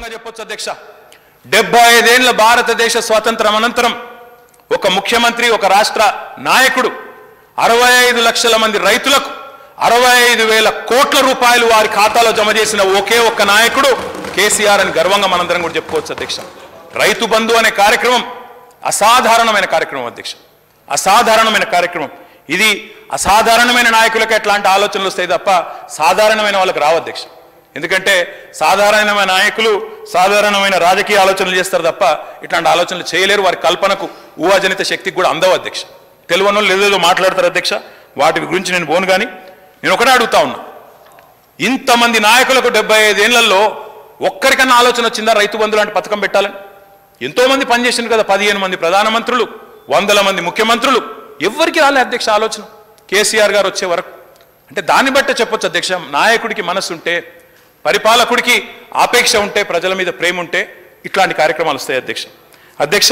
గర్వంగా చెప్పొచ్చు అధ్యక్ష డెబ్బై ఐదేళ్ల భారతదేశ స్వాతంత్రం అనంతరం ఒక ముఖ్యమంత్రి ఒక రాష్ట్ర నాయకుడు అరవై ఐదు లక్షల మంది రైతులకు అరవై ఐదు వేల కోట్ల రూపాయలు వారి ఖాతాలో జమ చేసిన ఒకే ఒక్క నాయకుడు కేసీఆర్ అని గర్వంగా మనందరం కూడా చెప్పుకోవచ్చు అధ్యక్ష రైతు బంధు అనే కార్యక్రమం అసాధారణమైన కార్యక్రమం అధ్యక్ష అసాధారణమైన కార్యక్రమం ఇది అసాధారణమైన నాయకులకు ఎట్లాంటి ఆలోచనలు వస్తాయి తప్ప సాధారణమైన వాళ్ళకి రావు అధ్యక్ష ఎందుకంటే సాధారణమైన నాయకులు సాధారణమైన రాజకీయ ఆలోచనలు చేస్తారు తప్ప ఇట్లాంటి ఆలోచనలు చేయలేరు వారి కల్పనకు ఊహాజనిత శక్తికి కూడా అందవు అధ్యక్ష తెలియని వాళ్ళు ఏదేదో మాట్లాడతారు అధ్యక్ష వాటి గురించి నేను పోను కానీ నేను ఒకటే అడుగుతా ఉన్నా ఇంతమంది నాయకులకు డెబ్బై ఐదేళ్లలో ఒక్కరికన్నా ఆలోచన వచ్చిందా రైతు బంధు లాంటి పథకం పెట్టాలని ఎంతో మంది పనిచేసింది కదా పదిహేను మంది ప్రధానమంత్రులు వందల మంది ముఖ్యమంత్రులు ఎవ్వరికి రాలే అధ్యక్ష ఆలోచన కేసీఆర్ గారు వచ్చే వరకు అంటే దాన్ని బట్టే చెప్పొచ్చు అధ్యక్ష నాయకుడికి మనసు ఉంటే పరిపాలకుడికి ఆపేక్ష ఉంటే ప్రజల మీద ప్రేమ ఉంటే ఇట్లాంటి కార్యక్రమాలు వస్తాయి అధ్యక్ష అధ్యక్ష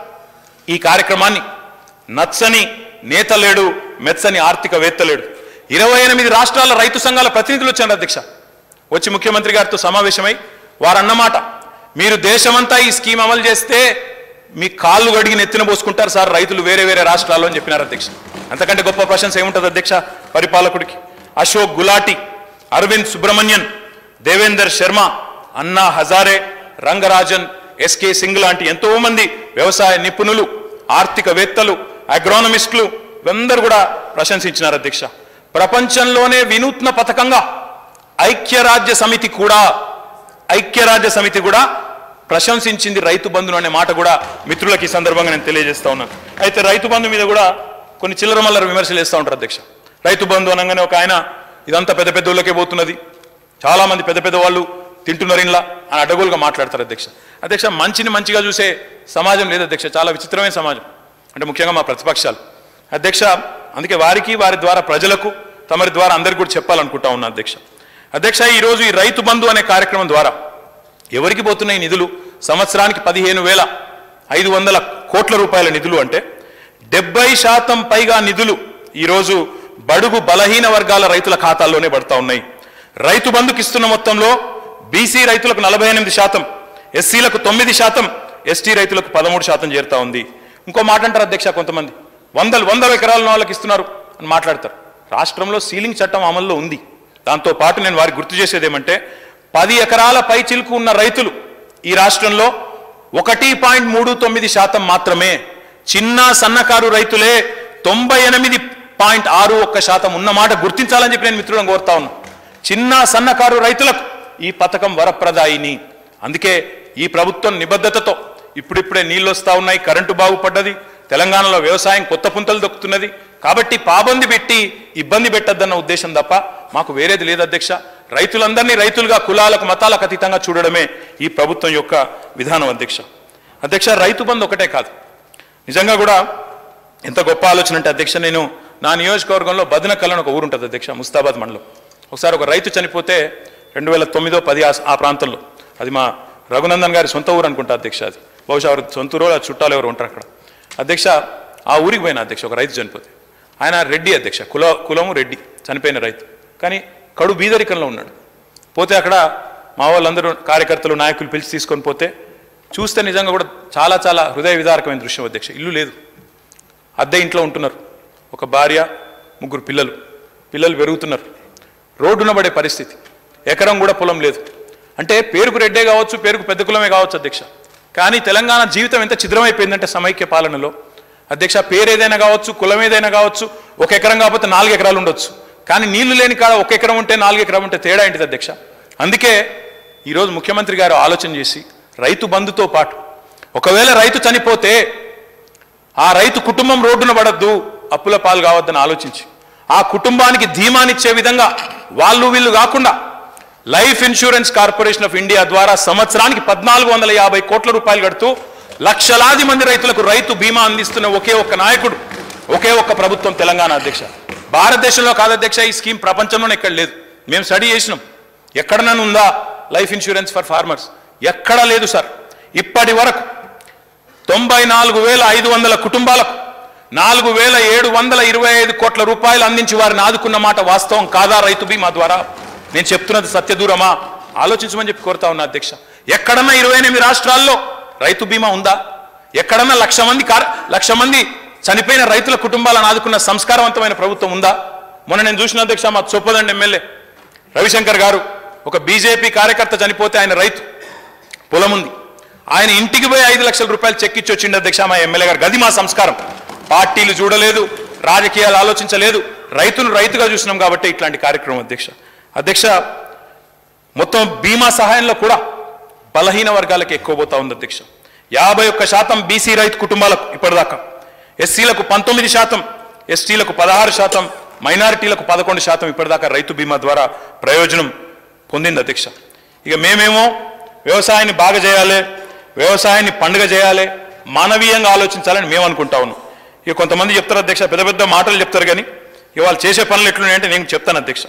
ఈ కార్యక్రమాన్ని నచ్చని నేత లేడు మెచ్చని ఆర్థికవేత్త లేడు ఇరవై ఎనిమిది రాష్ట్రాల రైతు సంఘాల ప్రతినిధులు వచ్చారు అధ్యక్ష వచ్చి ముఖ్యమంత్రి గారితో సమావేశమై వారు అన్నమాట మీరు దేశమంతా ఈ స్కీమ్ అమలు చేస్తే మీ కాళ్ళు గడిగి నెత్తిన పోసుకుంటారు సార్ రైతులు వేరే వేరే రాష్ట్రాల్లో అని చెప్పినారు అధ్యక్ష అంతకంటే గొప్ప ప్రశంస ఏముంటుంది అధ్యక్ష పరిపాలకుడికి అశోక్ గులాటి అరవింద్ సుబ్రహ్మణ్యన్ దేవేందర్ శర్మ అన్నా హజారే రంగరాజన్ ఎస్కే సింగ్ లాంటి ఎంతో మంది వ్యవసాయ నిపుణులు ఆర్థికవేత్తలు అగ్రోనమిస్టులు అందరూ కూడా ప్రశంసించినారు అధ్యక్ష ప్రపంచంలోనే వినూత్న పథకంగా ఐక్యరాజ్య సమితి కూడా ఐక్యరాజ్య సమితి కూడా ప్రశంసించింది రైతు బంధును అనే మాట కూడా మిత్రులకు ఈ సందర్భంగా నేను తెలియజేస్తా ఉన్నాను అయితే రైతు బంధు మీద కూడా కొన్ని చిల్లర మల్లర విమర్శలు వేస్తూ ఉంటారు అధ్యక్ష రైతు బంధు అనగానే ఒక ఆయన ఇదంతా పెద్ద పెద్ద ఊళ్ళకే పోతున్నది చాలా మంది పెద్ద పెద్ద వాళ్ళు తింటున్నారు ఇంట్లో అని అడ్డగోలుగా మాట్లాడతారు అధ్యక్ష అధ్యక్ష మంచిని మంచిగా చూసే సమాజం లేదు అధ్యక్ష చాలా విచిత్రమైన సమాజం అంటే ముఖ్యంగా మా ప్రతిపక్షాలు అధ్యక్ష అందుకే వారికి వారి ద్వారా ప్రజలకు తమరి ద్వారా అందరికీ కూడా చెప్పాలనుకుంటా ఉన్నా అధ్యక్ష అధ్యక్ష ఈరోజు ఈ రైతు బంధు అనే కార్యక్రమం ద్వారా ఎవరికి పోతున్నాయి నిధులు సంవత్సరానికి పదిహేను వేల ఐదు వందల కోట్ల రూపాయల నిధులు అంటే డెబ్బై శాతం పైగా నిధులు ఈరోజు బడుగు బలహీన వర్గాల రైతుల ఖాతాల్లోనే పడతా ఉన్నాయి రైతు బంధుకి ఇస్తున్న మొత్తంలో బీసీ రైతులకు నలభై ఎనిమిది శాతం ఎస్సీలకు తొమ్మిది శాతం ఎస్టీ రైతులకు పదమూడు శాతం చేరుతా ఉంది ఇంకో మాట అంటారు అధ్యక్ష కొంతమంది వందలు వందల ఎకరాల వాళ్ళకి ఇస్తున్నారు అని మాట్లాడతారు రాష్ట్రంలో సీలింగ్ చట్టం అమల్లో ఉంది దాంతో పాటు నేను వారికి గుర్తు చేసేది ఏమంటే పది ఎకరాల పై చిలుకు ఉన్న రైతులు ఈ రాష్ట్రంలో ఒకటి పాయింట్ మూడు తొమ్మిది శాతం మాత్రమే చిన్న సన్నకారు రైతులే తొంభై ఎనిమిది పాయింట్ ఆరు ఒక్క శాతం ఉన్నమాట గుర్తించాలని చెప్పి నేను మిత్రులను కోరుతా ఉన్నా చిన్న సన్నకారు రైతులకు ఈ పథకం వరప్రదాయిని అందుకే ఈ ప్రభుత్వం నిబద్ధతతో ఇప్పుడిప్పుడే నీళ్ళు వస్తా ఉన్నాయి కరెంటు బాగుపడ్డది తెలంగాణలో వ్యవసాయం కొత్త పుంతలు దొక్కుతున్నది కాబట్టి పాబంది పెట్టి ఇబ్బంది పెట్టద్దన్న ఉద్దేశం తప్ప మాకు వేరేది లేదు అధ్యక్ష రైతులందరినీ రైతులుగా కులాలకు మతాలకు అతీతంగా చూడడమే ఈ ప్రభుత్వం యొక్క విధానం అధ్యక్ష అధ్యక్ష రైతు బంధు ఒకటే కాదు నిజంగా కూడా ఎంత గొప్ప ఆలోచన అంటే అధ్యక్ష నేను నా నియోజకవర్గంలో బదనకల్ అని ఒక ఊరు ఉంటుంది అధ్యక్ష ముస్తాబాద్ మండలం ఒకసారి ఒక రైతు చనిపోతే రెండు వేల తొమ్మిదో పది ఆ- ఆ ప్రాంతంలో అది మా రఘునందన్ గారి సొంత ఊరు అనుకుంటా అధ్యక్ష అది బహుశా వారి సొంత ఊరు ఆ చుట్టాలు ఎవరు ఉంటారు అక్కడ అధ్యక్ష ఆ ఊరికి పోయిన అధ్యక్ష ఒక రైతు చనిపోతే ఆయన రెడ్డి అధ్యక్ష కుల కులము రెడ్డి చనిపోయిన రైతు కానీ కడు బీదరికంలో ఉన్నాడు పోతే అక్కడ మా వాళ్ళందరూ కార్యకర్తలు నాయకులు పిలిచి తీసుకొని పోతే చూస్తే నిజంగా కూడా చాలా చాలా హృదయ విదారకమైన దృశ్యం అధ్యక్ష ఇల్లు లేదు అద్దె ఇంట్లో ఉంటున్నారు ఒక భార్య ముగ్గురు పిల్లలు పిల్లలు పెరుగుతున్నారు రోడ్డున పడే పరిస్థితి ఎకరం కూడా పొలం లేదు అంటే పేరుకు రెడ్డే కావచ్చు పేరుకు పెద్ద కులమే కావచ్చు అధ్యక్ష కానీ తెలంగాణ జీవితం ఎంత ఛిద్రమైపోయిందంటే సమైక్య పాలనలో అధ్యక్ష పేరు ఏదైనా కావచ్చు కులం ఏదైనా కావచ్చు ఒక ఎకరం కాకపోతే నాలుగు ఎకరాలు ఉండొచ్చు కానీ నీళ్లు లేని కాడ ఒక ఎకరం ఉంటే నాలుగు ఎకరం ఉంటే తేడా ఏంటిది అధ్యక్ష అందుకే ఈరోజు ముఖ్యమంత్రి గారు ఆలోచన చేసి రైతు బంధుతో పాటు ఒకవేళ రైతు చనిపోతే ఆ రైతు కుటుంబం రోడ్డున పడద్దు అప్పుల పాలు కావద్దని ఆలోచించి ఆ కుటుంబానికి ధీమానిచ్చే విధంగా వాళ్ళు వీళ్ళు కాకుండా Life Insurance Corporation of India ద్వారా సంవత్సరానికి పద్నాలుగు వందల యాభై కోట్ల రూపాయలు కడుతూ లక్షలాది మంది రైతులకు రైతు బీమా అందిస్తున్న ఒకే ఒక్క నాయకుడు ఒకే ఒక్క ప్రభుత్వం తెలంగాణ అధ్యక్ష భారతదేశంలో కాదు అధ్యక్ష ఈ స్కీమ్ ప్రపంచంలోనే ఎక్కడ లేదు మేము స్టడీ చేసినాం ఎక్కడనైనా ఉందా లైఫ్ ఇన్సూరెన్స్ ఫర్ ఫార్మర్స్ ఎక్కడా లేదు సార్ ఇప్పటి వరకు తొంభై నాలుగు వేల ఐదు వందల కుటుంబాలకు నాలుగు వేల ఏడు వందల ఇరవై ఐదు కోట్ల రూపాయలు అందించి వారిని ఆదుకున్న మాట వాస్తవం కాదా రైతు బీమా ద్వారా నేను చెప్తున్నది సత్యదూరమా ఆలోచించమని చెప్పి కోరుతా ఉన్నా అధ్యక్ష ఎక్కడన్నా ఇరవై ఎనిమిది రాష్ట్రాల్లో రైతు బీమా ఉందా ఎక్కడన్నా లక్ష మంది కార్ లక్ష మంది చనిపోయిన రైతుల కుటుంబాలను ఆదుకున్న సంస్కారవంతమైన ప్రభుత్వం ఉందా మొన్న నేను చూసిన అధ్యక్ష మా చొప్పదండి ఎమ్మెల్యే రవిశంకర్ గారు ఒక బీజేపీ కార్యకర్త చనిపోతే ఆయన రైతు పొలం ఉంది ఆయన ఇంటికి పోయి ఐదు లక్షల రూపాయలు చెక్ ఇచ్చి వచ్చిండు అధ్యక్ష మా ఎమ్మెల్యే గారు గది మా సంస్కారం పార్టీలు చూడలేదు రాజకీయాలు ఆలోచించలేదు రైతును రైతుగా చూసినాం కాబట్టి ఇట్లాంటి కార్యక్రమం అధ్యక్ష అధ్యక్ష మొత్తం బీమా సహాయంలో కూడా బలహీన వర్గాలకు ఎక్కువ పోతా ఉంది అధ్యక్ష యాభై ఒక్క శాతం బీసీ రైతు కుటుంబాలకు ఇప్పటిదాకా ఎస్సీలకు పంతొమ్మిది శాతం ఎస్టీలకు పదహారు శాతం మైనారిటీలకు పదకొండు శాతం ఇప్పటిదాకా రైతు బీమా ద్వారా ప్రయోజనం పొందింది అధ్యక్ష ఇక మేమేమో వ్యవసాయాన్ని బాగా చేయాలి వ్యవసాయాన్ని పండుగ చేయాలి మానవీయంగా ఆలోచించాలని మేము అనుకుంటా ఉన్నాం ఇక కొంతమంది చెప్తారు అధ్యక్ష పెద్ద పెద్ద మాటలు చెప్తారు కానీ ఇక వాళ్ళు చేసే పనులు ఎట్లున్నాయంటే నేను చెప్తాను అధ్యక్ష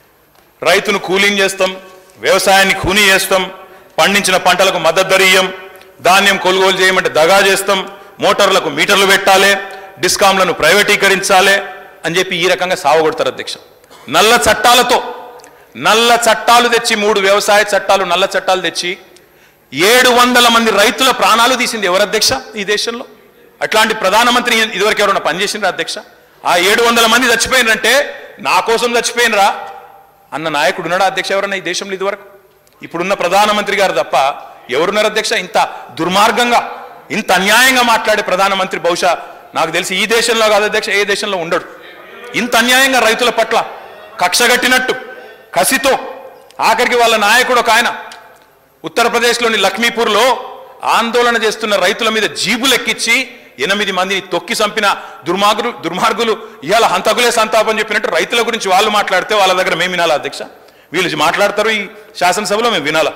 రైతును కూలింగ్ చేస్తాం వ్యవసాయాన్ని కూనీ చేస్తాం పండించిన పంటలకు మద్దతు ధర ఇయ్యం ధాన్యం కొనుగోలు చేయమంటే దగా చేస్తాం మోటార్లకు మీటర్లు పెట్టాలి డిస్కాంలను ప్రైవేటీకరించాలి అని చెప్పి ఈ రకంగా సావగొడతారు అధ్యక్ష నల్ల చట్టాలతో నల్ల చట్టాలు తెచ్చి మూడు వ్యవసాయ చట్టాలు నల్ల చట్టాలు తెచ్చి ఏడు వందల మంది రైతుల ప్రాణాలు తీసింది ఎవరు అధ్యక్ష ఈ దేశంలో అట్లాంటి ప్రధానమంత్రి ఇదివరకు ఎవరైనా పనిచేసిండ్రా అధ్యక్ష ఆ ఏడు వందల మంది చచ్చిపోయినరంటే నా కోసం చచ్చిపోయినరా అన్న నాయకుడు ఉన్నాడా అధ్యక్ష ఎవరన్నా ఈ దేశంలో ఇదివరకు ఇప్పుడున్న ప్రధానమంత్రి గారు తప్ప ఎవరున్నారు అధ్యక్ష ఇంత దుర్మార్గంగా ఇంత అన్యాయంగా మాట్లాడే ప్రధానమంత్రి బహుశా నాకు తెలిసి ఈ దేశంలో కాదు అధ్యక్ష ఏ దేశంలో ఉండడు ఇంత అన్యాయంగా రైతుల పట్ల కక్షగట్టినట్టు కసితో ఆఖరికి వాళ్ళ నాయకుడు ఒక ఆయన ఉత్తరప్రదేశ్లోని లక్ష్మీపూర్లో ఆందోళన చేస్తున్న రైతుల మీద జీబులు ఎక్కించి ఎనిమిది మందిని తొక్కి చంపిన దుర్మార్గులు దుర్మార్గులు ఇవాళ హంతకులే సంతాపం చెప్పినట్టు రైతుల గురించి వాళ్ళు మాట్లాడితే వాళ్ళ దగ్గర మేము వినాలా అధ్యక్ష వీళ్ళు మాట్లాడతారు ఈ శాసనసభలో మేము వినాలా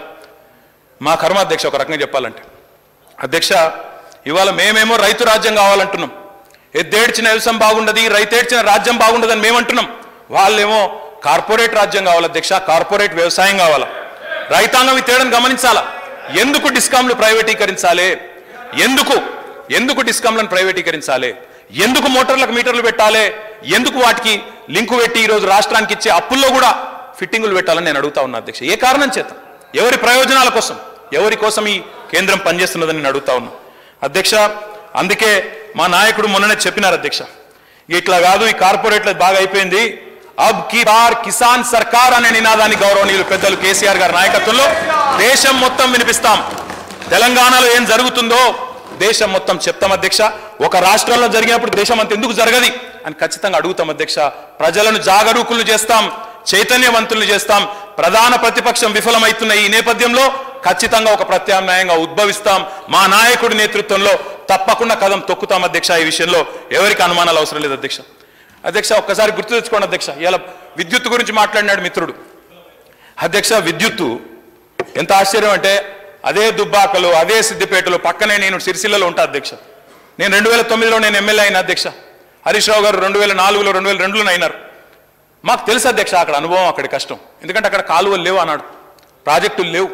మా కర్మ అధ్యక్ష ఒక రకంగా చెప్పాలంటే అధ్యక్ష ఇవాళ మేమేమో రైతు రాజ్యం కావాలంటున్నాం ఎద్దేడ్చిన వ్యవసాయం బాగుండదు రైతేడ్చిన రాజ్యం బాగుండదని మేమంటున్నాం వాళ్ళేమో కార్పొరేట్ రాజ్యం కావాలి అధ్యక్ష కార్పొరేట్ వ్యవసాయం కావాలా రైతాంగం ఈ తేడాను గమనించాలా ఎందుకు డిస్కాంలు ప్రైవేటీకరించాలి ఎందుకు ఎందుకు డిస్కాంలను ప్రైవేటీకరించాలి ఎందుకు మోటార్లకు మీటర్లు పెట్టాలి ఎందుకు వాటికి లింకు పెట్టి ఈరోజు రాష్ట్రానికి ఇచ్చే అప్పుల్లో కూడా ఫిట్టింగులు పెట్టాలని నేను అడుగుతా ఉన్నా అధ్యక్ష ఏ కారణం చేత ఎవరి ప్రయోజనాల కోసం ఎవరి కోసం ఈ కేంద్రం పనిచేస్తున్నదని నేను అడుగుతా ఉన్నా అధ్యక్ష అందుకే మా నాయకుడు మొన్ననే చెప్పినారు అధ్యక్ష ఇట్లా కాదు ఈ కార్పొరేట్ల బాగా అయిపోయింది అబ్ కి బార్ కిసాన్ సర్కార్ అనే నినాదాన్ని గౌరవనీయులు పెద్దలు కేసీఆర్ గారి నాయకత్వంలో దేశం మొత్తం వినిపిస్తాం తెలంగాణలో ఏం జరుగుతుందో దేశం మొత్తం చెప్తాం అధ్యక్ష ఒక రాష్ట్రంలో జరిగినప్పుడు దేశం అంత ఎందుకు జరగది అని ఖచ్చితంగా అడుగుతాం అధ్యక్ష ప్రజలను జాగరూకులు చేస్తాం చైతన్యవంతులు చేస్తాం ప్రధాన ప్రతిపక్షం విఫలమవుతున్న ఈ నేపథ్యంలో ఖచ్చితంగా ఒక ప్రత్యామ్నాయంగా ఉద్భవిస్తాం మా నాయకుడి నేతృత్వంలో తప్పకుండా కదం తొక్కుతాం అధ్యక్ష ఈ విషయంలో ఎవరికి అనుమానాలు అవసరం లేదు అధ్యక్ష అధ్యక్ష ఒక్కసారి గుర్తు తెచ్చుకోండి అధ్యక్ష ఇలా విద్యుత్ గురించి మాట్లాడినాడు మిత్రుడు అధ్యక్ష విద్యుత్తు ఎంత ఆశ్చర్యం అంటే అదే దుబ్బాకలు అదే సిద్దిపేటలో పక్కనే నేను సిరిసిల్లలో ఉంటా అధ్యక్ష నేను రెండు వేల తొమ్మిదిలో నేను ఎమ్మెల్యే అయిన అధ్యక్ష హరీష్ రావు గారు రెండు వేల నాలుగులో రెండు వేల రెండులో అయినారు మాకు తెలుసు అధ్యక్ష అక్కడ అనుభవం అక్కడ కష్టం ఎందుకంటే అక్కడ కాలువలు లేవు అన్నాడు ప్రాజెక్టులు లేవు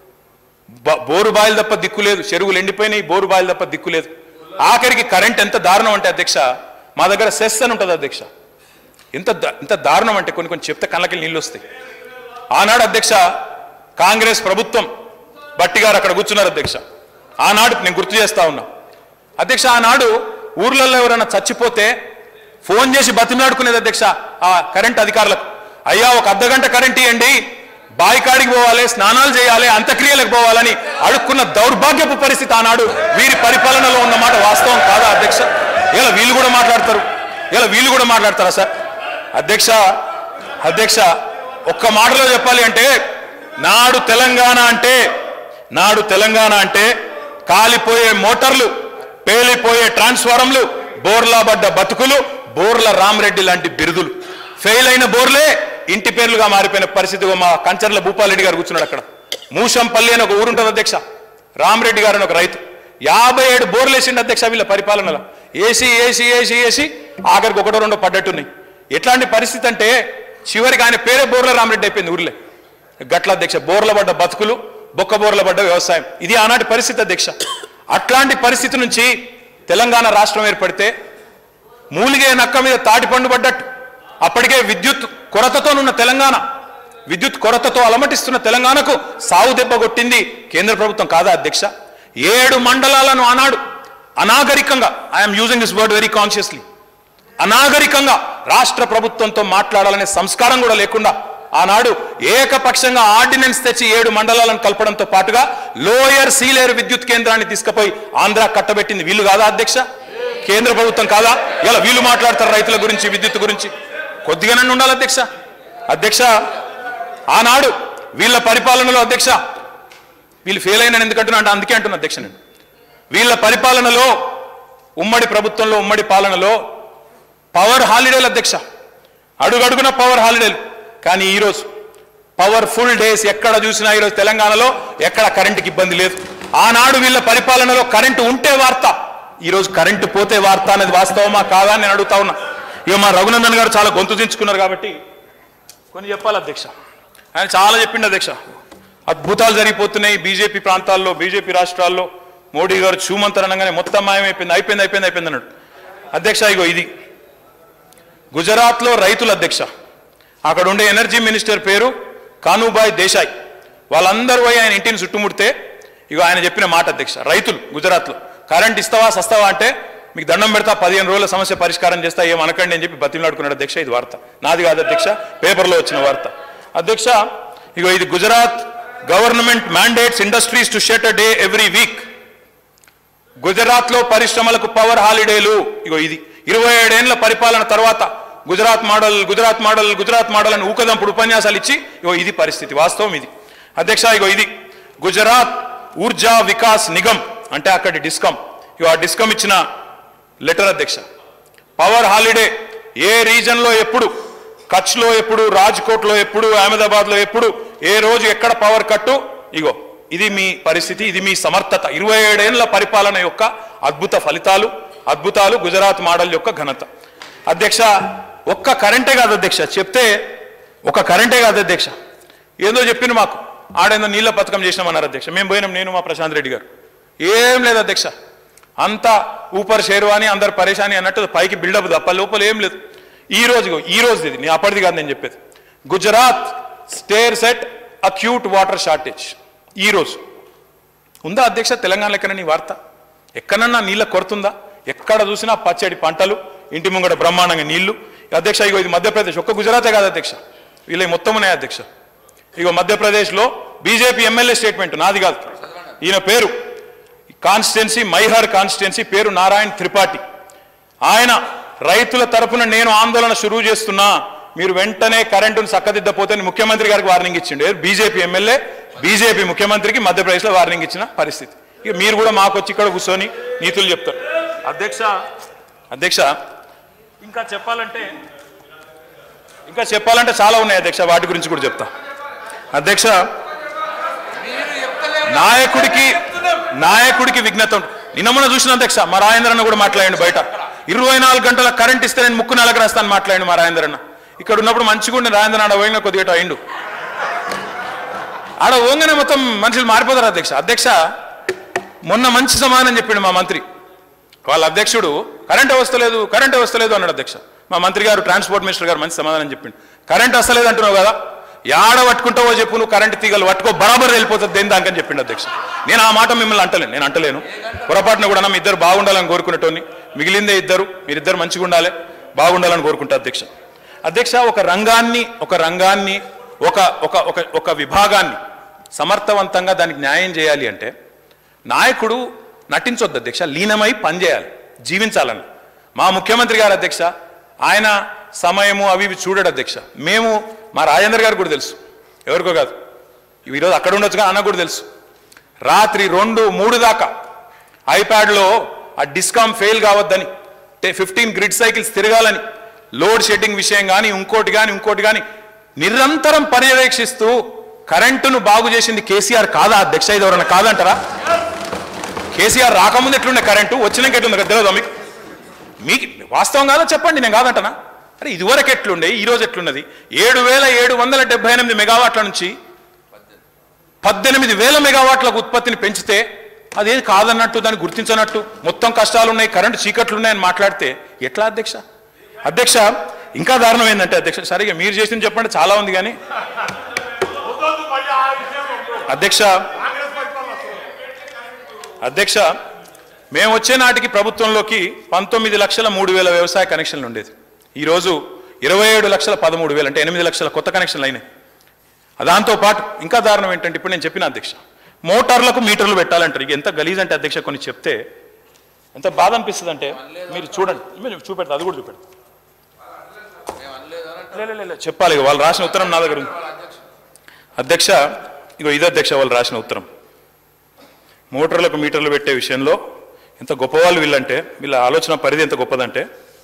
బ- బోరు బాయిలు తప్ప దిక్కు లేదు చెరువులు ఎండిపోయినాయి బోరు బాయిలు తప్ప దిక్కు లేదు ఆఖరికి కరెంట్ ఎంత దారుణం అంటే అధ్యక్ష మా దగ్గర సెస్ అని ఉంటుంది అధ్యక్ష ఎంత ద- ఎంత దారుణం అంటే కొన్ని కొన్ని చెప్తే కళ్ళకి నీళ్ళు వస్తాయి ఆనాడు అధ్యక్ష కాంగ్రెస్ ప్రభుత్వం బట్టి గారు అక్కడ కూర్చున్నారు అధ్యక్ష ఆనాడు నేను గుర్తు చేస్తా ఉన్నా అధ్యక్ష ఆనాడు ఊర్లలో ఎవరైనా చచ్చిపోతే ఫోన్ చేసి బతిమలాడుకునేది అధ్యక్ష ఆ కరెంట్ అధికారులకు అయ్యా ఒక అర్ధ గంట కరెంట్ ఇవ్వండి బావి కాడికి పోవాలి స్నానాలు చేయాలి అంత్యక్రియలకు పోవాలని అడుక్కున్న దౌర్భాగ్యపు పరిస్థితి ఆనాడు వీరి పరిపాలనలో ఉన్న మాట వాస్తవం కాదా అధ్యక్ష ఇలా వీళ్ళు కూడా మాట్లాడతారు ఇలా వీళ్ళు కూడా మాట్లాడతారా సార్ అధ్యక్ష అధ్యక్ష ఒక్క మాటలో చెప్పాలి అంటే నాడు తెలంగాణ అంటే నాడు తెలంగాణ అంటే కాలిపోయే మోటార్లు పేలిపోయే ట్రాన్స్ఫారంలు బోర్లా పడ్డ బతుకులు బోర్ల రామరెడ్డి లాంటి బిరుదులు ఫెయిల్ అయిన బోర్లే ఇంటి పేర్లుగా మారిపోయిన పరిస్థితి మా కంచర్ల భూపాలరెడ్డి గారు కూర్చున్నాడు అక్కడ మూషంపల్లి అని ఒక ఊరుంటుంది అధ్యక్ష రామరెడ్డి గారు అని ఒక రైతు యాభై ఏడు బోర్లు వేసిండు అధ్యక్ష వీళ్ళ పరిపాలనలో ఏసీ ఏసీ ఏసీ ఏసీ ఆఖరికి ఒకటో రెండో పడ్డట్టున్నాయి ఎట్లాంటి పరిస్థితి అంటే చివరికి ఆయన పేరే బోర్ల రామరెడ్డి అయిపోయింది ఊర్లే గట్ల అధ్యక్ష బోర్ల పడ్డ బతుకులు బొక్క బోర్ల పడ్డ వ్యవసాయం ఇది ఆనాటి పరిస్థితి అధ్యక్ష అట్లాంటి పరిస్థితి నుంచి తెలంగాణ రాష్ట్రం ఏర్పడితే మూలిగే నక్క మీద తాటి పండు పడ్డట్టు అప్పటికే విద్యుత్ కొరతతోనున్న తెలంగాణ విద్యుత్ కొరతతో అలమటిస్తున్న తెలంగాణకు సావు దెబ్బ కొట్టింది కేంద్ర ప్రభుత్వం కాదా అధ్యక్ష ఏడు మండలాలను ఆనాడు అనాగరికంగా I'm using this word very consciously అనాగరికంగా రాష్ట్ర ప్రభుత్వంతో మాట్లాడాలనే సంస్కారం కూడా లేకుండా ఆనాడు ఏకపక్షంగా ఆర్డినెన్స్ తెచ్చి ఏడు మండలాలను కలపడంతో పాటుగా లోయర్ సీలేరు విద్యుత్ కేంద్రాన్ని తీసుకుపోయి ఆంధ్ర కట్టబెట్టింది వీళ్ళు కాదా అధ్యక్ష కేంద్ర ప్రభుత్వం కాదా ఇలా వీళ్ళు మాట్లాడతారు రైతుల గురించి విద్యుత్ గురించి కొద్దిగానే ఉండాలి అధ్యక్ష అధ్యక్ష ఆనాడు వీళ్ళ పరిపాలనలో అధ్యక్ష వీళ్ళు ఫెయిల్ అయిన ఎందుకంటున్నా అంటే అందుకే అంటున్నా అధ్యక్ష నేను వీళ్ళ పరిపాలనలో ఉమ్మడి ప్రభుత్వంలో ఉమ్మడి పాలనలో పవర్ హాలిడేలు అధ్యక్ష అడుగడుగున పవర్ హాలిడేలు కానీ ఈరోజు పవర్ఫుల్ డేస్ ఎక్కడ చూసినా ఈరోజు తెలంగాణలో ఎక్కడ కరెంటుకి ఇబ్బంది లేదు ఆనాడు వీళ్ళ పరిపాలనలో కరెంటు ఉంటే వార్త ఈరోజు కరెంటు పోతే వార్త అనేది వాస్తవమా కాదా అని నేను అడుగుతా ఉన్నా ఇక మా రఘునందన్ గారు చాలా గొంతు దించుకున్నారు కాబట్టి కొన్ని చెప్పాలి అధ్యక్ష ఆయన చాలా చెప్పిండు అధ్యక్ష అద్భుతాలు జరిగిపోతున్నాయి బీజేపీ ప్రాంతాల్లో బీజేపీ రాష్ట్రాల్లో మోడీ గారు చూమంతరణంగానే మొత్తం మాయమైపోయింది అయిపోయింది అయిపోయింది అయిపోయింది అన్నాడు అధ్యక్ష ఇగో ఇది గుజరాత్లో రైతుల అధ్యక్ష అక్కడ ఉండే ఎనర్జీ మినిస్టర్ పేరు కానుబాయ్ దేశాయ్ వాళ్ళందరూ పోయి ఆయన ఇంటిని చుట్టుముడితే ఇగో ఆయన చెప్పిన మాట అధ్యక్ష రైతులు గుజరాత్లో కరెంట్ ఇస్తావా సస్తావా అంటే మీకు దండం పెడతా పదిహేను రోజుల సమస్య పరిష్కారం చేస్తా ఏం అనకండి అని చెప్పి బతిమలాడుకున్నాడు అధ్యక్ష ఇది వార్త నాది కాదు అధ్యక్ష పేపర్లో వచ్చిన వార్త అధ్యక్ష ఇగో ఇది Gujarat government mandates industries to shut a day every week గుజరాత్లో పరిశ్రమలకు పవర్ హాలిడేలు ఇగో ఇది ఇరవై ఏడేళ్ల పరిపాలన తర్వాత Gujarat model Gujarat model Gujarat model అని ఊకదంపుడు ఉపన్యాసాలు ఇచ్చి ఇగో ఇది పరిస్థితి వాస్తవం ఇది అధ్యక్ష ఇగో ఇది గుజరాత్ ఊర్జా వికాస్ నిగమ్ అంటే అక్కడి డిస్కమ్ ఇగో ఆ డిస్కమ్ ఇచ్చిన లెటర్ అధ్యక్ష పవర్ హాలిడే ఏ రీజన్లో ఎప్పుడు కచ్లో ఎప్పుడు రాజ్కోట్లో ఎప్పుడు అహ్మదాబాద్లో ఎప్పుడు ఏ రోజు ఎక్కడ పవర్ కట్టు ఇగో ఇది మీ పరిస్థితి ఇది మీ సమర్థత ఇరవై ఏడేళ్ల పరిపాలన యొక్క అద్భుత ఫలితాలు అద్భుతాలు గుజరాత్ మోడల్ యొక్క ఘనత అధ్యక్ష ఒక్క కరెంటే కాదు అధ్యక్ష చెప్తే ఒక కరెంటే కాదు అధ్యక్ష ఏదో చెప్పిండు మాకు ఆడేందో నీళ్ళ పథకం చేసినామన్నారు అధ్యక్ష మేము పోయినాం నేను మా ప్రశాంత్ రెడ్డి గారు ఏం లేదు అధ్యక్ష అంతా ఊపర్ షేర్వాని అందరు పరేషాని అన్నట్టు పైకి బిల్డప్ తప్ప లోపల ఏం లేదు ఈ రోజు ఈ రోజు ఇది నేను అప్పటిది కాదు నేను చెప్పేది Gujarat stair set acute water shortage ఈ రోజు ఉందా అధ్యక్ష తెలంగాణలో ఎక్కడ నీ వార్త ఎక్కడన్నా నీళ్ళ కొరతుందా ఎక్కడ చూసినా పచ్చడి పంటలు ఇంటి ముంగడ బ్రహ్మాండంగా నీళ్లు అధ్యక్ష ఇగో ఇది మధ్యప్రదేశ్ ఒక్క గుజరాతే కాదు అధ్యక్ష వీళ్ళకి మొత్తం ఉన్నాయి అధ్యక్ష ఇగో మధ్యప్రదేశ్లో బీజేపీ ఎమ్మెల్యే స్టేట్మెంట్ నాది కాదు ఈయన పేరు కాన్స్టిట్యున్సీ మైహర్ కాన్స్టిట్యున్సీ పేరు నారాయణ్ త్రిపాఠి ఆయన రైతుల తరపున నేను ఆందోళన షురూ చేస్తున్నా మీరు వెంటనే కరెంటును చక్కదిద్దపోతే అని ముఖ్యమంత్రి గారికి వార్నింగ్ ఇచ్చిండు బీజేపీ ఎమ్మెల్యే బీజేపీ ముఖ్యమంత్రికి మధ్యప్రదేశ్లో వార్నింగ్ ఇచ్చిన పరిస్థితి ఇక మీరు కూడా మాకు వచ్చి ఇక్కడ కూర్చొని నీతులు చెప్తారు అధ్యక్ష అధ్యక్ష ఇంకా చెప్పాలంటే ఇంకా చెప్పాలంటే చాలా ఉన్నాయి అధ్యక్ష వాటి గురించి కూడా చెప్తా అధ్యక్ష నాయకుడికి నాయకుడికి విఘ్నత ఉంటుంది. నిన్న మొన్న చూసిన అధ్యక్ష మా రాజేంద్రన్న కూడా మాట్లాడండి బయట ఇరవై నాలుగు గంటల కరెంట్ ఇస్తే నేను ముక్కు నెలకు రాస్తాను మాట్లాడండి మా రాజేంద్రన్న ఇక్కడ ఉన్నప్పుడు మంచిగా ఉండి రాజేంద్ర ఆడ పోయిన కొద్దిగా అయిండు ఆడ ఓంగనే మొత్తం మనుషులు మారిపోతారు అధ్యక్ష అధ్యక్ష మొన్న మంచి సమాధానం చెప్పిండు మా మంత్రి వాళ్ళ అధ్యక్షుడు కరెంట్ వస్తలేదు కరెంట్ వస్తలేదు అన్నాడు అధ్యక్ష మా మంత్రి గారు ట్రాన్స్పోర్ట్ మినిస్టర్ గారు మంచి సమాధానం చెప్పిండు కరెంట్ వస్తలేదు అంటున్నావు కదా యాడ పట్టుకుంటావో చెప్పు నువ్వు కరెంట్ తీగలు పట్టుకో బరాబర్ వెళ్ళిపోతుంది దేని దానికని చెప్పిండు అధ్యక్ష నేను ఆ మాట మిమ్మల్ని అంటలేను నేను అంటలేను పొరపాటున కూడా మీ ఇద్దరు బాగుండాలని కోరుకునేటోని మిగిలిందే ఇద్దరు మీరిద్దరు మంచిగా ఉండాలి బాగుండాలని కోరుకుంటా అధ్యక్ష అధ్యక్ష ఒక రంగాన్ని ఒక రంగాన్ని ఒక ఒక ఒక ఒక విభాగాన్ని సమర్థవంతంగా దానికి న్యాయం చేయాలి అంటే నాయకుడు నటించొద్దు అధ్యక్ష లీనమై పనిచేయాలి జీవించాలని మా ముఖ్యమంత్రి గారు అధ్యక్ష ఆయన సమయము అవి ఇవి చూడడు అధ్యక్ష మేము మా రాజేంద్ర గారికి కూడా తెలుసు ఎవరికో కాదు ఈరోజు అక్కడ ఉండొచ్చుగా అన్న కూడా తెలుసు రాత్రి రెండు మూడు దాకా ఐప్యాడ్లో ఆ డిస్కామ్ ఫెయిల్ కావద్దని ఫిఫ్టీన్ గ్రిడ్ సైకిల్స్ తిరగాలని లోడ్ షెడ్డింగ్ విషయం కానీ ఇంకోటి కానీ ఇంకోటి కానీ నిరంతరం పర్యవేక్షిస్తూ కరెంటును బాగు చేసింది కేసీఆర్ కాదా అధ్యక్ష ఇది ఎవరన్నా కాదంటారా కేసీఆర్ రాకముందు ఎట్లుండే కరెంటు వచ్చినాక ఎట్లుంది కదా తెలియదా మీకు మీకు వాస్తవం కాదో చెప్పండి నేను కాదంటనా అరే ఇదివరకు ఎట్లుండే ఈ రోజు ఎట్లున్నది ఏడు వేల ఏడు వందల డెబ్బై ఎనిమిది మెగావాట్ల నుంచి పద్దెనిమిది వేల మెగావాట్లకు ఉత్పత్తిని పెంచితే అదేది కాదన్నట్టు దాన్ని గుర్తించనట్టు మొత్తం కష్టాలు ఉన్నాయి కరెంటు చీకట్లు ఉన్నాయని మాట్లాడితే ఎట్లా అధ్యక్ష అధ్యక్ష ఇంకా దారుణం ఏంటంటే అధ్యక్ష సరిగా మీరు చేసింది చెప్పండి చాలా ఉంది కానీ అధ్యక్ష అధ్యక్ష మేము వచ్చే నాటికి ప్రభుత్వంలోకి పంతొమ్మిది లక్షల మూడు వేల వ్యవసాయ కనెక్షన్లు ఉండేది ఈరోజు ఇరవై ఏడు లక్షల పదమూడు వేలు అంటే ఎనిమిది లక్షల కొత్త కనెక్షన్లు అయినాయి దాంతో పాటు ఇంకా దారుణం ఏంటంటే ఇప్పుడు నేను చెప్పిన అధ్యక్ష మోటార్లకు మీటర్లు పెట్టాలంటారు ఇక ఎంత గలీజ్ అంటే అధ్యక్ష కొన్ని చెప్తే ఎంత బాధ అనిపిస్తుంది అంటే మీరు చూడండి మీరు చూపెడతా అది కూడా చూపెడతా లే, లే, లే, లే, చెప్పాలి ఇక వాళ్ళు రాసిన ఉత్తరం నా దగ్గర ఉంది అధ్యక్ష ఇగో ఇది అధ్యక్ష వాళ్ళు రాసిన ఉత్తరం మోటార్లకు మీటర్లు పెట్టే విషయంలో ఎంత గొప్పవాళ్ళు వీళ్ళంటే వీళ్ళ ఆలోచన పరిధి ఎంత గొప్పదంటే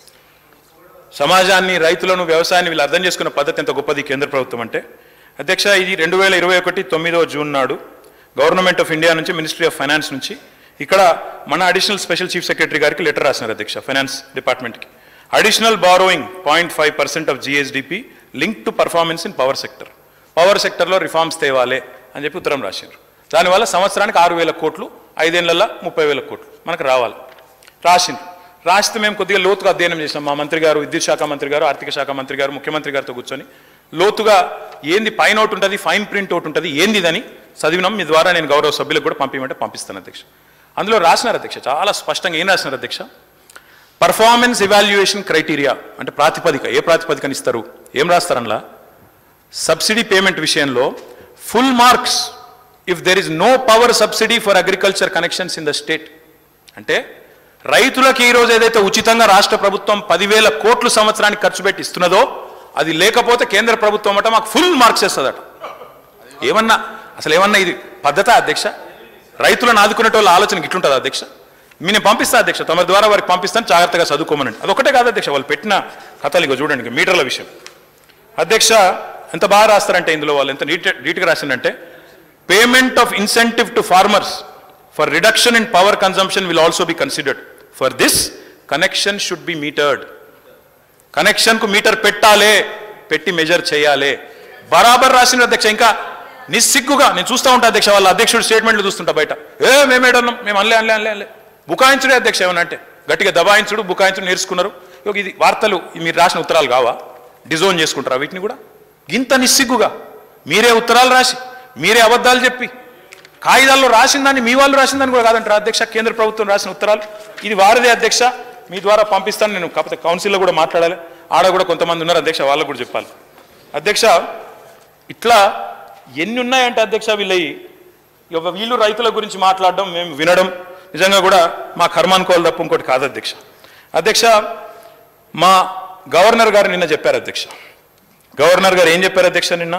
సమాజాన్ని రైతులను వ్యవసాయాన్ని వీళ్ళు అర్థం చేసుకున్న పద్ధతి ఎంత గొప్పది కేంద్ర ప్రభుత్వం అంటే అధ్యక్ష ఇది రెండు వేల ఇరవై ఒకటి తొమ్మిదో జూన్ నాడు గవర్నమెంట్ ఆఫ్ ఇండియా నుంచి మినిస్ట్రీ ఆఫ్ ఫైనాన్స్ నుంచి ఇక్కడ మన అడిషనల్ స్పెషల్ చీఫ్ సెక్రటరీ గారికి లెటర్ రాసినారు అధ్యక్ష ఫైనాన్స్ డిపార్ట్మెంట్కి additional borrowing point five percent of GSDP link to performance in power sector power సెక్టర్లో రిఫార్మ్స్ తేవాలే అని చెప్పి ఉత్తరం రాశారు దానివల్ల సంవత్సరానికి ఆరు వేల కోట్లు ఐదేళ్లలో ముప్పై వేల కోట్లు మనకు రావాలి రాసింది రాస్తే మేము కొద్దిగా లోతుగా అధ్యయనం చేసినాం మా మంత్రి గారు విద్యుత్ శాఖ మంత్రి గారు ఆర్థిక శాఖ మంత్రి గారు ముఖ్యమంత్రి గారితో కూర్చొని లోతుగా ఏంది పైన ఒకటి ఉంటుంది ఫైన్ ప్రింట్ ఒకటి ఉంటుంది ఏంది ఇదని చదివినాం మీ ద్వారా నేను గౌరవ సభ్యులకు కూడా పంపించమంటే పంపిస్తాను అధ్యక్ష అందులో రాసినారు అధ్యక్ష చాలా స్పష్టంగా ఏం రాసినారు అధ్యక్ష పర్ఫార్మెన్స్ ఇవాల్యుయేషన్ క్రైటీరియా అంటే ప్రాతిపదిక ఏ ప్రాతిపదికని ఇస్తారు ఏం రాస్తారనలా సబ్సిడీ పేమెంట్ విషయంలో full marks if there is no power subsidy for agriculture connections in the state అంటే రైతులకు ఈరోజు ఏదైతే ఉచితంగా రాష్ట్ర ప్రభుత్వం పదివేల కోట్లు సంవత్సరానికి ఖర్చు పెట్టి ఇస్తున్నదో అది లేకపోతే కేంద్ర ప్రభుత్వం అట మాకు ఫుల్ మార్క్స్ ఇస్తుందట ఏమన్నా అసలు ఏమన్నా ఇది పద్ధత అధ్యక్ష రైతులను ఆదుకునేటోళ్ళ ఆలోచన ఇట్లుంటుందా అధ్యక్ష మీ నేను పంపిస్తా అధ్యక్ష తమ ద్వారా వారికి పంపిస్తాను జాగ్రత్తగా చదువుకోమనండి అదొకటే కాదు అధ్యక్ష వాళ్ళు పెట్టిన కథలు ఇగో చూడండి ఇక మీటర్ల విషయం అధ్యక్ష ఎంత బాగా రాస్తారంటే ఇందులో వాళ్ళు ఎంత నీట్ నీట్గా రాసిందంటే payment of incentive to farmers for reduction in power consumption will also be considered for this connection should be metered కనెక్షన్కు మీటర్ పెట్టాలే పెట్టి మెజర్ చేయాలి బరాబర్ రాసిన అధ్యక్ష ఇంకా నిస్సిగ్గుగా నేను చూస్తూ ఉంటా అధ్యక్ష వాళ్ళ అధ్యక్షుడు స్టేట్మెంట్లు చూస్తుంటా బయట ఏ మేమేడన్నాం మేము అనలే అనలే అనలే అనలే బుకాయించుడే అధ్యక్ష ఏమన్నా అంటే గట్టిగా దబాయించుడు బుకాయించుడు నేర్చుకున్నారు ఇగో ఇది వార్తలు మీరు రాసిన ఉత్తరాలు కావా డిజోన్ చేసుకుంటారా వీటిని కూడా ఇంత నిస్సిగ్గుగా మీరే ఉత్తరాలు రాసి మీరే అబద్ధాలు చెప్పి కాగితాల్లో రాసిన దాన్ని మీ వాళ్ళు రాసిన దాన్ని కూడా కాదంటారా అధ్యక్ష కేంద్ర ప్రభుత్వం రాసిన ఉత్తరాలు ఇది వారిదే అధ్యక్ష మీ ద్వారా పంపిస్తాను నేను కాకపోతే కౌన్సిల్లో కూడా మాట్లాడాలి ఆడ కూడా కొంతమంది ఉన్నారు అధ్యక్ష వాళ్ళకు కూడా చెప్పాలి అధ్యక్ష ఇట్లా ఎన్ని ఉన్నాయంటే అధ్యక్ష వీళ్ళయి ఇక వీళ్ళు రైతుల గురించి మాట్లాడడం మేము వినడం నిజంగా కూడా మా కర్మానుకోవాలి తప్ప ఇంకోటి కాదు అధ్యక్ష అధ్యక్ష మా గవర్నర్ గారు నిన్న చెప్పారు అధ్యక్ష గవర్నర్ గారు ఏం చెప్పారు అధ్యక్ష నిన్న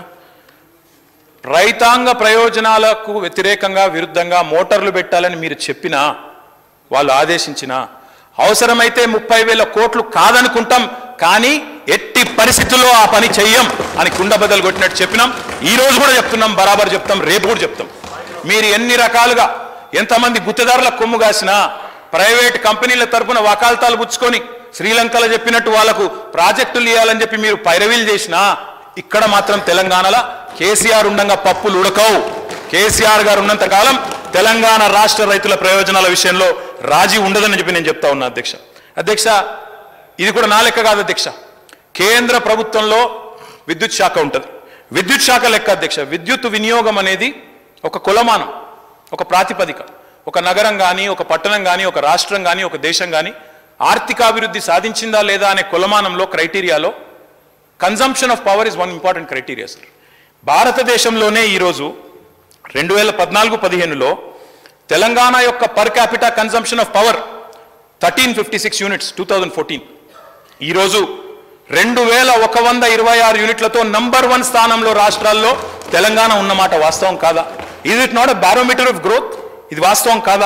రైతాంగ ప్రయోజనాలకు వ్యతిరేకంగా విరుద్ధంగా మోటార్లు పెట్టాలని మీరు చెప్పినా వాళ్ళు ఆదేశించినా అవసరమైతే ముప్పై వేల కోట్లు కాదనుకుంటాం కానీ ఎట్టి పరిస్థితుల్లో ఆ పని చెయ్యం అని కుండ బద్దలు కొట్టినట్టు చెప్పినాం ఈ రోజు కూడా చెప్తున్నాం బరాబర్ చెప్తాం రేపు కూడా చెప్తాం మీరు ఎన్ని రకాలుగా ఎంతమంది గుత్తదారుల కొమ్ము కాసినా ప్రైవేట్ కంపెనీల తరపున వకాల్తాలు పుచ్చుకొని శ్రీలంకలో చెప్పినట్టు వాళ్లకు ప్రాజెక్టులు ఇవ్వాలని చెప్పి మీరు పైరవీలు చేసినా ఇక్కడ మాత్రం తెలంగాణలో కేసీఆర్ ఉండంగా పప్పులు ఉడకవు కేసీఆర్ గారు ఉన్నంత కాలం తెలంగాణ రాష్ట్ర రైతుల ప్రయోజనాల విషయంలో రాజీ ఉండదని చెప్పి నేను చెప్తా ఉన్నా అధ్యక్ష అధ్యక్ష ఇది కూడా నా లెక్క కాదు అధ్యక్ష కేంద్ర ప్రభుత్వంలో విద్యుత్ శాఖ ఉంటుంది విద్యుత్ శాఖ లెక్క అధ్యక్ష విద్యుత్ వినియోగం అనేది ఒక కులమానం ఒక ప్రాతిపదిక ఒక నగరం కానీ ఒక పట్టణం కానీ ఒక రాష్ట్రం కానీ ఒక దేశం కానీ ఆర్థికాభివృద్ధి సాధించిందా లేదా అనే కులమానంలో క్రైటీరియాలో consumption of power is one important criteria sir భారతదేశంలోనే ఈరోజు రెండు వేల పద్నాలుగు పదిహేనులో తెలంగాణ యొక్క per capita consumption of power thirteen fifty six units two thousand fourteen ఈరోజు రెండు వేల ఒక వంద ఇరవై ఆరు యూనిట్లతో నంబర్ వన్ స్థానంలో రాష్ట్రాల్లో తెలంగాణ ఉన్నమాట వాస్తవం కాదా ఇది it not a barometer of growth ఇది వాస్తవం కాదా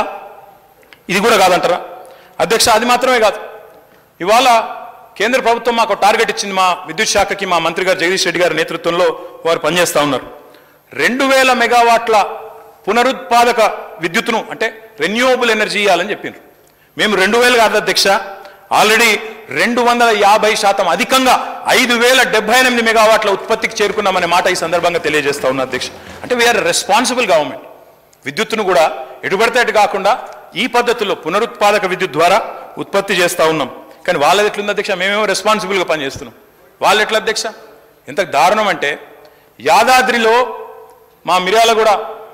ఇది కూడా కాదంటారా అధ్యక్ష అది మాత్రమే కాదు ఇవాళ కేంద్ర ప్రభుత్వం మాకు టార్గెట్ ఇచ్చింది మా విద్యుత్ శాఖకి మా మంత్రి గారు జగదీష్ రెడ్డి గారి నేతృత్వంలో వారు పనిచేస్తూ ఉన్నారు రెండు వేల మెగావాట్ల పునరుత్పాదక విద్యుత్తును అంటే రెన్యూవబుల్ ఎనర్జీ ఇవ్వాలని చెప్పిండ్రు మేము రెండు వేలు కాదు అధ్యక్ష ఆల్రెడీ రెండు వందల యాభై శాతం అధికంగా ఐదు వేల డెబ్బై ఎనిమిది మెగావాట్ల ఉత్పత్తికి చేరుకున్నామనే మాట ఈ సందర్భంగా తెలియజేస్తా ఉన్నా అధ్యక్ష అంటే వీఆర్ రెస్పాన్సిబుల్ గవర్నమెంట్ విద్యుత్తును కూడా ఎటుపడితే అటు కాకుండా ఈ పద్ధతిలో పునరుత్పాదక విద్యుత్ ద్వారా ఉత్పత్తి చేస్తూ ఉన్నాం కానీ వాళ్ళది ఎట్లుంది అధ్యక్ష మేమేమో రెస్పాన్సిబుల్గా పనిచేస్తున్నాం వాళ్ళు ఎట్లా అధ్యక్ష ఎంత దారుణం అంటే యాదాద్రిలో మా మిర్యాలగూడ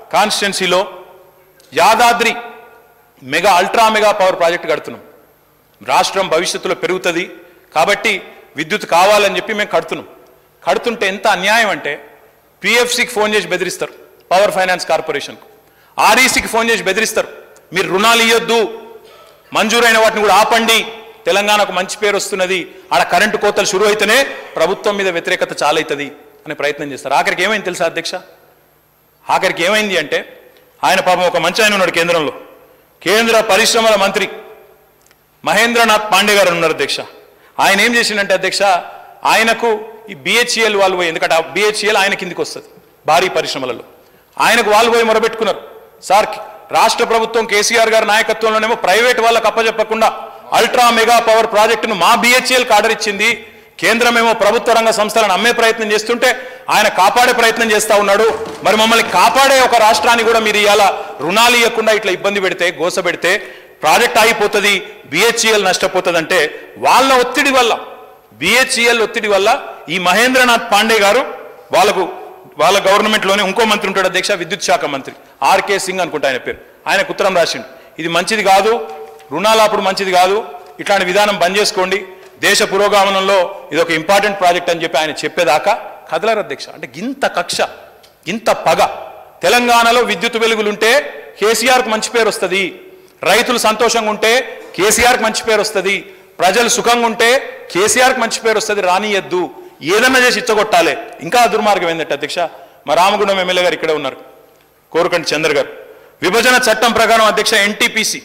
కాన్స్టిట్యున్సీలో Yadadri mega ultra mega power project కడుతున్నాం రాష్ట్రం భవిష్యత్తులో పెరుగుతుంది కాబట్టి విద్యుత్ కావాలని చెప్పి మేము కడుతున్నాం కడుతుంటే ఎంత అన్యాయం అంటే పిఎఫ్సికి ఫోన్ చేసి బెదిరిస్తారు పవర్ ఫైనాన్స్ కార్పొరేషన్కు ఆర్ఈసీకి ఫోన్ చేసి బెదిరిస్తారు మీరు రుణాలు ఇవ్వద్దు మంజూరైన వాటిని కూడా ఆపండి తెలంగాణకు మంచి పేరు వస్తున్నది ఆడ కరెంటు కోతలు షురు అయితేనే ప్రభుత్వం మీద వ్యతిరేకత చాలవుతుంది అనే ప్రయత్నం చేస్తారు ఆఖరికి ఏమైంది తెలుసా అధ్యక్ష ఆఖరికి ఏమైంది అంటే ఆయన పాపం ఒక మంచి ఆయన ఉన్నాడు కేంద్రంలో కేంద్ర పరిశ్రమల మంత్రి మహేంద్రనాథ్ పాండే గారు ఉన్నారు అధ్యక్ష ఆయన ఏం చేసిండంటే అధ్యక్ష ఆయనకు ఈ బిహెచ్ఎల్ వాళ్ళు పోయి ఎందుకంటే ఆ బిహెచ్ఎల్ ఆయన కిందికి వస్తుంది భారీ పరిశ్రమలలో ఆయనకు వాళ్ళు పోయి మొరబెట్టుకున్నారు సార్ రాష్ట్ర ప్రభుత్వం కేసీఆర్ గారి నాయకత్వంలోనేమో ప్రైవేట్ వాళ్ళకు అప్పచెప్పకుండా అల్ట్రా మెగా పవర్ ప్రాజెక్టును మా బిహెచ్ఎల్కి ఆర్డర్ ఇచ్చింది కేంద్రమేమో ప్రభుత్వ రంగ సంస్థలను అమ్మే ప్రయత్నం చేస్తుంటే ఆయన కాపాడే ప్రయత్నం చేస్తా ఉన్నాడు మరి మమ్మల్ని కాపాడే ఒక రాష్ట్రాన్ని కూడా మీరు ఇవాళ రుణాలు ఇవ్వకుండా ఇట్లా ఇబ్బంది పెడితే గోస పెడితే ప్రాజెక్ట్ ఆగిపోతుంది బిహెచ్ఈఎల్ నష్టపోతుంది అంటే వాళ్ళ ఒత్తిడి వల్ల బిహెచ్ఈఎల్ ఒత్తిడి వల్ల ఈ మహేంద్రనాథ్ పాండే గారు వాళ్ళకు వాళ్ళ గవర్నమెంట్లోనే ఇంకో మంత్రి ఉంటాడు అధ్యక్ష విద్యుత్ శాఖ మంత్రి ఆర్కే సింగ్ అనుకుంటా ఆయన పేరు ఆయనకు ఉత్తరం రాసిండు ఇది మంచిది కాదు రుణాలు అప్పుడు మంచిది కాదు ఇట్లాంటి విధానం బంద్ చేసుకోండి దేశ పురోగమనంలో ఇది ఒక ఇంపార్టెంట్ ప్రాజెక్ట్ అని చెప్పి ఆయన చెప్పేదాకా కదలరు అధ్యక్ష అంటే గింత కక్ష గింత పగ తెలంగాణలో విద్యుత్ వెలుగులుంటే కేసీఆర్కి మంచి పేరు వస్తుంది రైతులు సంతోషంగా ఉంటే కేసీఆర్కి మంచి పేరు వస్తుంది ప్రజలు సుఖంగా ఉంటే కేసీఆర్కి మంచి పేరు వస్తుంది రానియద్దు ఏదన్నా చేసి ఇచ్చగొట్టాలి ఇంకా దుర్మార్గం ఏంటంటే అధ్యక్ష మా రామగుండం ఎమ్మెల్యే గారు ఇక్కడే ఉన్నారు కోరుకంటి చంద్ర గారు విభజన చట్టం ప్రకారం అధ్యక్ష ఎన్టీపీసీ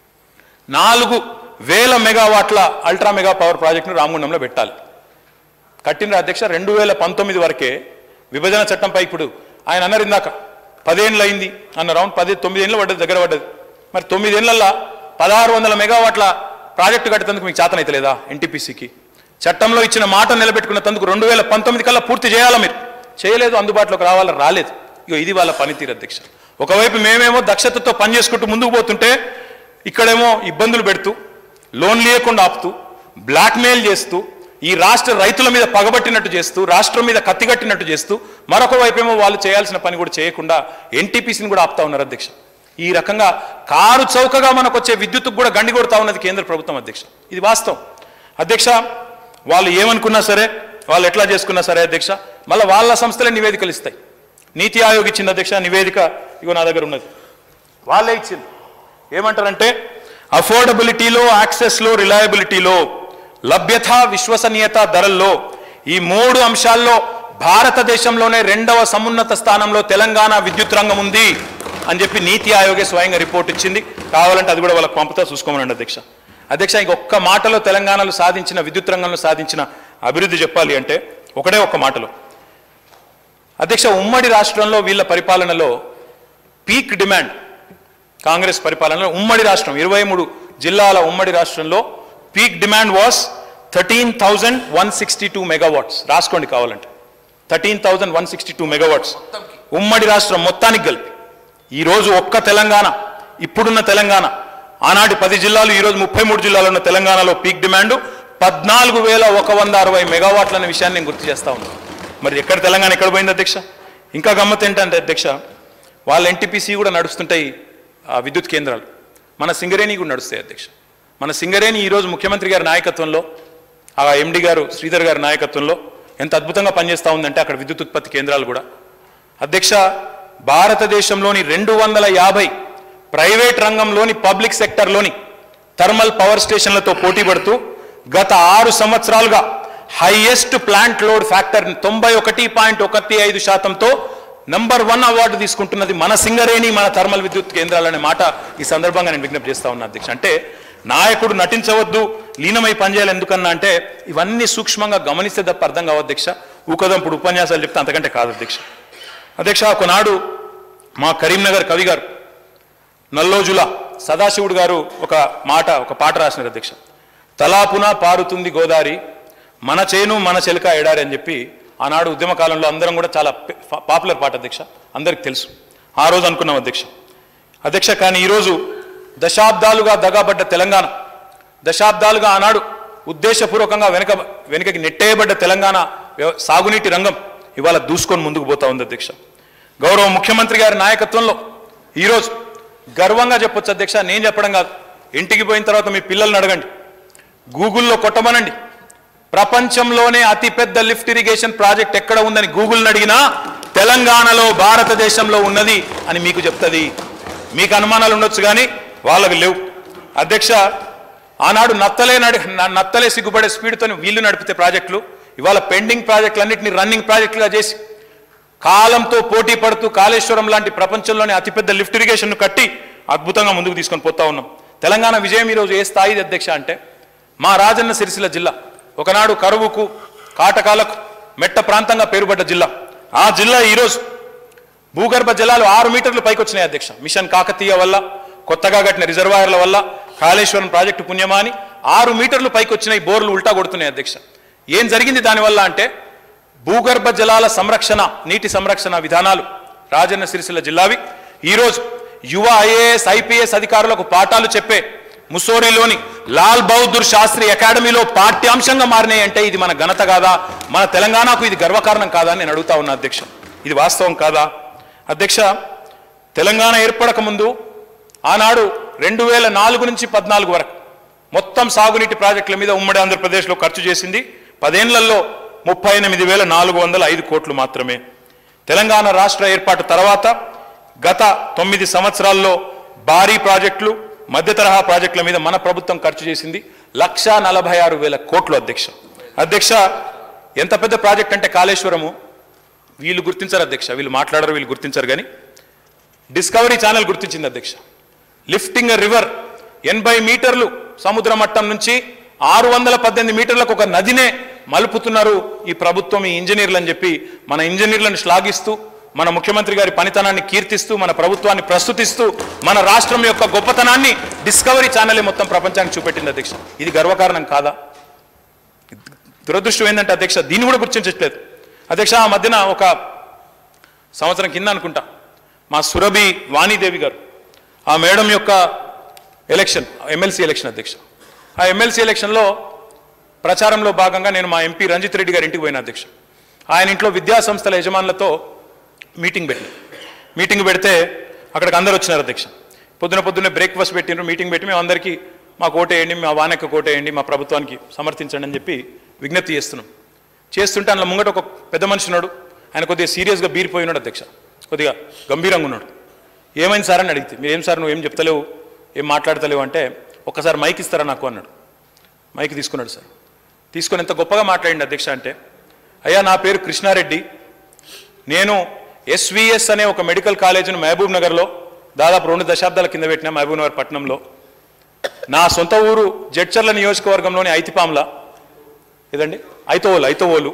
నాలుగు వేల మెగావాట్ల అల్ట్రా మెగా పవర్ ప్రాజెక్టును రామగుండంలో పెట్టాలి కట్టిన అధ్యక్ష రెండు వేల పంతొమ్మిది వరకే విభజన చట్టంపై ఇప్పుడు ఆయన అన్నారు ఇందాక పదేళ్ళు అయింది అన్న రౌండ్ పది తొమ్మిది ఏళ్ళు పడ్డది దగ్గర పడ్డది మరి తొమ్మిదేళ్లలో పదహారు వందల మెగావాట్ల ప్రాజెక్టు కట్టేందుకు మీకు చేతనైతే లేదా ఎన్టీపీసీకి చట్టంలో ఇచ్చిన మాట నిలబెట్టుకున్న తందుకు రెండు వేల పంతొమ్మిది కల్లా పూర్తి చేయాలా మీరు చేయలేదు అందుబాటులోకి రావాలా రాలేదు ఇగో ఇది వాళ్ళ పనితీరు అధ్యక్ష ఒకవైపు మేమేమో దక్షతతో పనిచేసుకుంటూ ముందుకు పోతుంటే ఇక్కడేమో ఇబ్బందులు పెడుతూ లోన్ లేకుండా ఆపుతూ బ్లాక్మెయిల్ చేస్తూ ఈ రాష్ట్ర రైతుల మీద పగబట్టినట్టు చేస్తూ రాష్ట్రం మీద కత్తిగట్టినట్టు చేస్తూ మరొక వైపేమో వాళ్ళు చేయాల్సిన పని కూడా చేయకుండా ఎన్టీపీసీని కూడా ఆపుతా ఉన్నారు అధ్యక్ష ఈ రకంగా కారు చౌకగా మనకు వచ్చే విద్యుత్తుకు కూడా గండి కొడతా ఉన్నది కేంద్ర ప్రభుత్వం అధ్యక్ష ఇది వాస్తవం అధ్యక్ష వాళ్ళు ఏమనుకున్నా సరే వాళ్ళు ఎట్లా చేసుకున్నా సరే అధ్యక్ష మళ్ళీ వాళ్ళ సంస్థలే నివేదికలు ఇస్తాయి నీతి ఆయోగ్ ఇచ్చింది అధ్యక్ష నివేదిక ఇగో నా దగ్గర ఉన్నది వాళ్ళే ఇచ్చింది ఏమంటారంటే అఫోర్డబిలిటీలో యాక్సెస్లో రిలయబిలిటీలో లభ్యత విశ్వసనీయత ధరల్లో ఈ మూడు అంశాల్లో భారతదేశంలోనే రెండవ సమున్నత స్థానంలో తెలంగాణ విద్యుత్ రంగం ఉంది అని చెప్పి నీతి ఆయోగే స్వయంగా రిపోర్ట్ ఇచ్చింది కావాలంటే అది కూడా వాళ్ళకి పంపుతా చూసుకోమనండి అధ్యక్ష అధ్యక్ష ఇంకొక్క మాటలో తెలంగాణలో సాధించిన విద్యుత్ రంగంలో సాధించిన అభివృద్ధి చెప్పాలి అంటే ఒకటే ఒక్క మాటలో అధ్యక్ష ఉమ్మడి రాష్ట్రంలో వీళ్ళ పరిపాలనలో పీక్ డిమాండ్ కాంగ్రెస్ పరిపాలనలో ఉమ్మడి రాష్ట్రం ఇరవై మూడు జిల్లాల ఉమ్మడి రాష్ట్రంలో peak demand was thirteen thousand one sixty two megawatts రాసుకోండి కావాలంటే thirteen thousand one sixty two megawatts ఉమ్మడి రాష్ట్రం మొత్తానికి కలిపి ఈరోజు ఒక్క తెలంగాణ ఇప్పుడున్న తెలంగాణ ఆనాటి పది జిల్లాలు ఈరోజు ముప్పై మూడు జిల్లాలు ఉన్న తెలంగాణలో పీక్ డిమాండ్ పద్నాలుగు వేల ఒక వంద అరవై మెగావాట్ల అనే విషయాన్ని నేను గుర్తు చేస్తా ఉన్నాను మరి ఎక్కడ తెలంగాణ ఎక్కడ పోయింది అధ్యక్ష ఇంకా గమ్మత్ ఏంటంటే అధ్యక్ష వాళ్ళ ఎన్టీపీసీ కూడా నడుస్తుంటాయి ఆ విద్యుత్ కేంద్రాలు మన సింగరేణి కూడా నడుస్తాయి అధ్యక్ష మన సింగరేణి ఈరోజు ముఖ్యమంత్రి గారి నాయకత్వంలో ఆ ఎండి గారు శ్రీధర్ గారి నాయకత్వంలో ఎంత అద్భుతంగా పనిచేస్తూ ఉందంటే అక్కడ విద్యుత్ ఉత్పత్తి కేంద్రాలు కూడా అధ్యక్ష భారతదేశంలోని రెండు వందల యాభై ప్రైవేట్ రంగంలోని పబ్లిక్ సెక్టర్లోని థర్మల్ పవర్ స్టేషన్లతో పోటీ పడుతూ గత ఆరు సంవత్సరాలుగా హైయెస్ట్ ప్లాంట్ లోడ్ ఫ్యాక్టర్ తొంభై ఒకటి పాయింట్ ఒకటి ఐదు శాతంతో నంబర్ వన్ అవార్డు తీసుకుంటున్నది మన సింగరేణి మన థర్మల్ విద్యుత్ కేంద్రాలనే మాట ఈ సందర్భంగా నేను విజ్ఞప్తి చేస్తా ఉన్నా అధ్యక్ష అంటే నాయకుడు నటించవద్దు లీనమై పనిచేయాలి ఎందుకన్నా అంటే ఇవన్నీ సూక్ష్మంగా గమనిస్తే తప్ప అర్థం కావు అధ్యక్ష ఊకదంపుడు ఉపన్యాసాలు చెప్తే అంతకంటే కాదు అధ్యక్ష అధ్యక్ష ఒకనాడు మా కరీంనగర్ కవి గారు నల్లోజుల సదాశివుడు గారు ఒక మాట ఒక పాట రాసినారు అధ్యక్ష తలాపున పారుతుంది గోదారి మన చేను మన చెలక ఎడారి అని చెప్పి ఆనాడు ఉద్యమ కాలంలో అందరం కూడా చాలా పె- ఫా- పాపులర్ పాట అధ్యక్ష అందరికి తెలుసు ఆ రోజు అనుకున్నాం అధ్యక్ష అధ్యక్ష కానీ ఈరోజు దశాబ్దాలుగా దగాబడ్డ తెలంగాణ దశాబ్దాలుగా ఆనాడు ఉద్దేశపూర్వకంగా వెనక వెనుకకి నెట్టేయబడ్డ తెలంగాణ వ్యవ- సాగునీటి రంగం ఇవాళ దూసుకొని ముందుకు పోతా ఉంది అధ్యక్ష గౌరవ ముఖ్యమంత్రి గారి నాయకత్వంలో ఈరోజు గర్వంగా చెప్పొచ్చు అధ్యక్ష నేను చెప్పడం కాదు ఇంటికి పోయిన తర్వాత మీ పిల్లల్ని అడగండి గూగుల్లో కొట్టమనండి ప్రపంచంలోనే అతిపెద్ద లిఫ్ట్ ఇరిగేషన్ ప్రాజెక్ట్ ఎక్కడ ఉందని గూగుల్ని అడిగినా తెలంగాణలో భారతదేశంలో ఉన్నది అని మీకు చెప్తుంది మీకు అనుమానాలు ఉండొచ్చు కానీ వాళ్ళకి లేవు అధ్యక్ష ఆనాడు నత్తలే నడి న- నత్తలే సిగ్గుపడే స్పీడ్తో వీళ్ళు నడిపితే ప్రాజెక్టులు ఇవాళ పెండింగ్ ప్రాజెక్టులన్నింటినీ రన్నింగ్ ప్రాజెక్టులుగా చేసి కాలంతో పోటీ పడుతూ కాళేశ్వరం లాంటి ప్రపంచంలోనే అతిపెద్ద లిఫ్ట్ ఇరిగేషన్ను కట్టి అద్భుతంగా ముందుకు తీసుకొని పోతా ఉన్నాం తెలంగాణ విజయం ఈరోజు ఏ స్థాయి అధ్యక్ష అంటే మా రాజన్న సిరిసిల్ల జిల్లా ఒకనాడు కరువుకు కాటకాలకు మెట్ట ప్రాంతంగా పేరుపడ్డ జిల్లా ఆ జిల్లా ఈరోజు భూగర్భ జలాలు ఆరు మీటర్లు పైకి వచ్చినాయి అధ్యక్ష మిషన్ కాకతీయ వల్ల కొత్తగా కట్టిన రిజర్వాయర్ల వల్ల కాళేశ్వరం ప్రాజెక్టు పుణ్యమా అని ఆరు మీటర్లు పైకి వచ్చినాయి బోర్లు ఉల్టా కొడుతున్నాయి అధ్యక్ష ఏం జరిగింది దానివల్ల అంటే భూగర్భ జలాల సంరక్షణ నీటి సంరక్షణ విధానాలు రాజన్న సిరిసిల్ల జిల్లావి ఈరోజు యువ ఐఏఎస్ ఐపీఎస్ అధికారులకు పాఠాలు చెప్పే ముసోరిలోని లాల్ బహదూర్ శాస్త్రి అకాడమీలో పాఠ్యాంశంగా మారినాయి అంటే ఇది మన ఘనత కాదా మన తెలంగాణకు ఇది గర్వకారణం కాదా అని నేను అడుగుతా ఉన్నా అధ్యక్ష ఇది వాస్తవం కాదా అధ్యక్ష తెలంగాణ ఏర్పడక ముందు ఆనాడు రెండు వేల నాలుగు నుంచి పద్నాలుగు వరకు మొత్తం సాగునీటి ప్రాజెక్టుల మీద ఉమ్మడి ఆంధ్రప్రదేశ్లో ఖర్చు చేసింది పదేళ్లలో ముప్పై ఎనిమిది వేల నాలుగు వందల ఐదు కోట్లు మాత్రమే తెలంగాణ రాష్ట్ర ఏర్పాటు తర్వాత గత తొమ్మిది సంవత్సరాల్లో భారీ ప్రాజెక్టులు మధ్య తరహా ప్రాజెక్టుల మీద మన ప్రభుత్వం ఖర్చు చేసింది లక్షా నలభై ఆరు వేల కోట్లు అధ్యక్ష అధ్యక్ష ఎంత పెద్ద ప్రాజెక్ట్ అంటే కాళేశ్వరము వీళ్ళు గుర్తించరు అధ్యక్ష వీళ్ళు మాట్లాడరు వీళ్ళు గుర్తించరు కానీ డిస్కవరీ ఛానల్ గుర్తించింది అధ్యక్ష లిఫ్టింగ్ ఎ రివర్ ఎనభై మీటర్లు సముద్ర మట్టం నుంచి ఆరు వందల పద్దెనిమిది మీటర్లకు ఒక నదినే మలుపుతున్నారు ఈ ప్రభుత్వం ఈ ఇంజనీర్లు అని చెప్పి మన ఇంజనీర్లను శ్లాఘిస్తూ మన ముఖ్యమంత్రి గారి పనితనాన్ని కీర్తిస్తూ మన ప్రభుత్వాన్ని ప్రస్తుతిస్తూ మన రాష్ట్రం యొక్క గొప్పతనాన్ని డిస్కవరీ ఛానలే మొత్తం ప్రపంచానికి చూపెట్టింది అధ్యక్ష ఇది గర్వకారణం కాదా దురదృష్టం ఏంటంటే అధ్యక్ష దీన్ని కూడా గుర్తించట్లేదు అధ్యక్ష ఆ మధ్యన ఒక సంవత్సరం కింద అనుకుంటా మా సురభి వాణిదేవి గారు ఆ మేడం యొక్క ఎలక్షన్ ఎమ్మెల్సీ ఎలక్షన్ అధ్యక్ష ఆ ఎమ్మెల్సీ ఎలక్షన్లో ప్రచారంలో భాగంగా నేను మా ఎంపీ రంజిత్ రెడ్డి గారి ఇంటికి పోయిన అధ్యక్ష ఆయన ఇంట్లో విద్యా సంస్థల యజమానులతో మీటింగ్ పెట్టి మీటింగ్ పెడితే అక్కడికి అందరు వచ్చినారు అధ్యక్ష పొద్దున పొద్దున్నే బ్రేక్ఫాస్ట్ పెట్టినారు మీటింగ్ పెట్టి మేము అందరికీ మా కోటేయండి మా వానక్క కోటేయండి మా ప్రభుత్వానికి సమర్థించండి అని చెప్పి విజ్ఞప్తి చేస్తున్నాం చేస్తుంటే అందులో ముంగట ఒక పెద్ద మనిషి ఉన్నాడు ఆయన కొద్దిగా సీరియస్గా బీరిపోయి ఉన్నాడు అధ్యక్ష కొద్దిగా గంభీరంగా ఉన్నాడు ఏమైంది సార్ అని అడిగితే మీరు ఏం సార్ నువ్వు ఏం చెప్తలేవు ఏం మాట్లాడతలేవు అంటే ఒక్కసారి మైక్ ఇస్తారా నాకు అన్నాడు మైక్ తీసుకున్నాడు సార్ తీసుకొని ఎంత గొప్పగా మాట్లాడింది అధ్యక్ష అంటే అయ్యా నా పేరు కృష్ణారెడ్డి నేను ఎస్విఎస్ అనే ఒక మెడికల్ కాలేజీని మహబూబ్ నగర్లో దాదాపు రెండు దశాబ్దాల కింద పెట్టిన మహబూబ్ నగర్ పట్టణంలో నా సొంత ఊరు జడ్చర్ల నియోజకవర్గంలోని ఐతిపాంల ఏదండి ఐతవోలు ఐతవోలు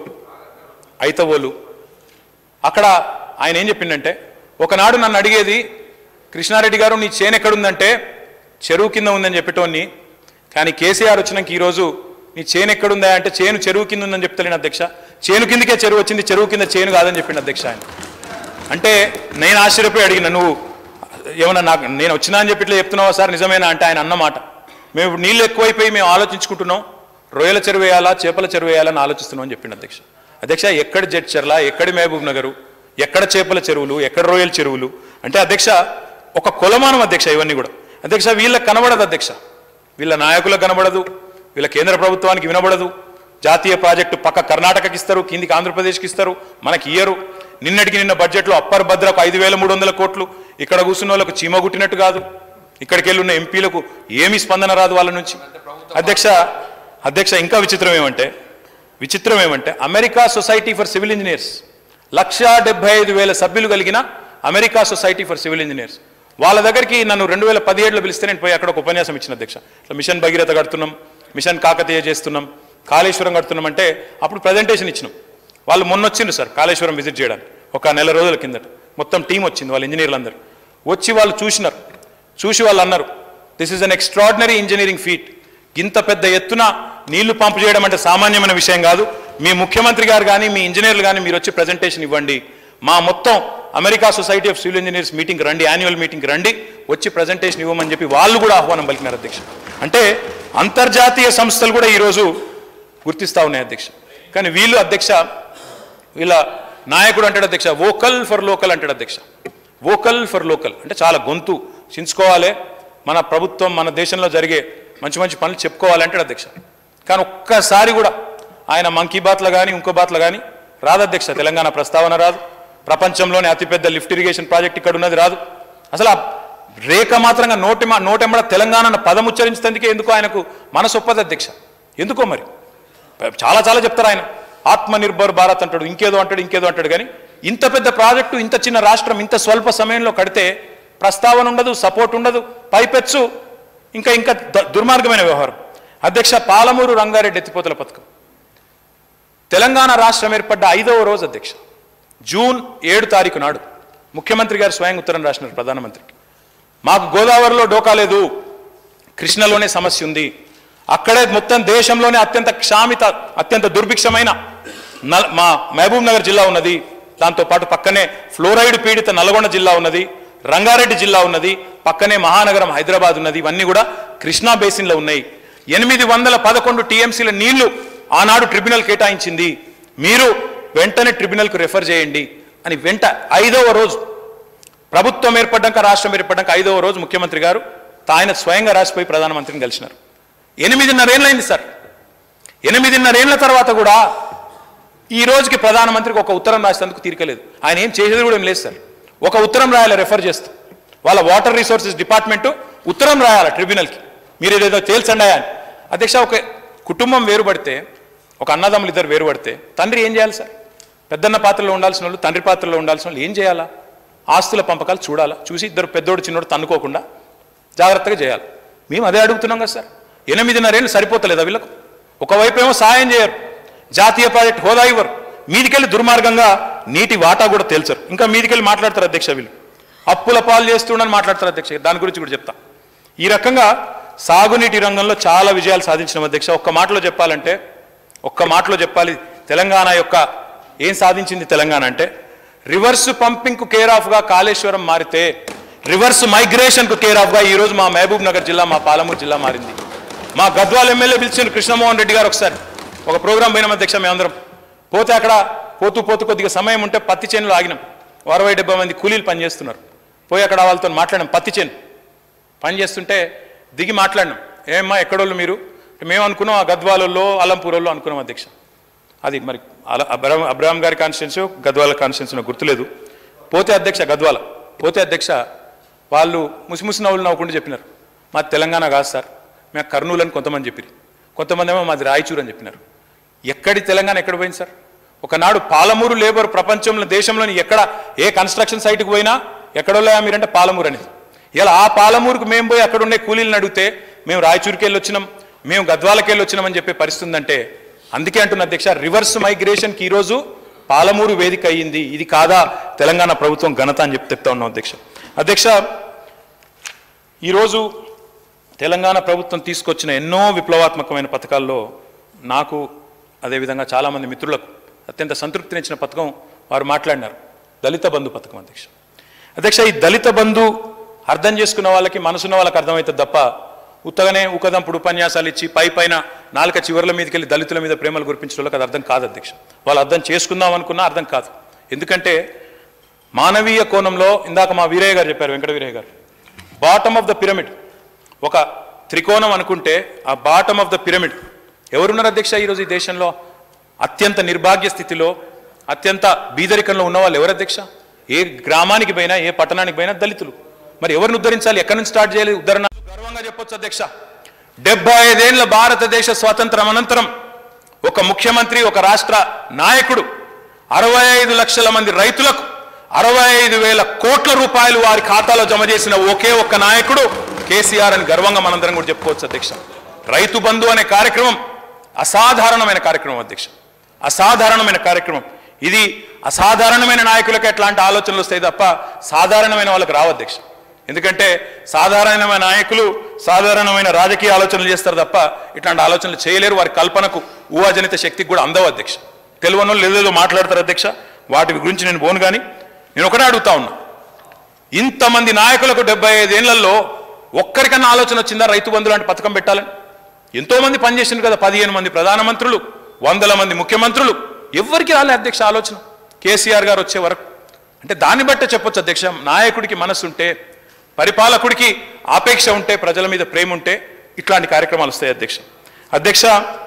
ఐతవోలు అక్కడ ఆయన ఏం చెప్పిండంటే ఒకనాడు నన్ను అడిగేది కృష్ణారెడ్డి గారు నీ చేను ఎక్కడుందంటే చెరువు కింద ఉందని చెప్పేటోని కానీ కేసీఆర్ వచ్చినాక ఈరోజు నీ చేను ఎక్కడుందా అంటే చేను చెరువు కింద ఉందని చెప్తలేను అధ్యక్ష చేను కిందకే చెరువు వచ్చింది చెరువు కింద చేను కాదని చెప్పిండు అధ్యక్ష ఆయన అంటే నేను ఆశ్చర్యపోయి అడిగిన నువ్వు ఏమన్నా నాకు నేను వచ్చినా అని చెప్పి ఇట్లా చెప్తున్నావా సార్ నిజమేనా అంటే ఆయన అన్నమాట మేము ఇప్పుడు నీళ్ళు ఎక్కువైపోయి మేము ఆలోచించుకుంటున్నాం రొయ్యల చెరువు వేయాలా చేపల చెరువు వేయాలని ఆలోచిస్తున్నాం అని చెప్పిండు అధ్యక్ష అధ్యక్ష ఎక్కడ జడ్చర్ల ఎక్కడి మహబూబ్ నగరు ఎక్కడ చేపల చెరువులు ఎక్కడ రొయ్యల చెరువులు అంటే అధ్యక్ష ఒక కొలమానం అధ్యక్ష ఇవన్నీ కూడా అధ్యక్ష వీళ్ళకి కనబడదు అధ్యక్ష వీళ్ళ నాయకులకు కనబడదు వీళ్ళ కేంద్ర ప్రభుత్వానికి వినబడదు జాతీయ ప్రాజెక్టు పక్క కర్ణాటకకి ఇస్తారు కిందికి ఆంధ్రప్రదేశ్కి ఇస్తారు మనకి ఇయ్యరు నిన్నటికి నిన్న బడ్జెట్లో అప్పర్ భద్రకు ఐదు వేల మూడు వందల కోట్లు ఇక్కడ కూర్చున్న వాళ్ళకు చీమ గుట్టినట్టు కాదు ఇక్కడికి వెళ్ళున్న ఎంపీలకు ఏమీ స్పందన రాదు వాళ్ళ నుంచి అధ్యక్ష అధ్యక్ష ఇంకా విచిత్రం ఏమంటే విచిత్రం ఏమంటే America society for civil engineers లక్షా డెబ్బై ఐదు వేల సభ్యులు కలిగిన America society for civil engineers వాళ్ళ దగ్గరికి నన్ను రెండు వేల పదిహేడులో పిలిస్తే నేను పోయి అక్కడ ఒక ఉపన్యాసం ఇచ్చిన అధ్యక్ష ఇట్లా మిషన్ భగీరథ కడుతున్నాం మిషన్ కాకతీయ చేస్తున్నాం కాళేశ్వరం కడుతున్నాం అంటే అప్పుడు ప్రజెంటేషన్ ఇచ్చినాం వాళ్ళు మొన్న వచ్చిండ్రు సార్ కాళేశ్వరం విజిట్ చేయడానికి ఒక నెల రోజుల కిందట మొత్తం టీం వచ్చింది వాళ్ళ ఇంజనీర్లు అందరూ వచ్చి వాళ్ళు చూసినారు చూసి వాళ్ళు అన్నారు this is an extraordinary engineering feat ఇంత పెద్ద ఎత్తున నీళ్లు పంపు చేయడం అంటే సామాన్యమైన విషయం కాదు మీ ముఖ్యమంత్రి గారు కానీ మీ ఇంజనీర్లు కానీ మీరు వచ్చి ప్రజెంటేషన్ ఇవ్వండి మా మొత్తం America society of civil engineers meeting రండి యాన్యువల్ మీటింగ్ రండి వచ్చి ప్రజెంటేషన్ ఇవ్వమని చెప్పి వాళ్ళు కూడా ఆహ్వానం పలికినారు అధ్యక్ష అంటే అంతర్జాతీయ సంస్థలు కూడా ఈరోజు గుర్తిస్తా ఉన్నాయి అధ్యక్ష కానీ వీళ్ళు అధ్యక్ష వీళ్ళ నాయకుడు అంటాడు అధ్యక్ష వోకల్ ఫర్ లోకల్ అంటాడు అధ్యక్ష వోకల్ ఫర్ లోకల్ అంటే చాలా గొంతు చించుకోవాలి మన ప్రభుత్వం మన దేశంలో జరిగే మంచి మంచి పనులు చెప్పుకోవాలి అంటాడు అధ్యక్ష కానీ ఒక్కసారి కూడా ఆయన మంకీ బాత్లో కానీ ఇంకో బాత్లో కానీ రాదు అధ్యక్ష తెలంగాణ ప్రస్తావన రాదు ప్రపంచంలోనే అతిపెద్ద లిఫ్ట్ ఇరిగేషన్ ప్రాజెక్ట్ ఇక్కడ ఉన్నది రాదు అసలు ఆ రేఖ మాత్రంగా నోటి మా నోటెంబడ తెలంగాణ అన్న పదం ఉచ్చరించేందుకే ఎందుకు ఆయనకు మనసు ఒప్పదు అధ్యక్ష ఎందుకో మరి చాలా చాలా చెప్తారు ఆయన ఆత్మనిర్భర్ భారత్ అంటాడు ఇంకేదో అంటాడు ఇంకేదో అంటాడు కానీ ఇంత పెద్ద ప్రాజెక్టు ఇంత చిన్న రాష్ట్రం ఇంత స్వల్ప సమయంలో కడితే ప్రస్తావన ఉండదు సపోర్ట్ ఉండదు పైపెచ్చు ఇంకా ఇంకా ద- దుర్మార్గమైన వ్యవహారం అధ్యక్ష పాలమూరు రంగారెడ్డి ఎత్తిపోతల పథకం తెలంగాణ రాష్ట్రం ఏర్పడ్డ ఐదవ రోజు అధ్యక్ష జూన్ ఏడు తారీఖు నాడు ముఖ్యమంత్రి గారు స్వయం ఉత్తరం రాసినారు ప్రధానమంత్రికి మాకు గోదావరిలో డోకా లేదు కృష్ణలోనే సమస్య ఉంది అక్కడే మొత్తం దేశంలోనే అత్యంత క్షామిత అత్యంత దుర్భిక్షమైన నల్- మా మహబూబ్ నగర్ జిల్లా ఉన్నది దాంతో పాటు పక్కనే ఫ్లోరైడ్ పీడిత నల్గొండ జిల్లా ఉన్నది రంగారెడ్డి జిల్లా ఉన్నది పక్కనే మహానగరం హైదరాబాద్ ఉన్నది ఇవన్నీ కూడా కృష్ణా బేసిన్లో ఉన్నాయి ఎనిమిది వందల పదకొండు టీఎంసీల నీళ్లు ఆనాడు ట్రిబ్యునల్ కేటాయించింది మీరు వెంటనే ట్రిబ్యునల్కు రెఫర్ చేయండి అని వెంట ఐదవ రోజు ప్రభుత్వం ఏర్పడ్డాక రాష్ట్రం ఏర్పడ్డాక ఐదవ రోజు ముఖ్యమంత్రి గారు ఆయన స్వయంగా రాసిపోయి ప్రధానమంత్రిని కలిసినారు ఎనిమిదిన్నరేళ్ళైంది సార్ ఎనిమిదిన్నరేళ్ల తర్వాత కూడా ఈ రోజుకి ప్రధానమంత్రికి ఒక ఉత్తరం రాసేందుకు తీరికలేదు ఆయన ఏం చేసేది కూడా ఏం లేదు సార్ ఒక ఉత్తరం రాయాలి రెఫర్ చేస్తూ వాళ్ళ వాటర్ రిసోర్సెస్ డిపార్ట్మెంట్ ఉత్తరం రాయాలి ట్రిబ్యునల్కి మీరు ఏదేదో తేల్చండి అని అధ్యక్ష ఒక కుటుంబం వేరుపడితే ఒక అన్నదమ్ములు ఇద్దరు వేరుపడితే తండ్రి ఏం చేయాలి సార్ పెద్దన్న పాత్రలో ఉండాల్సిన వాళ్ళు తండ్రి పాత్రలో ఉండాల్సిన వాళ్ళు ఏం చేయాలా ఆస్తుల పంపకాలు చూడాలా చూసి ఇద్దరు పెద్దోడు చిన్నోడు తన్నుకోకుండా జాగ్రత్తగా చేయాలి మేము అదే అడుగుతున్నాం కదా సార్ ఎనిమిదిన్నరేళ్ళు సరిపోతలేదా వీళ్ళకు ఒకవైపు ఏమో సాయం చేయరు జాతీయ ప్రాజెక్ట్ హోదా ఇవ్వరు మీదికెళ్ళి దుర్మార్గంగా నీటి వాటా కూడా తేల్చరు ఇంకా మీదికెళ్ళి మాట్లాడతారు అధ్యక్ష వీళ్ళు అప్పుల పాలు చేస్తుండని మాట్లాడతారు అధ్యక్ష దాని గురించి కూడా చెప్తా ఈ రకంగా సాగునీటి రంగంలో చాలా విజయాలు సాధించిన అధ్యక్ష ఒక్క మాటలో చెప్పాలంటే ఒక్క మాటలో చెప్పాలి తెలంగాణ యొక్క ఏం సాధించింది తెలంగాణ అంటే రివర్స్ పంపింగ్కు కేర్ ఆఫ్గా కాళేశ్వరం మారితే రివర్స్ మైగ్రేషన్కు కేర్ ఆఫ్గా ఈరోజు మా మహబూబ్ నగర్ జిల్లా మా పాలమూరు జిల్లా మారింది మా గద్వాల్ ఎమ్మెల్యే పిలిచిన కృష్ణమోహన్ రెడ్డి గారు ఒకసారి ఒక ప్రోగ్రాం పోయినాం అధ్యక్ష మేమందరం పోతే అక్కడ పోతూ పోతూ కొద్దిగా సమయం ఉంటే పత్తి చేనులో ఆగినాం ఓ అరవై డెబ్బై మంది కూలీలు పనిచేస్తున్నారు పోయి అక్కడ వాళ్ళతో మాట్లాడినాం పత్తి చేను పని చేస్తుంటే దిగి మాట్లాడినాం ఏమ్మా ఎక్కడోళ్ళు మీరు మేము అనుకున్నాం ఆ గద్వాలలో అలంపూరలో అనుకున్నాం అధ్యక్ష అది మరి అల- అబ్రహం అబ్రహాం గారి కాన్స్టిట్యున్సీ గద్వాల కాన్స్టిట్యున్సీ నాకు గుర్తులేదు పోతే అధ్యక్ష గద్వాల పోతే అధ్యక్ష వాళ్ళు ముసిముసి నవ్వులు నవ్వుకుంటూ చెప్పినారు మాది తెలంగాణ కాదు సార్ మేము కర్నూలు అని కొంతమంది చెప్పారు కొంతమంది ఏమో మాది రాయచూరు అని చెప్పినారు ఎక్కడి తెలంగాణ ఎక్కడ పోయింది సార్ ఒకనాడు పాలమూరు లేబర్ ప్రపంచంలో దేశంలోని ఎక్కడ ఏ కన్స్ట్రక్షన్ సైట్కి పోయినా ఎక్కడోళ్ళా మీరంటే పాలమూరు అనేది ఇలా ఆ పాలమూరుకు మేము పోయి అక్కడ ఉండే కూలీలను అడిగితే మేము రాయచూరుకి వెళ్ళి వచ్చినాం మేము గద్వాలకి వెళ్ళి వచ్చినామని చెప్పే పరిస్థితి ఉందంటే అందుకే అంటున్న అధ్యక్ష రివర్స్ మైగ్రేషన్కి ఈరోజు పాలమూరు వేదిక అయ్యింది ఇది కాదా తెలంగాణ ప్రభుత్వం ఘనత అని చెప్పి చెప్తా ఉన్నాం అధ్యక్ష అధ్యక్ష ఈరోజు తెలంగాణ ప్రభుత్వం తీసుకొచ్చిన ఎన్నో విప్లవాత్మకమైన పథకాల్లో నాకు అదేవిధంగా చాలామంది మిత్రులకు అత్యంత సంతృప్తినిచ్చిన పథకం వారు మాట్లాడినారు దళిత బంధు పథకం అధ్యక్ష అధ్యక్ష ఈ దళిత బంధు అర్థం చేసుకున్న వాళ్ళకి మనసున్న వాళ్ళకి అర్థమవుతుంది తప్ప ఉత్తగానే ఉకదంపుడు ఉపన్యాసాలు ఇచ్చి పై పైన నాలుక చివర్ల మీదకి వెళ్ళి దళితుల మీద ప్రేమలు కురిపించిన వాళ్ళకి అది అర్థం కాదు అధ్యక్ష వాళ్ళు అర్థం చేసుకుందాం అనుకున్నా అర్థం కాదు ఎందుకంటే మానవీయ కోణంలో ఇందాక మా వీరయ్య గారు చెప్పారు వెంకట వీరయ్య గారు బాటమ్ ఆఫ్ ద పిరమిడ్ ఒక త్రికోణం అనుకుంటే ఆ బాటమ్ ఆఫ్ ద పిరమిడ్ ఎవరున్నారు అధ్యక్ష ఈరోజు ఈ దేశంలో అత్యంత నిర్భాగ్య స్థితిలో అత్యంత బీదరికంలో ఉన్న వాళ్ళు ఎవరు అధ్యక్ష ఏ గ్రామానికి పోయినా ఏ పట్టణానికి పోయినా దళితులు మరి ఎవరిని ఉద్ధరించాలి ఎక్కడి నుంచి స్టార్ట్ చేయాలి ఉద్ధరణ గర్వంగా చెప్పొచ్చు అధ్యక్ష డెబ్బై ఐదేళ్ల భారతదేశ స్వాతంత్రం అనంతరం ఒక ముఖ్యమంత్రి ఒక రాష్ట్ర నాయకుడు అరవై ఐదు లక్షల మంది రైతులకు అరవై ఐదు వేల కోట్ల రూపాయలు వారి ఖాతాలో జమ చేసిన ఒకే ఒక్క నాయకుడు కేసీఆర్ అని గర్వంగా మనందరం కూడా చెప్పుకోవచ్చు అధ్యక్ష రైతు బంధు అనే కార్యక్రమం అసాధారణమైన కార్యక్రమం అధ్యక్ష అసాధారణమైన కార్యక్రమం ఇది అసాధారణమైన నాయకులకు ఎట్లాంటి ఆలోచనలు వస్తాయి తప్ప సాధారణమైన వాళ్ళకి రావు అధ్యక్ష ఎందుకంటే సాధారణమైన నాయకులు సాధారణమైన రాజకీయ ఆలోచనలు చేస్తారు తప్ప ఇట్లాంటి ఆలోచనలు చేయలేరు వారి కల్పనకు ఊహాజనిత శక్తికి కూడా అందవు అధ్యక్ష తెలియని వాళ్ళు ఏదేదో మాట్లాడతారు అధ్యక్ష వాటి గురించి నేను పోను కానీ నేను ఒకటే అడుగుతా ఉన్నా ఇంతమంది నాయకులకు డెబ్బై ఐదేళ్లలో ఒక్కరికన్నా ఆలోచన వచ్చిందా రైతు బంధు లాంటి పథకం పెట్టాలని ఎంతో మంది పనిచేసింది కదా పదిహేను మంది ప్రధానమంత్రులు వందల మంది ముఖ్యమంత్రులు ఎవ్వరికి రాలే అధ్యక్ష ఆలోచన కేసీఆర్ గారు వచ్చే వరకు అంటే దాన్ని బట్టే చెప్పొచ్చు అధ్యక్ష నాయకుడికి మనసు ఉంటే పరిపాలకుడికి ఆపేక్ష ఉంటే ప్రజల మీద ప్రేమ ఉంటే ఇట్లాంటి కార్యక్రమాలు వస్తాయి అధ్యక్ష అధ్యక్ష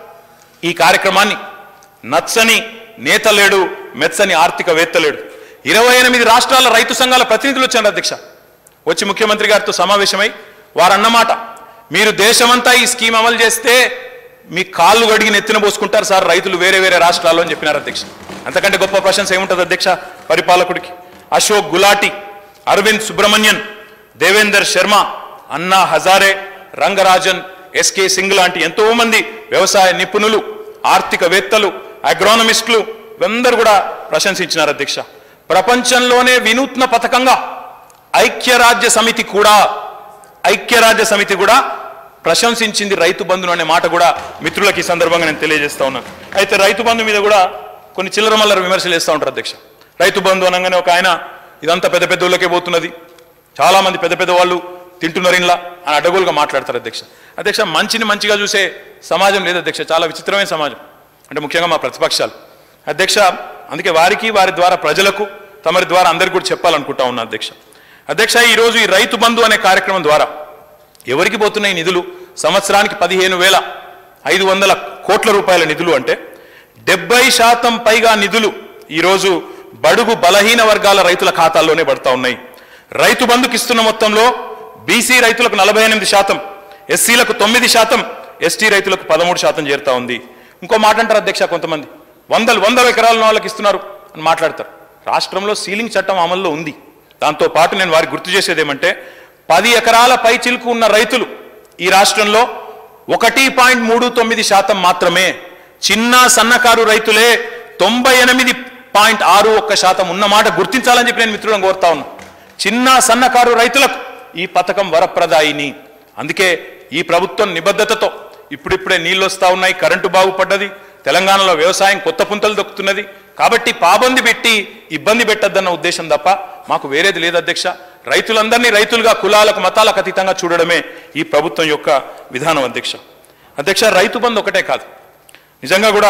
ఈ కార్యక్రమాన్ని నచ్చని నేత లేడు మెచ్చని ఆర్థికవేత్త లేడు ఇరవై ఎనిమిది రాష్ట్రాల రైతు సంఘాల ప్రతినిధులు వచ్చారు అధ్యక్ష వచ్చి ముఖ్యమంత్రి గారితో సమావేశమై వారు అన్నమాట మీరు దేశమంతా ఈ స్కీమ్ అమలు చేస్తే మీ కాళ్ళు గడిగి నెత్తిన పోసుకుంటారు సార్ రైతులు వేరే వేరే రాష్ట్రాల్లో అని చెప్పినారు అధ్యక్ష అంతకంటే గొప్ప ప్రశంస ఏముంటుంది అధ్యక్ష పరిపాలకుడికి అశోక్ గులాటి అరవింద్ సుబ్రహ్మణ్యన్ దేవేందర్ శర్మ అన్నా హజారే రంగరాజన్ ఎస్కే సింగ్ లాంటి ఎంతో మంది వ్యవసాయ నిపుణులు ఆర్థికవేత్తలు అగ్రానమిస్టులు అందరూ కూడా ప్రశంసించినారు అధ్యక్ష ప్రపంచంలోనే వినూత్న పథకంగా ఐక్యరాజ్య సమితి కూడా ఐక్యరాజ్య సమితి కూడా ప్రశంసించింది రైతు బంధును అనే మాట కూడా మిత్రులకి ఈ సందర్భంగా నేను తెలియజేస్తా ఉన్నాను అయితే రైతు బంధు మీద కూడా కొన్ని చిల్లర మల్లర విమర్శలు వేస్తూ ఉంటారు అధ్యక్ష రైతు బంధు అనగానే ఒక ఆయన ఇదంతా పెద్ద పెద్ద ఊళ్ళకే పోతున్నది చాలా మంది పెద్ద పెద్ద వాళ్ళు తింటున్నారు ఇంట్లో అని అడ్డగోలుగా మాట్లాడతారు అధ్యక్ష అధ్యక్ష మంచిని మంచిగా చూసే సమాజం లేదు అధ్యక్ష చాలా విచిత్రమైన సమాజం అంటే ముఖ్యంగా మా ప్రతిపక్షాలు అధ్యక్ష అందుకే వారికి వారి ద్వారా ప్రజలకు తమరి ద్వారా అందరికీ కూడా చెప్పాలనుకుంటా ఉన్నా అధ్యక్ష అధ్యక్ష ఈరోజు ఈ రైతు బంధు అనే కార్యక్రమం ద్వారా ఎవరికి పోతున్నాయి నిధులు సంవత్సరానికి పదిహేను వేల ఐదు వందల కోట్ల రూపాయల నిధులు అంటే డెబ్బై శాతం పైగా నిధులు ఈరోజు బడుగు బలహీన వర్గాల రైతుల ఖాతాల్లోనే పడతా ఉన్నాయి రైతు బంధుకి ఇస్తున్న మొత్తంలో బీసీ రైతులకు నలభై ఎనిమిది శాతం ఎస్సీలకు తొమ్మిది శాతం ఎస్టీ రైతులకు పదమూడు శాతం చేరుతా ఉంది ఇంకో మాట అంటారు అధ్యక్ష కొంతమంది వందలు వందల ఎకరాల వాళ్ళకి ఇస్తున్నారు అని మాట్లాడతారు రాష్ట్రంలో సీలింగ్ చట్టం అమల్లో ఉంది దాంతో పాటు నేను వారికి గుర్తు చేసేది ఏమంటే పది ఎకరాల పై చిలుకు ఉన్న రైతులు ఈ రాష్ట్రంలో ఒకటి పాయింట్ మూడు తొమ్మిది శాతం మాత్రమే చిన్న సన్నకారు రైతులే తొంభై ఎనిమిది పాయింట్ ఆరు ఒక్క శాతం ఉన్నమాట గుర్తించాలని చెప్పి నేను మిత్రులను కోరుతా ఉన్నా చిన్న సన్నకారు రైతులకు ఈ పథకం వరప్రదాయిని అందుకే ఈ ప్రభుత్వం నిబద్ధతతో ఇప్పుడిప్పుడే నీళ్ళు వస్తా ఉన్నాయి కరెంటు బాగుపడ్డది తెలంగాణలో వ్యవసాయం కొత్త పుంతలు దొక్కుతున్నది కాబట్టి పాబంది పెట్టి ఇబ్బంది పెట్టద్దన్న ఉద్దేశం తప్ప మాకు వేరేది లేదు అధ్యక్ష రైతులందరినీ రైతులుగా కులాలకు మతాలకు అతీతంగా చూడడమే ఈ ప్రభుత్వం యొక్క విధానం అధ్యక్ష అధ్యక్ష రైతు బంధు ఒకటే కాదు నిజంగా కూడా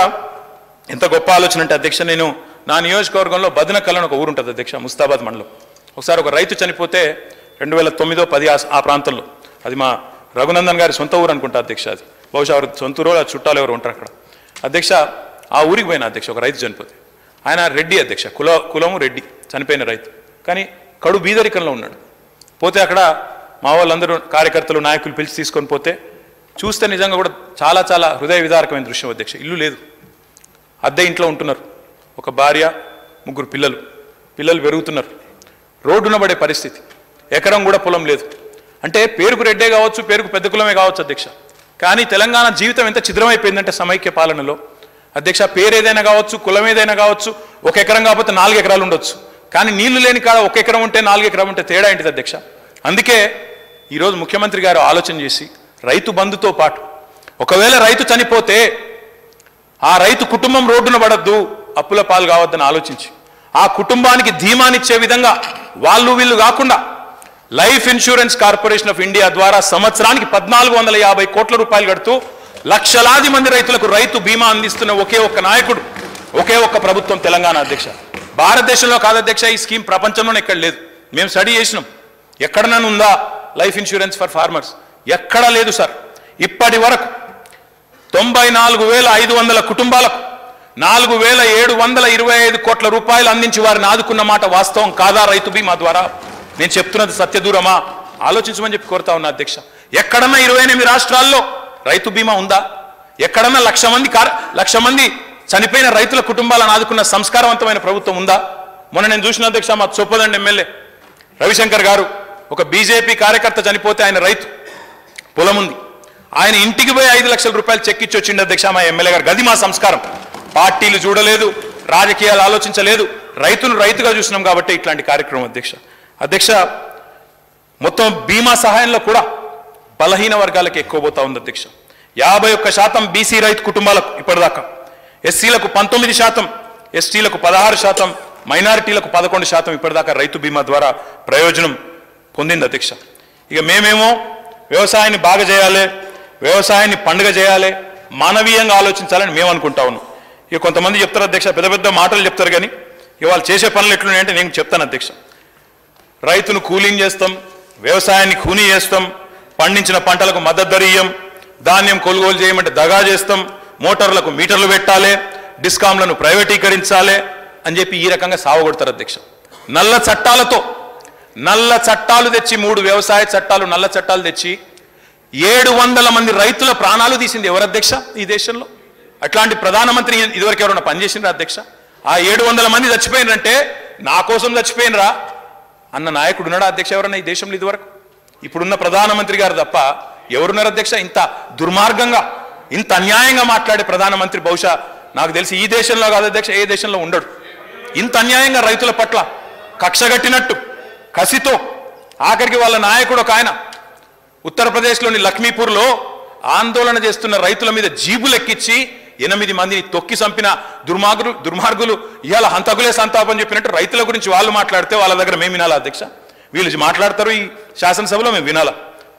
ఎంత గొప్ప ఆలోచన అంటే అధ్యక్ష నేను నా నియోజకవర్గంలో బదనకల్ అని ఒక ఊరు ఉంటుంది అధ్యక్ష ముస్తాబాద్ మండలం ఒకసారి ఒక రైతు చనిపోతే రెండు వేల తొమ్మిదో పది ఆ- ఆ ప్రాంతంలో అది మా రఘునందన్ గారి సొంత ఊరు అనుకుంటా అధ్యక్ష అది బహుశా ఎవరు సొంత ఊరు ఆ చుట్టాలు ఎవరు ఉంటారు అక్కడ అధ్యక్ష ఆ ఊరికి పోయిన అధ్యక్ష ఒక రైతు చనిపోతే ఆయన రెడ్డి అధ్యక్ష కుల కులము రెడ్డి చనిపోయిన రైతు కానీ కడు బీదరికంలో ఉన్నాడు పోతే అక్కడ మా వాళ్ళందరూ కార్యకర్తలు నాయకులు పిలిచి తీసుకొని పోతే చూస్తే నిజంగా కూడా చాలా చాలా హృదయ విదారకమైన దృశ్యం అధ్యక్ష ఇల్లు లేదు అద్దె ఇంట్లో ఉంటున్నారు ఒక భార్య ముగ్గురు పిల్లలు పిల్లలు పెరుగుతున్నారు రోడ్డున పడే పరిస్థితి ఎకరం కూడా పొలం లేదు అంటే పేరుకు రెడ్డే కావచ్చు పేరుకు పెద్ద కులమే కావచ్చు అధ్యక్ష కానీ తెలంగాణ జీవితం ఎంత చిద్రమైపోయిందంటే సమైక్య పాలనలో అధ్యక్ష పేరు ఏదైనా కావచ్చు కులం ఏదైనా కావచ్చు ఒక ఎకరం కాకపోతే నాలుగు ఎకరాలు ఉండొచ్చు కానీ నీళ్లు లేని కాడ ఒక ఎకరం ఉంటే నాలుగు ఎకరం ఉంటే తేడా ఏంటిది అధ్యక్ష అందుకే ఈరోజు ముఖ్యమంత్రి గారు ఆలోచన చేసి రైతు బంధుతో పాటు ఒకవేళ రైతు చనిపోతే ఆ రైతు కుటుంబం రోడ్డున పడద్దు అప్పుల పాలు కావద్దని ఆలోచించి ఆ కుటుంబానికి ధీమానిచ్చే విధంగా వాళ్ళు వీళ్ళు కాకుండా Life Insurance Corporation of India ద్వారా సంవత్సరానికి పద్నాలుగు వందల యాభై కోట్ల రూపాయలు కడుతూ లక్షలాది మంది రైతులకు రైతు బీమా అందిస్తున్న ఒకే ఒక్క నాయకుడు ఒకే ఒక్క ప్రభుత్వం తెలంగాణ అధ్యక్ష భారతదేశంలో కాదు అధ్యక్ష ఈ స్కీమ్ ప్రపంచంలోనే ఎక్కడ లేదు మేము స్టడీ చేసినాం ఎక్కడనైనా ఉందా లైఫ్ ఇన్సూరెన్స్ ఫర్ ఫార్మర్స్ ఎక్కడా లేదు సార్ ఇప్పటి వరకు తొంభై నాలుగు వేల ఐదు వందల కుటుంబాలకు నాలుగు వేల ఏడు వందల ఇరవై ఐదు కోట్ల రూపాయలు అందించి వారిని ఆదుకున్న మాట వాస్తవం కాదా రైతు బీమా ద్వారా నేను చెప్తున్నది సత్యదూరమా ఆలోచించమని చెప్పి కోరుతా ఉన్నా అధ్యక్ష ఎక్కడన్నా ఇరవై ఎనిమిది రాష్ట్రాల్లో రైతు బీమా ఉందా ఎక్కడన్నా లక్ష మంది కార్ లక్ష మంది చనిపోయిన రైతుల కుటుంబాలను ఆదుకున్న సంస్కారవంతమైన ప్రభుత్వం ఉందా మొన్న నేను చూసిన అధ్యక్ష మా చొప్పదండి ఎమ్మెల్యే రవిశంకర్ గారు ఒక బీజేపీ కార్యకర్త చనిపోతే ఆయన రైతు పొలం ఉంది ఆయన ఇంటికి పోయి ఐదు లక్షల రూపాయలు చెక్ ఇచ్చి వచ్చిండు అధ్యక్ష మా ఎమ్మెల్యే గారు గది మా సంస్కారం పార్టీలు చూడలేదు రాజకీయాలు ఆలోచించలేదు రైతును రైతుగా చూసినాం కాబట్టి ఇట్లాంటి కార్యక్రమం అధ్యక్ష అధ్యక్ష మొత్తం బీమా సహాయంలో కూడా బలహీన వర్గాలకు ఎక్కువ పోతా ఉంది అధ్యక్ష యాభై ఒక్క శాతం బీసీ రైతు కుటుంబాలకు ఇప్పటిదాకా ఎస్సీలకు పంతొమ్మిది శాతం ఎస్టీలకు పదహారు శాతం మైనారిటీలకు పదకొండు శాతం ఇప్పటిదాకా రైతు బీమా ద్వారా ప్రయోజనం పొందింది అధ్యక్ష ఇక మేమేమో వ్యవసాయాన్ని బాగా చేయాలి వ్యవసాయాన్ని పండుగ చేయాలి మానవీయంగా ఆలోచించాలని మేము అనుకుంటా ఉన్నాం ఇక కొంతమంది చెప్తారు అధ్యక్ష పెద్ద పెద్ద మాటలు చెప్తారు కానీ ఇవాళ చేసే పనులు ఎట్లున్నాయంటే నేను చెప్తాను అధ్యక్ష రైతును కూలింగ్ చేస్తాం వ్యవసాయాన్ని కూనీ చేస్తాం పండించిన పంటలకు మద్దతు ధర ఇయ్యం ధాన్యం కొనుగోలు చేయమంటే దగా చేస్తాం మోటార్లకు మీటర్లు పెట్టాలి డిస్కామ్లను ప్రైవేటీకరించాలి అని చెప్పి ఈ రకంగా సావగొడతారు అధ్యక్ష నల్ల చట్టాలతో నల్ల చట్టాలు తెచ్చి మూడు వ్యవసాయ చట్టాలు నల్ల చట్టాలు తెచ్చి ఏడు వందల మంది రైతుల ప్రాణాలు తీసింది ఎవరు అధ్యక్ష ఈ దేశంలో అట్లాంటి ప్రధానమంత్రి ఇదివరకు ఎవరైనా పనిచేసిండ్రా అధ్యక్ష ఆ ఏడు వందల మంది చచ్చిపోయినరంటే నా కోసం చచ్చిపోయినరా అన్న నాయకుడు ఉన్నాడా అధ్యక్ష ఎవరన్నా ఈ దేశంలో ఇదివరకు ఇప్పుడున్న ప్రధానమంత్రి గారు తప్ప ఎవరున్నారు అధ్యక్ష ఇంత దుర్మార్గంగా ఇంత అన్యాయంగా మాట్లాడే ప్రధానమంత్రి బహుశా నాకు తెలిసి ఈ దేశంలో కాదు అధ్యక్ష ఏ దేశంలో ఉండడు ఇంత అన్యాయంగా రైతుల పట్ల కక్షగట్టినట్టు కసితో ఆఖరికి వాళ్ళ నాయకుడు ఒక ఆయన ఉత్తరప్రదేశ్లోని లక్ష్మీపూర్లో ఆందోళన చేస్తున్న రైతుల మీద జీబులు ఎక్కించి ఎనిమిది మందిని తొక్కి చంపిన దుర్మార్గులు దుర్మార్గులు ఇవాళ హంతకులే సంతాపం చెప్పినట్టు రైతుల గురించి వాళ్ళు మాట్లాడితే వాళ్ళ దగ్గర మేము వినాలా అధ్యక్ష వీళ్ళు మాట్లాడతారు ఈ శాసనసభలో మేము వినాలా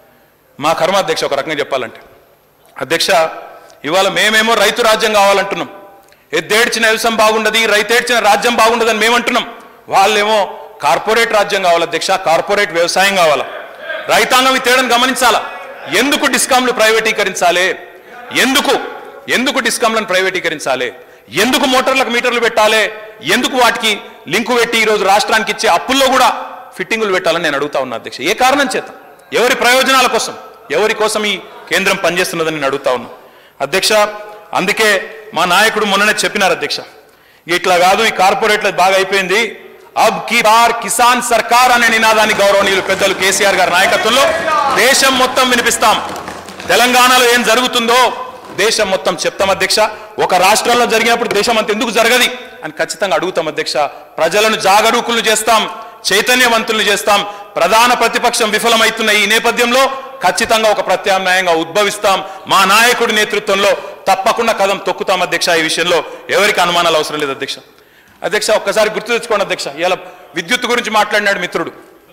మా కర్మ అధ్యక్ష ఒక రకంగా చెప్పాలంటే అధ్యక్ష ఇవాళ మేమేమో రైతు రాజ్యం కావాలంటున్నాం ఎద్దేడ్చిన వ్యవసాయం బాగుండదు రైతేడ్చిన రాజ్యం బాగుండదని మేమంటున్నాం వాళ్ళేమో కార్పొరేట్ రాజ్యం కావాలి అధ్యక్ష కార్పొరేట్ వ్యవసాయం కావాలా రైతాంగం ఈ తేడాను గమనించాలా ఎందుకు డిస్కామ్లు ప్రైవేటీకరించాలి ఎందుకు ఎందుకు డిస్కామ్లను ప్రైవేటీకరించాలి ఎందుకు మోటార్లకు మీటర్లు పెట్టాలి ఎందుకు వాటికి లింకు పెట్టి ఈరోజు రాష్ట్రానికి ఇచ్చే అప్పుల్లో కూడా ఫిట్టింగులు పెట్టాలని నేను అడుగుతా ఉన్నా అధ్యక్ష ఏ కారణం చేత ఎవరి ప్రయోజనాల కోసం ఎవరి కోసం ఈ కేంద్రం పనిచేస్తున్నదని నేను అడుగుతా ఉన్నా అధ్యక్ష అందుకే మా నాయకుడు మొన్ననే చెప్పినారు అధ్యక్ష ఇట్లా కాదు ఈ కార్పొరేట్ల బాగా అయిపోయింది అబ్ కీ బార్ కిసాన్ సర్కార్ అనే నినాదాన్ని గౌరవనీయులు పెద్దలు కేసీఆర్ గారి నాయకత్వంలో దేశం మొత్తం వినిపిస్తాం తెలంగాణలో ఏం జరుగుతుందో దేశం మొత్తం చెప్తాం అధ్యక్ష ఒక రాష్ట్రంలో జరిగినప్పుడు దేశం అంత ఎందుకు జరగది అని ఖచ్చితంగా అడుగుతాం అధ్యక్ష ప్రజలను జాగరూకులు చేస్తాం చైతన్యవంతులు చేస్తాం ప్రధాన ప్రతిపక్షం విఫలమవుతున్న ఈ నేపథ్యంలో ఖచ్చితంగా ఒక ప్రత్యామ్నాయంగా ఉద్భవిస్తాం మా నాయకుడి నేతృత్వంలో తప్పకుండా కదం తొక్కుతాం అధ్యక్ష ఈ విషయంలో ఎవరికి అనుమానాలు అవసరం లేదు అధ్యక్ష అధ్యక్ష ఒక్కసారి గుర్తు తెచ్చుకోండి అధ్యక్ష ఇలా విద్యుత్ గురించి మాట్లాడినాడు మిత్రుడు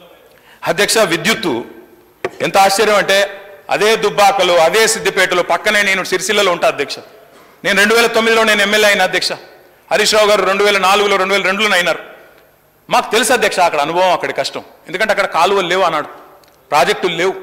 అధ్యక్ష విద్యుత్తు ఎంత ఆశ్చర్యం అంటే అదే దుబ్బాకలు అదే సిద్దిపేటలో పక్కనే నేను సిరిసిల్లలో ఉంటా అధ్యక్ష నేను రెండు వేల తొమ్మిదిలో నేను ఎమ్మెల్యే అయిన అధ్యక్ష హరీష్ రావు గారు రెండు వేల నాలుగులో రెండు వేల రెండులో అయినారు మాకు తెలుసు అధ్యక్ష అక్కడ అనుభవం అక్కడ కష్టం ఎందుకంటే అక్కడ కాలువలు లేవు అన్నాడు ప్రాజెక్టులు లేవు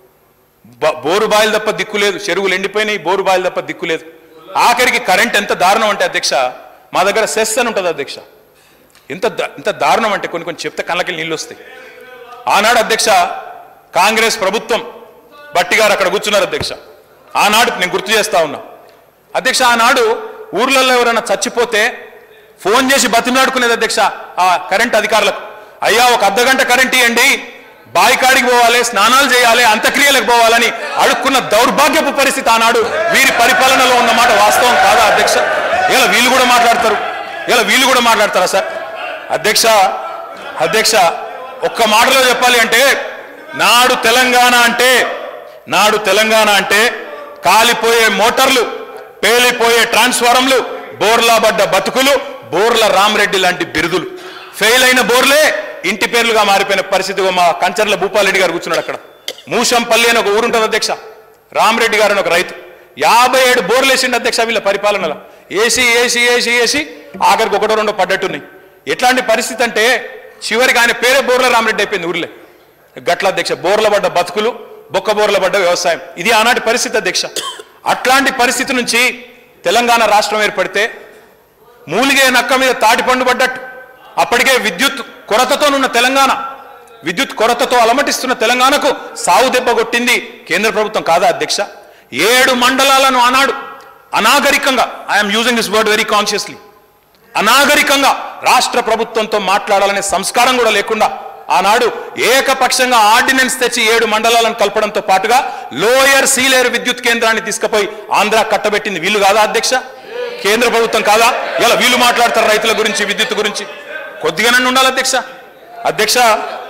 బ- బోరు బాయిలు తప్ప దిక్కు లేదు చెరువులు ఎండిపోయినాయి బోరు బాయిలు తప్ప దిక్కు లేదు ఆఖరికి కరెంట్ ఎంత దారుణం అంటే అధ్యక్ష మా దగ్గర సెస్ అని ఉంటుంది అధ్యక్ష ఎంత దా- ఎంత దారుణం అంటే కొన్ని కొన్ని చెప్తే కళ్ళకి నీళ్ళు వస్తాయి ఆనాడు అధ్యక్ష కాంగ్రెస్ ప్రభుత్వం బట్టి గారు అక్కడ కూర్చున్నారు అధ్యక్ష ఆనాడు నేను గుర్తు చేస్తా ఉన్నా అధ్యక్ష ఆనాడు ఊర్లలో ఎవరైనా చచ్చిపోతే ఫోన్ చేసి బతిమలాడుకునేది అధ్యక్ష ఆ కరెంట్ అధికారులకు అయ్యా ఒక అర్ధ గంట కరెంట్ ఇవ్వండి బావి కాడికి పోవాలి స్నానాలు చేయాలి అంత్యక్రియలకు పోవాలని అడుక్కున్న దౌర్భాగ్యపు పరిస్థితి ఆనాడు వీరి పరిపాలనలో ఉన్నమాట వాస్తవం కాదా అధ్యక్ష ఇలా వీళ్ళు కూడా మాట్లాడతారు ఇలా వీళ్ళు కూడా మాట్లాడతారా సార్ అధ్యక్ష అధ్యక్ష ఒక్క మాటలో చెప్పాలి అంటే నాడు తెలంగాణ అంటే నాడు తెలంగాణ అంటే కాలిపోయే మోటార్లు పేలిపోయే ట్రాన్స్ఫారంలు బోర్లా పడ్డ బతుకులు బోర్ల రామరెడ్డి లాంటి బిరుదులు ఫెయిల్ అయిన బోర్లే ఇంటి పేర్లుగా మారిపోయిన పరిస్థితి మా కంచర్ల భూపాలరెడ్డి గారు కూర్చున్నాడు అక్కడ మూషంపల్లి అని ఒక ఊరుంటుంది అధ్యక్ష రామరెడ్డి గారు అని ఒక రైతు యాభై ఏడు బోర్లు వేసిండు అధ్యక్ష వీళ్ళ పరిపాలనలో ఏసీ ఏసీ ఏసీ ఏసీ ఆఖరికి ఒకటో రెండో పడ్డట్టున్నాయి ఎట్లాంటి పరిస్థితి అంటే చివరికి ఆయన పేరే బోర్ల రామరెడ్డి అయిపోయింది ఊర్లే గట్ల అధ్యక్ష బోర్ల పడ్డ బతుకులు బొక్క బోర్ల పడ్డ వ్యవసాయం ఇది ఆనాటి పరిస్థితి అధ్యక్ష అట్లాంటి పరిస్థితి నుంచి తెలంగాణ రాష్ట్రం ఏర్పడితే మూలిగే నక్క మీద తాటి పండు పడ్డట్టు అప్పటికే విద్యుత్ కొరతతోనున్న తెలంగాణ విద్యుత్ కొరతతో అలమటిస్తున్న తెలంగాణకు సావు దెబ్బ కొట్టింది కేంద్ర ప్రభుత్వం కాదా అధ్యక్ష ఏడు మండలాలను ఆనాడు అనాగరికంగా I'm using this word very consciously అనాగరికంగా రాష్ట్ర ప్రభుత్వంతో మాట్లాడాలనే సంస్కారం కూడా లేకుండా ఆనాడు ఏకపక్షంగా ఆర్డినెన్స్ తెచ్చి ఏడు మండలాలను కలపడంతో పాటుగా లోయర్ సీలేరు విద్యుత్ కేంద్రాన్ని తీసుకుపోయి ఆంధ్ర కట్టబెట్టింది వీళ్ళు కాదా అధ్యక్ష కేంద్ర ప్రభుత్వం కాదా ఇలా వీళ్ళు మాట్లాడతారు రైతుల గురించి విద్యుత్ గురించి కొద్దిగానే ఉండాలి అధ్యక్ష అధ్యక్ష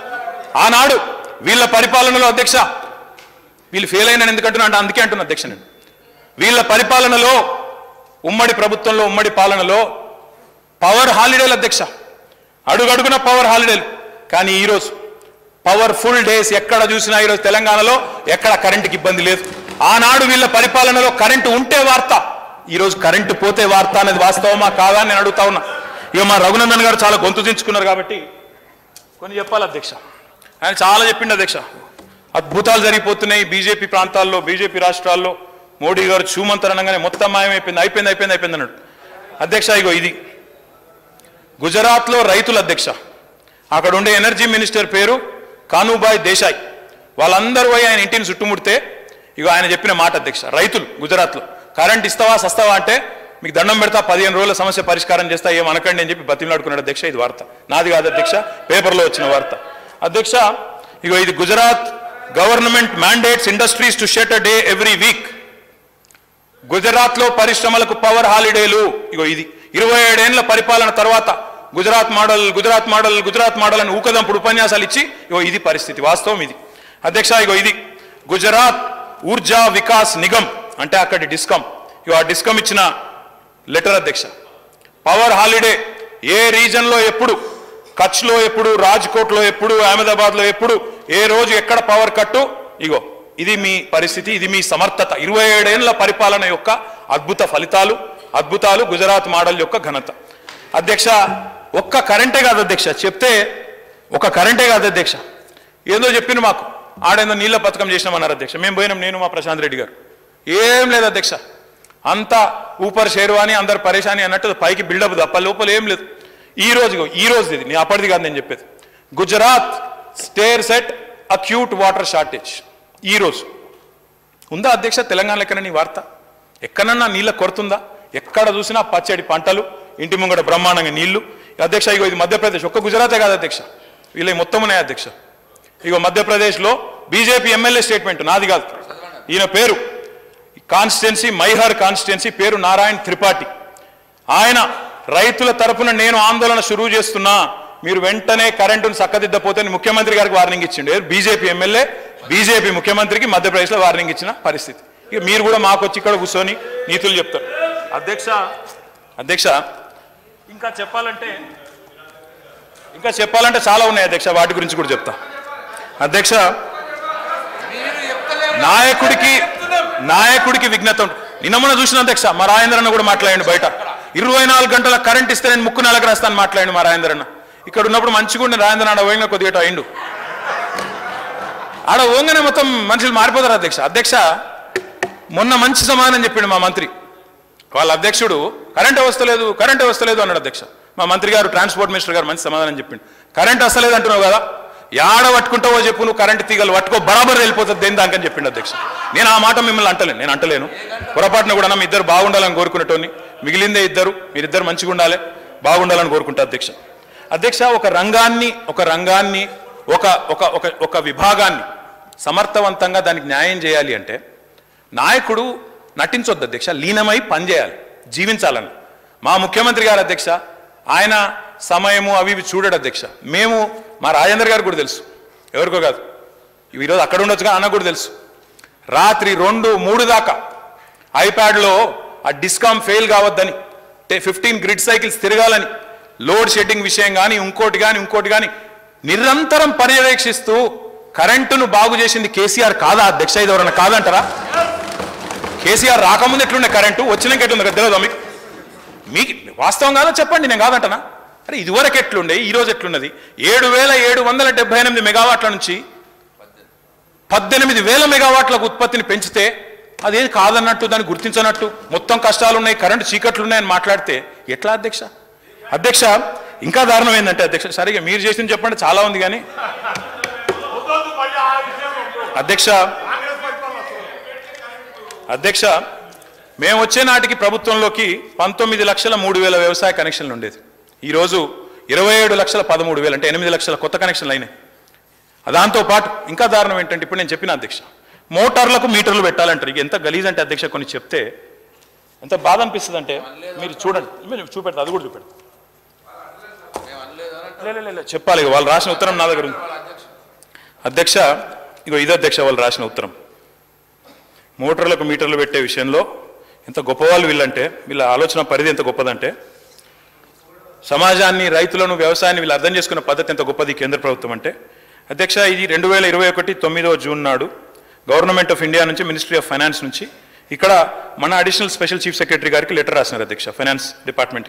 ఆనాడు వీళ్ళ పరిపాలనలో అధ్యక్ష వీళ్ళు ఫెయిల్ అయిన ఎందుకంటున్నా అంటే అందుకే అంటున్నా అధ్యక్ష నేను వీళ్ళ పరిపాలనలో ఉమ్మడి ప్రభుత్వంలో ఉమ్మడి పాలనలో పవర్ హాలిడేలు అధ్యక్ష అడుగడుగున పవర్ హాలిడేలు కానీ ఈరోజు పవర్ఫుల్ డేస్ ఎక్కడ చూసినా ఈరోజు తెలంగాణలో ఎక్కడ కరెంటుకి ఇబ్బంది లేదు ఆనాడు వీళ్ళ పరిపాలనలో కరెంటు ఉంటే వార్త ఈరోజు కరెంటు పోతే వార్త అనేది వాస్తవమా కాదా అని నేను అడుగుతా ఉన్నా ఇక మా రఘునందన్ గారు చాలా గొంతు దించుకున్నారు కాబట్టి కొన్ని చెప్పాలి అధ్యక్ష ఆయన చాలా చెప్పిండు అధ్యక్ష అద్భుతాలు జరిగిపోతున్నాయి బీజేపీ ప్రాంతాల్లో బీజేపీ రాష్ట్రాల్లో మోడీ గారు చూమంతరణంగానే మొత్తం మాయమైపోయింది అయిపోయింది అయిపోయింది అయిపోయింది అన్నాడు అధ్యక్ష ఇగో ఇది గుజరాత్లో రైతుల అధ్యక్ష అక్కడ ఉండే ఎనర్జీ మినిస్టర్ పేరు కానుబాయ్ దేశాయ్ వాళ్ళందరూ పోయి ఆయన ఇంటిని చుట్టుముడితే ఇగో ఆయన చెప్పిన మాట అధ్యక్ష రైతులు గుజరాత్లో కరెంట్ ఇస్తావా సస్తావా అంటే మీకు దండం పెడతా పదిహేను రోజుల సమస్య పరిష్కారం చేస్తా ఏం అనకండి అని చెప్పి బతిమలాడుకున్నాడు అధ్యక్ష ఇది వార్త నాది కాదు అధ్యక్ష పేపర్లో వచ్చిన వార్త అధ్యక్ష ఇగో ఇది Gujarat government mandates industries to shut a day every week Gujarat లో పరిశ్రమలకు పవర్ హాలిడేలు ఇగో ఇది ఇరవై ఏడేళ్ల పరిపాలన తర్వాత Gujarat model Gujarat model Gujarat model అని ఊకదంపుడు ఉపన్యాసాలు ఇచ్చి ఇగో ఇది పరిస్థితి వాస్తవం ఇది అధ్యక్ష ఇగో ఇది గుజరాత్ ఊర్జా వికాస్ నిగమ్ అంటే అక్కడి డిస్కమ్ ఇగో ఆ డిస్కమ్ ఇచ్చిన లెటర్ అధ్యక్ష పవర్ హాలిడే ఏ రీజన్లో ఎప్పుడు కచ్లో ఎప్పుడు రాజ్కోట్లో ఎప్పుడు అహ్మదాబాద్లో ఎప్పుడు ఏ రోజు ఎక్కడ పవర్ కట్టు ఇగో ఇది మీ పరిస్థితి ఇది మీ సమర్థత ఇరవై ఏడేళ్ల పరిపాలన యొక్క అద్భుత ఫలితాలు అద్భుతాలు గుజరాత్ మోడల్ యొక్క ఘనత అధ్యక్ష ఒక్క కరెంటే కాదు అధ్యక్ష చెప్తే ఒక కరెంటే కాదు అధ్యక్ష ఏందో చెప్పిన మాకు ఆడేందో నీళ్ళ పథకం చేసినామన్నారు అధ్యక్ష మేము పోయినాం నేను మా ప్రశాంత్ రెడ్డి గారు ఏం లేదు అధ్యక్ష అంతా ఊపర్ షేర్వాని అందరు పరేషాని అన్నట్టు పైకి బిల్డప్ తప్ప లోపల ఏం లేదు ఈ రోజు ఇగో, ఈ రోజు ఇది నేను అప్పటిది కాదు నేను చెప్పేది Gujarat stair set acute water shortage ఈ రోజు ఉందా అధ్యక్ష తెలంగాణ లెక్కన నీ వార్త ఎక్కడన్నా నీళ్ళ కొరతుందా ఎక్కడ చూసినా పచ్చడి పంటలు ఇంటి ముంగట బ్రహ్మాండంగా నీళ్లు అధ్యక్ష ఇగో ఇది మధ్యప్రదేశ్ ఒక్క గుజరాతే కాదు అధ్యక్ష వీళ్ళ మొత్తం ఉన్నాయి అధ్యక్ష ఇగో మధ్యప్రదేశ్లో బీజేపీ ఎమ్మెల్యే స్టేట్మెంట్ నాది కాదు ఈయన పేరు కాన్స్టిట్యున్సీ మైహర్ కాన్స్టిట్యున్సీ పేరు నారాయణ్ త్రిపాఠి ఆయన రైతుల తరపున నేను ఆందోళన షురువు చేస్తున్నా మీరు వెంటనే కరెంటును చక్కదిద్దపోతే అని ముఖ్యమంత్రి గారికి వార్నింగ్ ఇచ్చిండు బీజేపీ ఎమ్మెల్యే బీజేపీ ముఖ్యమంత్రికి మధ్యప్రదేశ్లో వార్నింగ్ ఇచ్చిన పరిస్థితి ఇక మీరు కూడా మాకు వచ్చి ఇక్కడ కూర్చొని నీతులు చెప్తారు అధ్యక్ష అధ్యక్ష ఇంకా చెప్పాలంటే ఇంకా చెప్పాలంటే చాలా ఉన్నాయి అధ్యక్ష వాటి గురించి కూడా చెప్తా అధ్యక్ష నాయకుడికి నాయకుడికి విఘ్నత ఉంటుంది. నిన్న మొన్న చూసిన అధ్యక్ష మా రాజేంద్ర అన్న కూడా మాట్లాడండి బయట ఇరవై నాలుగు గంటల కరెంట్ ఇస్తే నేను ముక్కు నెలకు రాస్తాను మాట్లాడండి మా రాజేంద్ర అన్న ఇక్కడ ఉన్నప్పుడు మంచిగా ఉండి రాజేంద్ర ఆడ పోయిన కొద్దిగా ఇటు అయిండు ఆడ ఓంగనే మొత్తం మనుషులు మారిపోతారు అధ్యక్ష అధ్యక్ష మొన్న మంచి సమాధానం చెప్పిండు మా మంత్రి వాళ్ళ అధ్యక్షుడు కరెంట్ వస్తలేదు కరెంట్ వస్తలేదు అన్నాడు అధ్యక్ష మా మంత్రి గారు ట్రాన్స్పోర్ట్ మినిస్టర్ గారు మంచి సమాధానం చెప్పిండు కరెంట్ వస్తలేదు అంటున్నావు కదా యాడ పట్టుకుంటావో చెప్పు నువ్వు కరెంట్ తీగలు పట్టుకో బరాబర్ వెళ్ళిపోతుంది దేని దానికని చెప్పిండు అధ్యక్ష నేను ఆ మాట మిమ్మల్ని అంటలేను నేను అంటలేను పొరపాటున కూడా మీ ఇద్దరు బాగుండాలని కోరుకునేటోని మిగిలిందే ఇద్దరు మీరిద్దరు మంచిగా ఉండాలి బాగుండాలని కోరుకుంటా అధ్యక్ష అధ్యక్ష ఒక రంగాన్ని ఒక రంగాన్ని ఒక ఒక ఒక ఒక విభాగాన్ని సమర్థవంతంగా దానికి న్యాయం చేయాలి అంటే నాయకుడు నటించొద్దు అధ్యక్ష లీనమై పనిచేయాలి జీవించాలని మా ముఖ్యమంత్రి గారు అధ్యక్ష ఆయన సమయము అవి ఇవి చూడడు అధ్యక్ష మేము మా రాజేంద్ర గారు కూడా తెలుసు ఎవరికో కాదు ఈరోజు అక్కడ ఉండొచ్చు కానీ అన్న కూడా తెలుసు రాత్రి రెండు మూడు దాకా ఐప్యాడ్లో ఆ డిస్కామ్ ఫెయిల్ కావద్దని ఫిఫ్టీన్ గ్రిడ్ సైకిల్స్ తిరగాలని లోడ్ షెడ్డింగ్ విషయం కానీ ఇంకోటి కానీ ఇంకోటి కానీ నిరంతరం పర్యవేక్షిస్తూ కరెంటును బాగు చేసింది కేసీఆర్ కాదా అధ్యక్ష ఇది ఎవరన్నా కాదంటారా కేసీఆర్ రాకముందు ఎట్లుండే కరెంటు వచ్చినాక ఎట్లుంది కదా తెలియదా మీకు మీకు వాస్తవం కాదో చెప్పండి నేను కాదంటనా అరే ఇదివరకు ఎట్లుండే ఈ రోజు ఎట్లున్నది ఏడు వేల ఏడు వందల డెబ్బై ఎనిమిది మెగావాట్ల నుంచి పద్దెనిమిది వేల మెగావాట్లకు ఉత్పత్తిని పెంచితే అదేం కాదన్నట్టు దాన్ని గుర్తించనట్టు మొత్తం కష్టాలు ఉన్నాయి కరెంటు చీకట్లు ఉన్నాయని మాట్లాడితే ఎట్లా అధ్యక్ష అధ్యక్ష ఇంకా దారుణం ఏంటంటే అధ్యక్ష సరిగా మీరు చేసింది చెప్పండి చాలా ఉంది కానీ అధ్యక్ష అధ్యక్ష మేము వచ్చే నాటికి ప్రభుత్వంలోకి పంతొమ్మిది లక్షల మూడు వేల వ్యవసాయ కనెక్షన్లు ఉండేది ఈరోజు ఇరవై ఏడు లక్షల పదమూడు వేలు అంటే ఎనిమిది లక్షల కొత్త కనెక్షన్లు అయినాయి దాంతో పాటు ఇంకా దారుణం ఏంటంటే ఇప్పుడు నేను చెప్పిన అధ్యక్ష మోటార్లకు మీటర్లు పెట్టాలంటారు ఇక ఎంత గలీజ్ అంటే అధ్యక్ష కొన్ని చెప్తే ఎంత బాధ అనిపిస్తుంది అంటే మీరు చూడండి మీరు చూపెడతా అది కూడా చూపెడతా లే, లే, లే, లే, చెప్పాలి ఇక వాళ్ళు రాసిన ఉత్తరం నా దగ్గర ఉంది అధ్యక్ష ఇగో ఇది అధ్యక్ష వాళ్ళు రాసిన ఉత్తరం మోటార్లకు మీటర్లు పెట్టే విషయంలో ఎంత గొప్పవాళ్ళు వీళ్ళంటే వీళ్ళ ఆలోచన పరిధి ఎంత గొప్పదంటే సమాజాన్ని రైతులను వ్యవసాయాన్ని వీళ్ళు అర్థం చేసుకున్న పద్ధతి ఎంత గొప్పది ఈ కేంద్ర ప్రభుత్వం అంటే అధ్యక్ష ఇది రెండు వేల ఇరవై ఒకటి తొమ్మిదవ జూన్ నాడు గవర్నమెంట్ ఆఫ్ ఇండియా నుంచి మినిస్ట్రీ ఆఫ్ ఫైనాన్స్ నుంచి ఇక్కడ మన అడిషనల్ స్పెషల్ చీఫ్ సెక్రటరీ గారికి లెటర్ రాసినారు అధ్యక్ష ఫైనాన్స్ డిపార్ట్మెంట్కి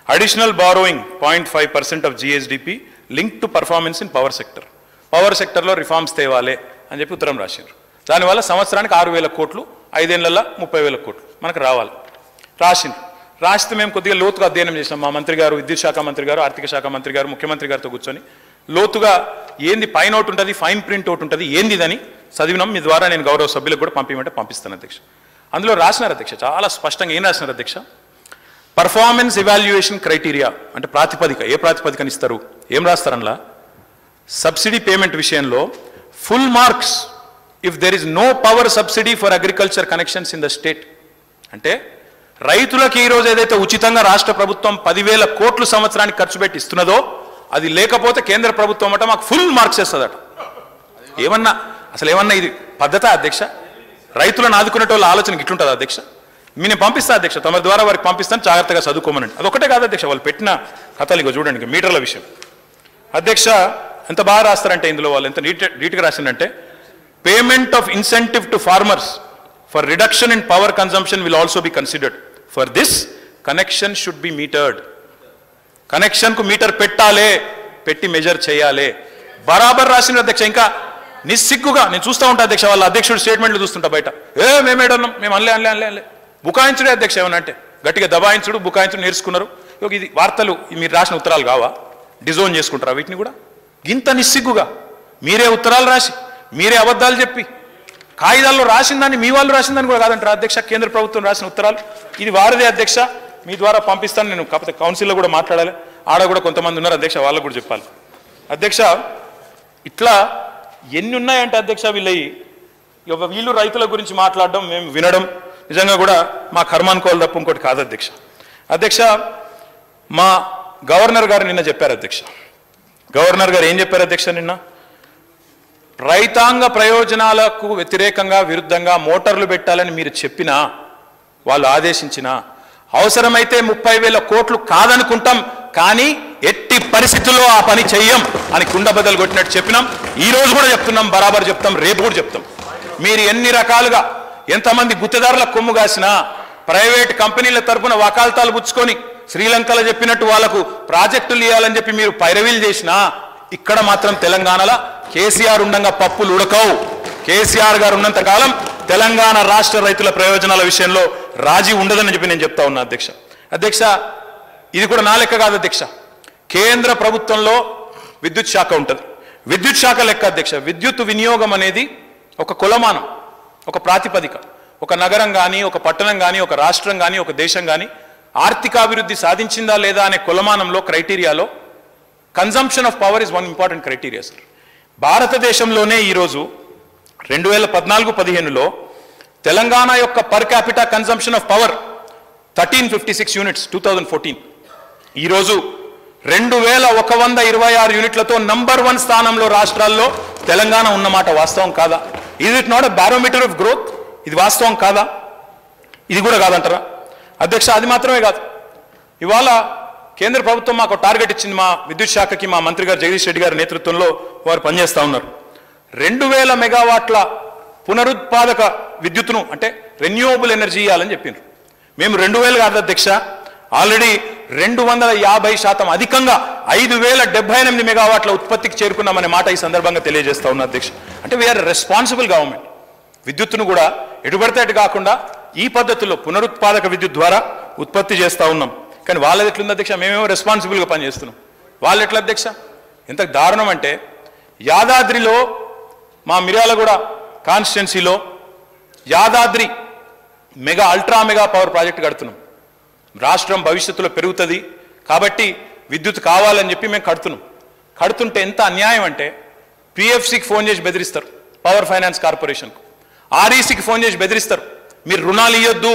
additional borrowing point five percent of GSDP link to performance in power sector power సెక్టర్లో రిఫార్మ్స్ తేవాలి అని చెప్పి ఉత్తరం రాసిండ్రు దానివల్ల సంవత్సరానికి ఆరు వేల కోట్లు ఐదేళ్లలో ముప్పై వేల కోట్లు మనకు రావాలి రాసిండ్రు రాస్తే మేము కొద్దిగా లోతుగా అధ్యయనం చేసినాం మా మంత్రి గారు విద్యుత్ శాఖ మంత్రి గారు ఆర్థిక శాఖ మంత్రి గారు ముఖ్యమంత్రి గారితో కూర్చొని లోతుగా ఏంది పైన ఒకటి ఉంటుంది ఫైన్ ప్రింట్ ఒకటి ఉంటుంది ఏంది ఇదని చదివినాం మీ ద్వారా నేను గౌరవ సభ్యులకు కూడా పంపించమంటే పంపిస్తాను అధ్యక్ష అందులో రాసినారు అధ్యక్ష చాలా స్పష్టంగా ఏం రాసినారు అధ్యక్ష పర్ఫార్మెన్స్ ఇవాల్యుయేషన్ క్రైటీరియా అంటే ప్రాతిపదిక ఏ ప్రాతిపదికని ఇస్తారు ఏం రాస్తారు అందులో సబ్సిడీ పేమెంట్ విషయంలో full marks if there is no power subsidy for agriculture connections in the state అంటే రైతులకు ఈరోజు ఏదైతే ఉచితంగా రాష్ట్ర ప్రభుత్వం పదివేల కోట్లు సంవత్సరానికి ఖర్చు పెట్టి ఇస్తున్నదో అది లేకపోతే కేంద్ర ప్రభుత్వం అట మాకు ఫుల్ మార్క్స్ ఇస్తుందట ఏమన్నా అసలు ఏమన్నా ఇది పద్ధత అధ్యక్ష రైతులను ఆదుకునేటోళ్ళ ఆలోచనకి ఇట్లుంటుంది అధ్యక్ష మీ నేను పంపిస్తా అధ్యక్ష తమ ద్వారా వారికి పంపిస్తాను జాగ్రత్తగా చదువుకోమనండి అదొకటే కాదు అధ్యక్ష వాళ్ళు పెట్టిన కథలు ఇగో చూడండి ఇక మీటర్ల విషయం అధ్యక్ష ఎంత బాగా రాస్తారంటే ఇందులో వాళ్ళు ఎంత నీట్ నీట్గా రాసిందంటే payment of incentive to farmers for reduction in power consumption will also be considered for this connection should be metered కనెక్షన్కు మీటర్ పెట్టాలే పెట్టి మెజర్ చేయాలి బరాబర్ రాసిన అధ్యక్ష ఇంకా నిస్సిగ్గుగా నేను చూస్తూ ఉంటా అధ్యక్ష వాళ్ళ అధ్యక్షుడు స్టేట్మెంట్లు చూస్తుంటా బయట ఏ మేమేడన్నాం మేము అనలే అనలే అనలే అనలే బుకాయించుడే అధ్యక్ష ఏమన్నా అంటే గట్టిగా దబాయించుడు బుకాయించుడు నేర్చుకున్నారు ఇగో ఇది వార్తలు ఈ మీరు రాసిన ఉత్తరాలు కావా డిజోన్ చేసుకుంటారా వీటిని కూడా గింత నిస్సిగ్గుగా మీరే ఉత్తరాలు రాసి మీరే అబద్ధాలు చెప్పి కాగితాల్లో రాసిందని మీ వాళ్ళు రాసిందని కూడా కాదంటారా అధ్యక్ష కేంద్ర ప్రభుత్వం రాసిన ఉత్తరాలు ఇది వారిదే అధ్యక్ష మీ ద్వారా పంపిస్తాను నేను కాకపోతే కౌన్సిల్లో కూడా మాట్లాడాలి ఆడ కూడా కొంతమంది ఉన్నారు అధ్యక్ష వాళ్ళకు కూడా చెప్పాలి అధ్యక్ష ఇట్లా ఎన్ని ఉన్నాయంటే అధ్యక్ష వీళ్ళయి ఇక వీళ్ళు రైతుల గురించి మాట్లాడడం మేము వినడం నిజంగా కూడా మా కర్మానుకోవాలి తప్ప ఇంకోటి కాదు అధ్యక్ష అధ్యక్ష మా గవర్నర్ గారు నిన్న చెప్పారు అధ్యక్ష గవర్నర్ గారు ఏం చెప్పారు అధ్యక్ష నిన్న రైతాంగ ప్రయోజనాలకు వ్యతిరేకంగా విరుద్ధంగా మోటార్లు పెట్టాలని మీరు చెప్పినా వాళ్ళు ఆదేశించినా అవసరమైతే ముప్పై వేల కోట్లు కాదనుకుంటాం కానీ ఎట్టి పరిస్థితుల్లో ఆ పని చెయ్యం అని కుండ బద్దలు కొట్టినట్టు చెప్పినాం ఈ రోజు కూడా చెప్తున్నాం బరాబర్ చెప్తాం రేపు కూడా చెప్తాం మీరు ఎన్ని రకాలుగా ఎంతమంది గుత్తదారుల కొమ్ము కాసినా ప్రైవేట్ కంపెనీల తరపున వకాల్తాలు పుచ్చుకొని శ్రీలంకలో చెప్పినట్టు వాళ్లకు ప్రాజెక్టులు ఇవ్వాలని చెప్పి మీరు పైరవీలు చేసినా ఇక్కడ మాత్రం తెలంగాణలో కేసీఆర్ ఉండంగా పప్పులు ఉడకవు కేసీఆర్ గారు ఉన్నంత కాలం తెలంగాణ రాష్ట్ర రైతుల ప్రయోజనాల విషయంలో రాజీ ఉండదని చెప్పి నేను చెప్తా ఉన్నా అధ్యక్ష అధ్యక్ష ఇది కూడా నా లెక్క కాదు అధ్యక్ష కేంద్ర ప్రభుత్వంలో విద్యుత్ శాఖ ఉంటుంది విద్యుత్ శాఖ లెక్క అధ్యక్ష విద్యుత్ వినియోగం అనేది ఒక కులమానం ఒక ప్రాతిపదిక ఒక నగరం కానీ ఒక పట్టణం కానీ ఒక రాష్ట్రం కానీ ఒక దేశం కానీ ఆర్థికాభివృద్ధి సాధించిందా లేదా అనే కులమానంలో క్రైటీరియాలో consumption of power is one important criteria sir భారతదేశంలోనే ఈరోజు రెండు వేల పద్నాలుగు పదిహేనులో తెలంగాణ యొక్క per capita consumption of power thirteen fifty six units two thousand fourteen ఈరోజు రెండు వేల ఒక వంద ఇరవై ఆరు యూనిట్లతో నంబర్ వన్ స్థానంలో రాష్ట్రాల్లో తెలంగాణ ఉన్నమాట వాస్తవం కాదా ఇది it not a barometer of growth ఇది వాస్తవం కాదా ఇది కూడా కాదంటారా అధ్యక్ష అది మాత్రమే కాదు ఇవాళ కేంద్ర ప్రభుత్వం మాకు టార్గెట్ ఇచ్చింది మా విద్యుత్ శాఖకి మా మంత్రి గారు జగదీష్ రెడ్డి గారి నేతృత్వంలో వారు పనిచేస్తా ఉన్నారు రెండు వేల మెగావాట్ల పునరుత్పాదక విద్యుత్తును అంటే రెన్యూవబుల్ ఎనర్జీ ఇవ్వాలని చెప్పిండ్రు మేము రెండు వేలు కాదు అధ్యక్ష ఆల్రెడీ రెండు వందల యాభై శాతం అధికంగా ఐదు వేల డెబ్బై ఎనిమిది మెగావాట్ల ఉత్పత్తికి చేరుకున్నామనే మాట ఈ సందర్భంగా తెలియజేస్తా ఉన్నా అధ్యక్ష అంటే వీఆర్ రెస్పాన్సిబుల్ గవర్నమెంట్ విద్యుత్తును కూడా ఎటుపడితే అటు కాకుండా ఈ పద్ధతిలో పునరుత్పాదక విద్యుత్ ద్వారా ఉత్పత్తి చేస్తూ ఉన్నాం కానీ వాళ్ళది ఎట్లుంది అధ్యక్ష మేమేమో రెస్పాన్సిబుల్గా పనిచేస్తున్నాం వాళ్ళు ఎట్లా అధ్యక్ష ఎంత దారుణం అంటే యాదాద్రిలో మా మిర్యాలగూడ కాన్స్టిట్యున్సీలో Yadadri mega ultra mega power project కడుతున్నాం రాష్ట్రం భవిష్యత్తులో పెరుగుతుంది కాబట్టి విద్యుత్ కావాలని చెప్పి మేము కడుతున్నాం కడుతుంటే ఎంత అన్యాయం అంటే పిఎఫ్సికి ఫోన్ చేసి బెదిరిస్తారు పవర్ ఫైనాన్స్ కార్పొరేషన్కు ఆర్ఈసీకి ఫోన్ చేసి బెదిరిస్తారు మీరు రుణాలు ఇవ్వద్దు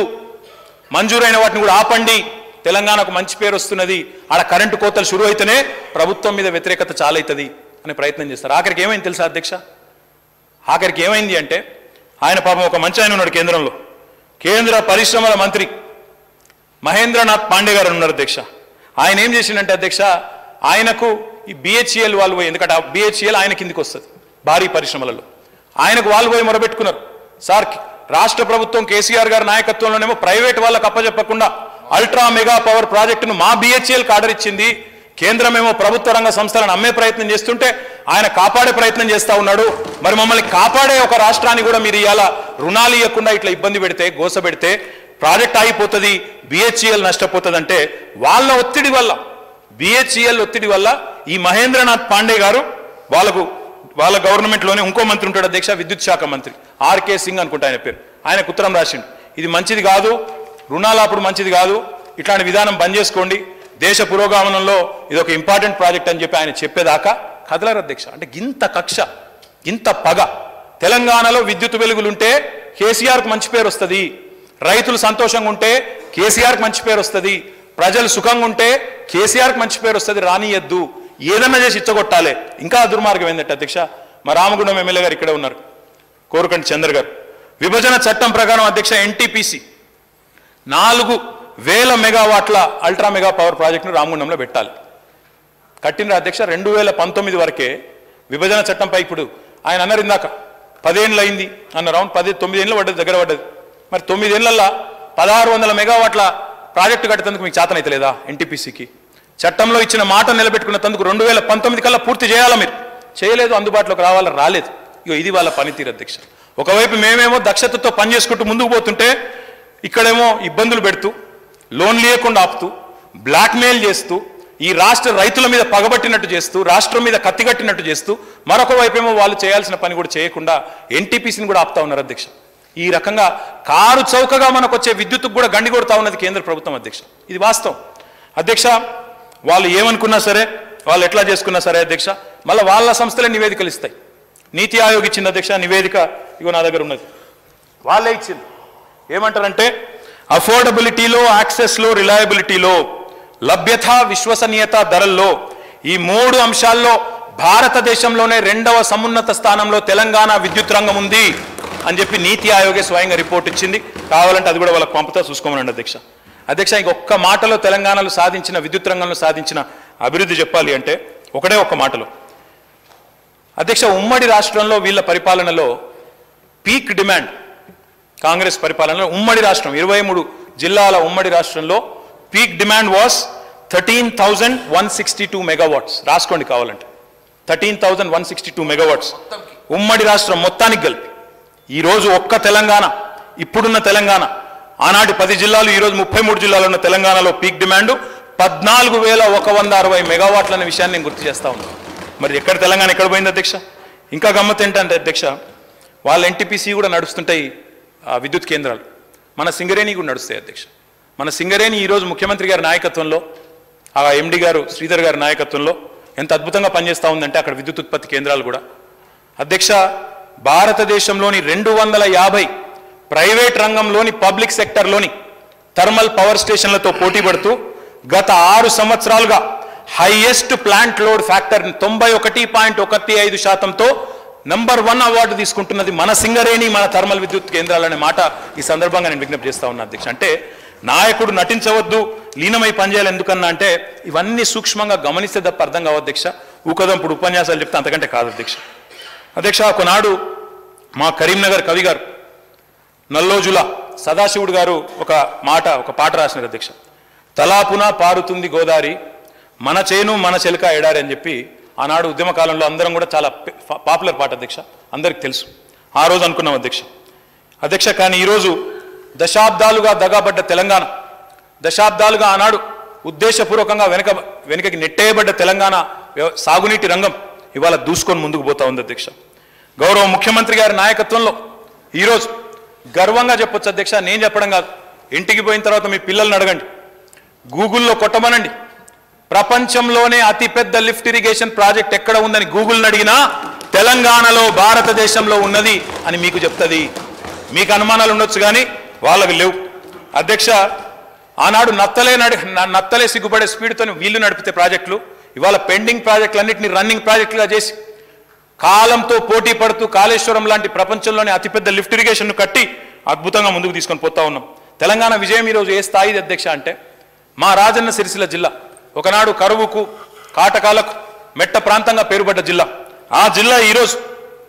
మంజూరైన వాటిని కూడా ఆపండి తెలంగాణకు మంచి పేరు వస్తున్నది ఆడ కరెంటు కోతలు షురు అయితేనే ప్రభుత్వం మీద వ్యతిరేకత చాలవుతుంది అనే ప్రయత్నం చేస్తారు ఆఖరికి ఏమైంది తెలుసా అధ్యక్ష ఆఖరికి ఏమైంది అంటే ఆయన పాపం ఒక మంచి ఆయన ఉన్నాడు కేంద్రంలో కేంద్ర పరిశ్రమల మంత్రి మహేంద్రనాథ్ పాండే గారు ఉన్నారు అధ్యక్ష ఆయన ఏం చేసిండంటే అధ్యక్ష ఆయనకు ఈ బిహెచ్ఎల్ వాళ్ళు పోయి ఎందుకంటే ఆ బిహెచ్ఎల్ ఆయన కిందికి వస్తుంది భారీ పరిశ్రమలలో ఆయనకు వాళ్ళు పోయి మొరబెట్టుకున్నారు సార్ రాష్ట్ర ప్రభుత్వం కేసీఆర్ గారి నాయకత్వంలోనేమో ప్రైవేట్ వాళ్ళకు అప్పచెప్పకుండా అల్ట్రా మెగా పవర్ ప్రాజెక్టును మా బిహెచ్ఎల్కి ఆర్డర్ ఇచ్చింది కేంద్రమేమో ప్రభుత్వ రంగ సంస్థలను అమ్మే ప్రయత్నం చేస్తుంటే ఆయన కాపాడే ప్రయత్నం చేస్తా ఉన్నాడు మరి మమ్మల్ని కాపాడే ఒక రాష్ట్రాన్ని కూడా మీరు ఇవాళ రుణాలు ఇవ్వకుండా ఇట్లా ఇబ్బంది పెడితే గోస పెడితే ప్రాజెక్ట్ ఆగిపోతుంది బిహెచ్ఈఎల్ నష్టపోతుంది అంటే వాళ్ళ ఒత్తిడి వల్ల బిహెచ్ఈఎల్ ఒత్తిడి వల్ల ఈ మహేంద్రనాథ్ పాండే గారు వాళ్ళకు వాళ్ళ గవర్నమెంట్లోనే ఇంకో మంత్రి ఉంటాడు అధ్యక్ష విద్యుత్ శాఖ మంత్రి ఆర్కే సింగ్ అనుకుంటా ఆయన పేరు ఆయనకు ఉత్తరం రాసిండు ఇది మంచిది కాదు రుణాలు అప్పుడు మంచిది కాదు ఇట్లాంటి విధానం బంద్ చేసుకోండి దేశ పురోగమనంలో ఇది ఒక ఇంపార్టెంట్ ప్రాజెక్ట్ అని చెప్పి ఆయన చెప్పేదాకా కదలరు అధ్యక్ష అంటే గింత కక్ష ఇంత పగ తెలంగాణలో విద్యుత్ వెలుగులుంటే కేసీఆర్కు మంచి పేరు వస్తుంది రైతులు సంతోషంగా ఉంటే కేసీఆర్కి మంచి పేరు వస్తుంది ప్రజలు సుఖంగా ఉంటే కేసీఆర్కి మంచి పేరు వస్తుంది రానియద్దు ఏదన్నా చేసి ఇచ్చగొట్టాలి ఇంకా దుర్మార్గం ఏంటంటే అధ్యక్ష మా రామగుండం ఎమ్మెల్యే గారు ఇక్కడే ఉన్నారు కోరుకంటి చంద్ర గారు విభజన చట్టం ప్రకారం అధ్యక్ష ఎన్టీపీసీ నాలుగు వేల మెగావాట్ల అల్ట్రా మెగా పవర్ ప్రాజెక్టును రామగుండంలో పెట్టాలి కట్టిన అధ్యక్ష రెండు వేల పంతొమ్మిది వరకే విభజన చట్టంపై ఇప్పుడు ఆయన అన్నారు ఇందాక పదేళ్ళు అయింది అన్న రౌండ్ పది తొమ్మిది ఏళ్ళు పడ్డది దగ్గర పడ్డది మరి తొమ్మిదేళ్లలో పదహారు వందల మెగావాట్ల ప్రాజెక్టు కట్టేందుకు మీకు చేతనైతే లేదా ఎన్టీపీసీకి చట్టంలో ఇచ్చిన మాట నిలబెట్టుకున్న తందుకు రెండు వేల పంతొమ్మిది కల్లా పూర్తి చేయాలా మీరు చేయలేదు అందుబాటులోకి రావాలా రాలేదు ఇగో ఇది వాళ్ళ పనితీరు అధ్యక్ష ఒకవైపు మేమేమో దక్షతతో పనిచేసుకుంటూ ముందుకు పోతుంటే ఇక్కడేమో ఇబ్బందులు పెడుతూ లోన్ లేకుండా ఆపుతూ బ్లాక్మెయిల్ చేస్తూ ఈ రాష్ట్ర రైతుల మీద పగబట్టినట్టు చేస్తూ రాష్ట్రం మీద కత్తిగట్టినట్టు చేస్తూ మరొక వైపేమో వాళ్ళు చేయాల్సిన పని కూడా చేయకుండా ఎన్టీపీసీని కూడా ఆపుతా ఉన్నారు అధ్యక్ష ఈ రకంగా కారు చౌకగా మనకు వచ్చే విద్యుత్తుకు కూడా గండి కొడతా ఉన్నది కేంద్ర ప్రభుత్వం అధ్యక్ష ఇది వాస్తవం అధ్యక్ష వాళ్ళు ఏమనుకున్నా సరే వాళ్ళు ఎట్లా చేసుకున్నా సరే అధ్యక్ష మళ్ళీ వాళ్ళ సంస్థలే నివేదికలు ఇస్తాయి నీతి ఆయోగ్ ఇచ్చింది అధ్యక్ష నివేదిక ఇగో నా దగ్గర ఉన్నది వాళ్ళే ఇచ్చింది ఏమంటారంటే అఫోర్డబిలిటీలో యాక్సెస్లో రిలయబిలిటీలో లభ్యత విశ్వసనీయత ధరల్లో ఈ మూడు అంశాల్లో భారతదేశంలోనే రెండవ సమున్నత స్థానంలో తెలంగాణ విద్యుత్ రంగం ఉంది అని చెప్పి నీతి ఆయోగే స్వయంగా రిపోర్ట్ ఇచ్చింది కావాలంటే అది కూడా వాళ్ళకి పంపుతా చూసుకోమనండి అధ్యక్ష అధ్యక్ష ఇంకొక మాటలో తెలంగాణలో సాధించిన విద్యుత్ రంగంలో సాధించిన అభివృద్ధి చెప్పాలి అంటే ఒకటే ఒక్క మాటలో అధ్యక్ష ఉమ్మడి రాష్ట్రంలో వీళ్ళ పరిపాలనలో పీక్ డిమాండ్ కాంగ్రెస్ పరిపాలనలో ఉమ్మడి రాష్ట్రం ఇరవై మూడు జిల్లాల ఉమ్మడి రాష్ట్రంలో peak demand was thirteen thousand one sixty two megawatts రాసుకోండి కావాలంటే thirteen thousand one sixty two megawatts ఉమ్మడి రాష్ట్రం మొత్తానికి కలిపి ఈరోజు ఒక్క తెలంగాణ ఇప్పుడున్న తెలంగాణ ఆనాటి పది జిల్లాలు ఈరోజు ముప్పై మూడు జిల్లాలు ఉన్న తెలంగాణలో పీక్ డిమాండ్ పద్నాలుగు వేల ఒక వంద అరవై మెగావాట్ల అనే విషయాన్ని నేను గుర్తు చేస్తా ఉన్నాను మరి ఎక్కడ తెలంగాణ ఎక్కడ పోయింది అధ్యక్ష ఇంకా గమ్మత్ ఏంటంటే అధ్యక్ష వాళ్ళ ఎన్టీపీసీ కూడా నడుస్తుంటాయి ఆ విద్యుత్ కేంద్రాలు మన సింగరేణి కూడా నడుస్తాయి అధ్యక్ష మన సింగరేణి ఈరోజు ముఖ్యమంత్రి గారి నాయకత్వంలో ఆ ఎండి గారు శ్రీధర్ గారి నాయకత్వంలో ఎంత అద్భుతంగా పనిచేస్తూ ఉందంటే అక్కడ విద్యుత్ ఉత్పత్తి కేంద్రాలు కూడా అధ్యక్ష భారతదేశంలోని రెండు వందల యాభై ప్రైవేట్ రంగంలోని పబ్లిక్ సెక్టర్లోని థర్మల్ పవర్ స్టేషన్లతో పోటీ పడుతూ గత ఆరు సంవత్సరాలుగా హైయెస్ట్ ప్లాంట్ లోడ్ ఫ్యాక్టర్ తొంభై ఒకటి పాయింట్ ఒకటి ఐదు శాతంతో నంబర్ వన్ అవార్డు తీసుకుంటున్నది మన సింగరేణి మన థర్మల్ విద్యుత్ కేంద్రాలనే మాట ఈ సందర్భంగా నేను విజ్ఞప్తి చేస్తా ఉన్నా అధ్యక్ష అంటే నాయకుడు నటించవద్దు లీనమై పనిచేయాలి ఎందుకన్నా అంటే ఇవన్నీ సూక్ష్మంగా గమనిస్తే తప్ప అర్థం కావు అధ్యక్ష ఊకదంపుడు ఉపన్యాసాలు చెప్తే అంతకంటే కాదు అధ్యక్ష అధ్యక్ష ఒకనాడు మా కరీంనగర్ కవి గారు నల్లోజుల సదాశివుడు గారు ఒక మాట ఒక పాట రాసినారు అధ్యక్ష తలాపున పారుతుంది గోదారి మన చేను మన చెలక ఎడారి అని చెప్పి ఆనాడు ఉద్యమ కాలంలో అందరం కూడా చాలా ప- పాపులర్ పాట అధ్యక్ష అందరికి తెలుసు ఆ రోజు అనుకున్నాం అధ్యక్ష అధ్యక్ష కానీ ఈరోజు దశాబ్దాలుగా దగాబడ్డ తెలంగాణ దశాబ్దాలుగా ఆనాడు ఉద్దేశపూర్వకంగా వెనక వెనుకకి నెట్టేయబడ్డ తెలంగాణ వ్యవ- సాగునీటి రంగం ఇవాళ దూసుకొని ముందుకు పోతా ఉంది అధ్యక్ష గౌరవ ముఖ్యమంత్రి గారి నాయకత్వంలో ఈరోజు గర్వంగా చెప్పొచ్చు అధ్యక్ష నేను చెప్పడం కాదు ఇంటికి పోయిన తర్వాత మీ పిల్లల్ని అడగండి గూగుల్లో కొట్టమనండి ప్రపంచంలోనే అతిపెద్ద లిఫ్ట్ ఇరిగేషన్ ప్రాజెక్ట్ ఎక్కడ ఉందని గూగుల్ని అడిగినా తెలంగాణలో భారతదేశంలో ఉన్నది అని మీకు చెప్తుంది మీకు అనుమానాలు ఉండొచ్చు కానీ వాళ్ళకి లేవు అధ్యక్ష ఆనాడు నత్తలే నడి న- నత్తలే సిగ్గుపడే స్పీడ్తో వీళ్ళు నడిపితే ప్రాజెక్టులు ఇవాళ పెండింగ్ ప్రాజెక్టులన్నింటినీ రన్నింగ్ ప్రాజెక్టులుగా చేసి కాలంతో పోటీ పడుతూ కాళేశ్వరం లాంటి ప్రపంచంలోనే అతిపెద్ద లిఫ్ట్ ఇరిగేషన్ను కట్టి అద్భుతంగా ముందుకు తీసుకొని పోతా ఉన్నాం తెలంగాణ విజయం ఈరోజు ఏ స్థాయి అధ్యక్ష అంటే మా రాజన్న సిరిసిల్ల జిల్లా ఒకనాడు కరువుకు కాటకాలకు మెట్ట ప్రాంతంగా పేరుపడ్డ జిల్లా ఆ జిల్లా ఈరోజు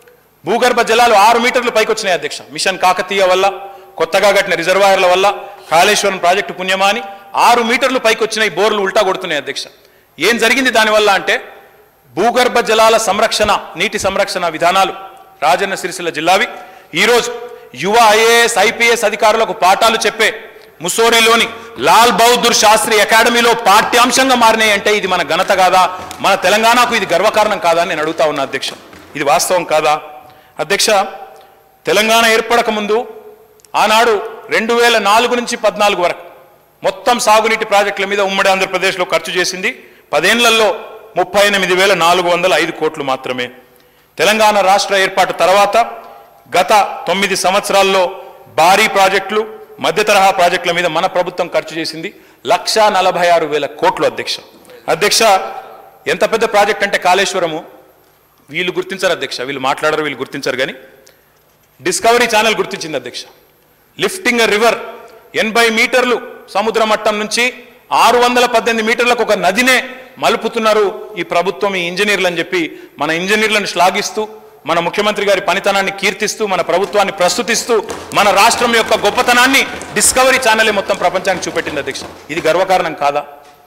భూగర్భ జలాలు ఆరు మీటర్లు పైకి వచ్చినాయి అధ్యక్ష మిషన్ కాకతీయ వల్ల కొత్తగా కట్టిన రిజర్వాయర్ల వల్ల కాళేశ్వరం ప్రాజెక్టు పుణ్యమా అని ఆరు మీటర్లు పైకి వచ్చినాయి బోర్లు ఉల్టా కొడుతున్నాయి అధ్యక్ష ఏం జరిగింది దానివల్ల అంటే భూగర్భ జలాల సంరక్షణ నీటి సంరక్షణ విధానాలు రాజన్న సిరిసిల్ల జిల్లావి ఈరోజు యువ ఐఏఎస్ ఐపీఎస్ అధికారులకు పాఠాలు చెప్పే ముసోరిలోని లాల్ బహదూర్ శాస్త్రి అకాడమీలో పాఠ్యాంశంగా మారినాయి అంటే ఇది మన ఘనత కాదా మన తెలంగాణకు ఇది గర్వకారణం కాదా అని నేను అడుగుతా ఉన్నా అధ్యక్ష ఇది వాస్తవం కాదా అధ్యక్ష తెలంగాణ ఏర్పడక ముందు ఆనాడు రెండు వేల నాలుగు నుంచి పద్నాలుగు వరకు మొత్తం సాగునీటి ప్రాజెక్టుల మీద ఉమ్మడి ఆంధ్రప్రదేశ్లో ఖర్చు చేసింది పదేళ్లలో ముప్పై ఎనిమిది వేల నాలుగు వందల ఐదు కోట్లు మాత్రమే తెలంగాణ రాష్ట్ర ఏర్పాటు తర్వాత గత తొమ్మిది సంవత్సరాల్లో భారీ ప్రాజెక్టులు మధ్య తరహా ప్రాజెక్టుల మీద మన ప్రభుత్వం ఖర్చు చేసింది లక్షా నలభై ఆరు వేల కోట్లు అధ్యక్ష అధ్యక్ష ఎంత పెద్ద ప్రాజెక్ట్ అంటే కాళేశ్వరము వీళ్ళు గుర్తించరు అధ్యక్ష వీళ్ళు మాట్లాడరు వీళ్ళు గుర్తించరు కానీ డిస్కవరీ ఛానల్ గుర్తించింది అధ్యక్ష లిఫ్టింగ్ రివర్ ఎనభై మీటర్లు సముద్ర మట్టం నుంచి ఆరు వందల పద్దెనిమిది మీటర్లకు ఒక నదినే మలుపుతున్నారు ఈ ప్రభుత్వం ఈ ఇంజనీర్లు అని చెప్పి మన ఇంజనీర్లను శ్లాఘిస్తూ మన ముఖ్యమంత్రి గారి పనితనాన్ని కీర్తిస్తూ మన ప్రభుత్వాన్ని ప్రస్తుతిస్తూ మన రాష్ట్రం యొక్క గొప్పతనాన్ని డిస్కవరీ ఛానలే మొత్తం ప్రపంచానికి చూపెట్టింది అధ్యక్ష ఇది గర్వకారణం కాదా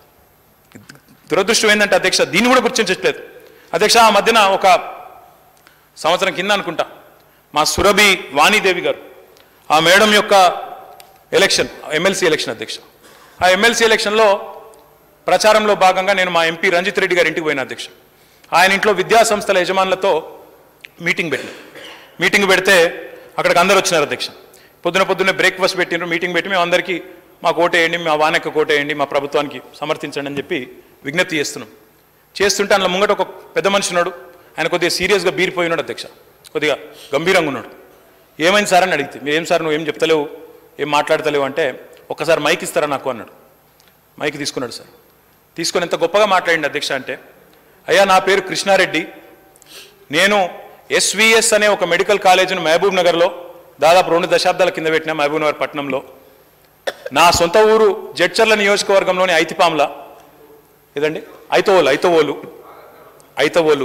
దురదృష్టం ఏంటంటే అధ్యక్ష దీన్ని కూడా గుర్తించట్లేదు అధ్యక్ష ఆ మధ్యన ఒక సంవత్సరం కింద అనుకుంటా మా సురభి వాణిదేవి గారు ఆ మేడం యొక్క ఎలక్షన్ ఎమ్మెల్సీ ఎలక్షన్ అధ్యక్ష ఆ ఎమ్మెల్సీ ఎలక్షన్లో ప్రచారంలో భాగంగా నేను మా ఎంపీ రంజిత్ రెడ్డి గారి ఇంటికి పోయిన అధ్యక్ష ఆయన ఇంట్లో విద్యా సంస్థల యజమానులతో మీటింగ్ పెట్టిన మీటింగ్ పెడితే అక్కడికి అందరు వచ్చినారు అధ్యక్ష పొద్దున పొద్దున్నే బ్రేక్ఫాస్ట్ పెట్టినారు మీటింగ్ పెట్టి మేము అందరికీ మాకు ఓటేయండి మా వానెక్క కోటేయండి మా ప్రభుత్వానికి సమర్థించండి అని చెప్పి విజ్ఞప్తి చేస్తున్నాం చేస్తుంటే అందులో ముంగట ఒక పెద్ద మనిషి ఉన్నాడు ఆయన కొద్దిగా సీరియస్గా బీరిపోయి ఉన్నాడు అధ్యక్ష కొద్దిగా గంభీరంగా ఉన్నాడు ఏమైంది సార్ అని అడిగితే మీరు ఏం సార్ నువ్వు ఏం చెప్తలేవు ఏం మాట్లాడతలేవు అంటే ఒక్కసారి మైక్ ఇస్తారా నాకు అన్నాడు మైక్ తీసుకున్నాడు సార్ తీసుకొని ఎంత గొప్పగా మాట్లాడింది అధ్యక్ష అంటే అయ్యా నా పేరు కృష్ణారెడ్డి నేను ఎస్విఎస్ అనే ఒక మెడికల్ కాలేజీని మహబూబ్ నగర్లో దాదాపు రెండు దశాబ్దాల కింద పెట్టిన మహబూబ్ నగర్ పట్టణంలో నా సొంత ఊరు జడ్చర్ల నియోజకవర్గంలోని ఐతిపాంల ఇదండి ఐతవోలు ఐతవోలు ఐతవోలు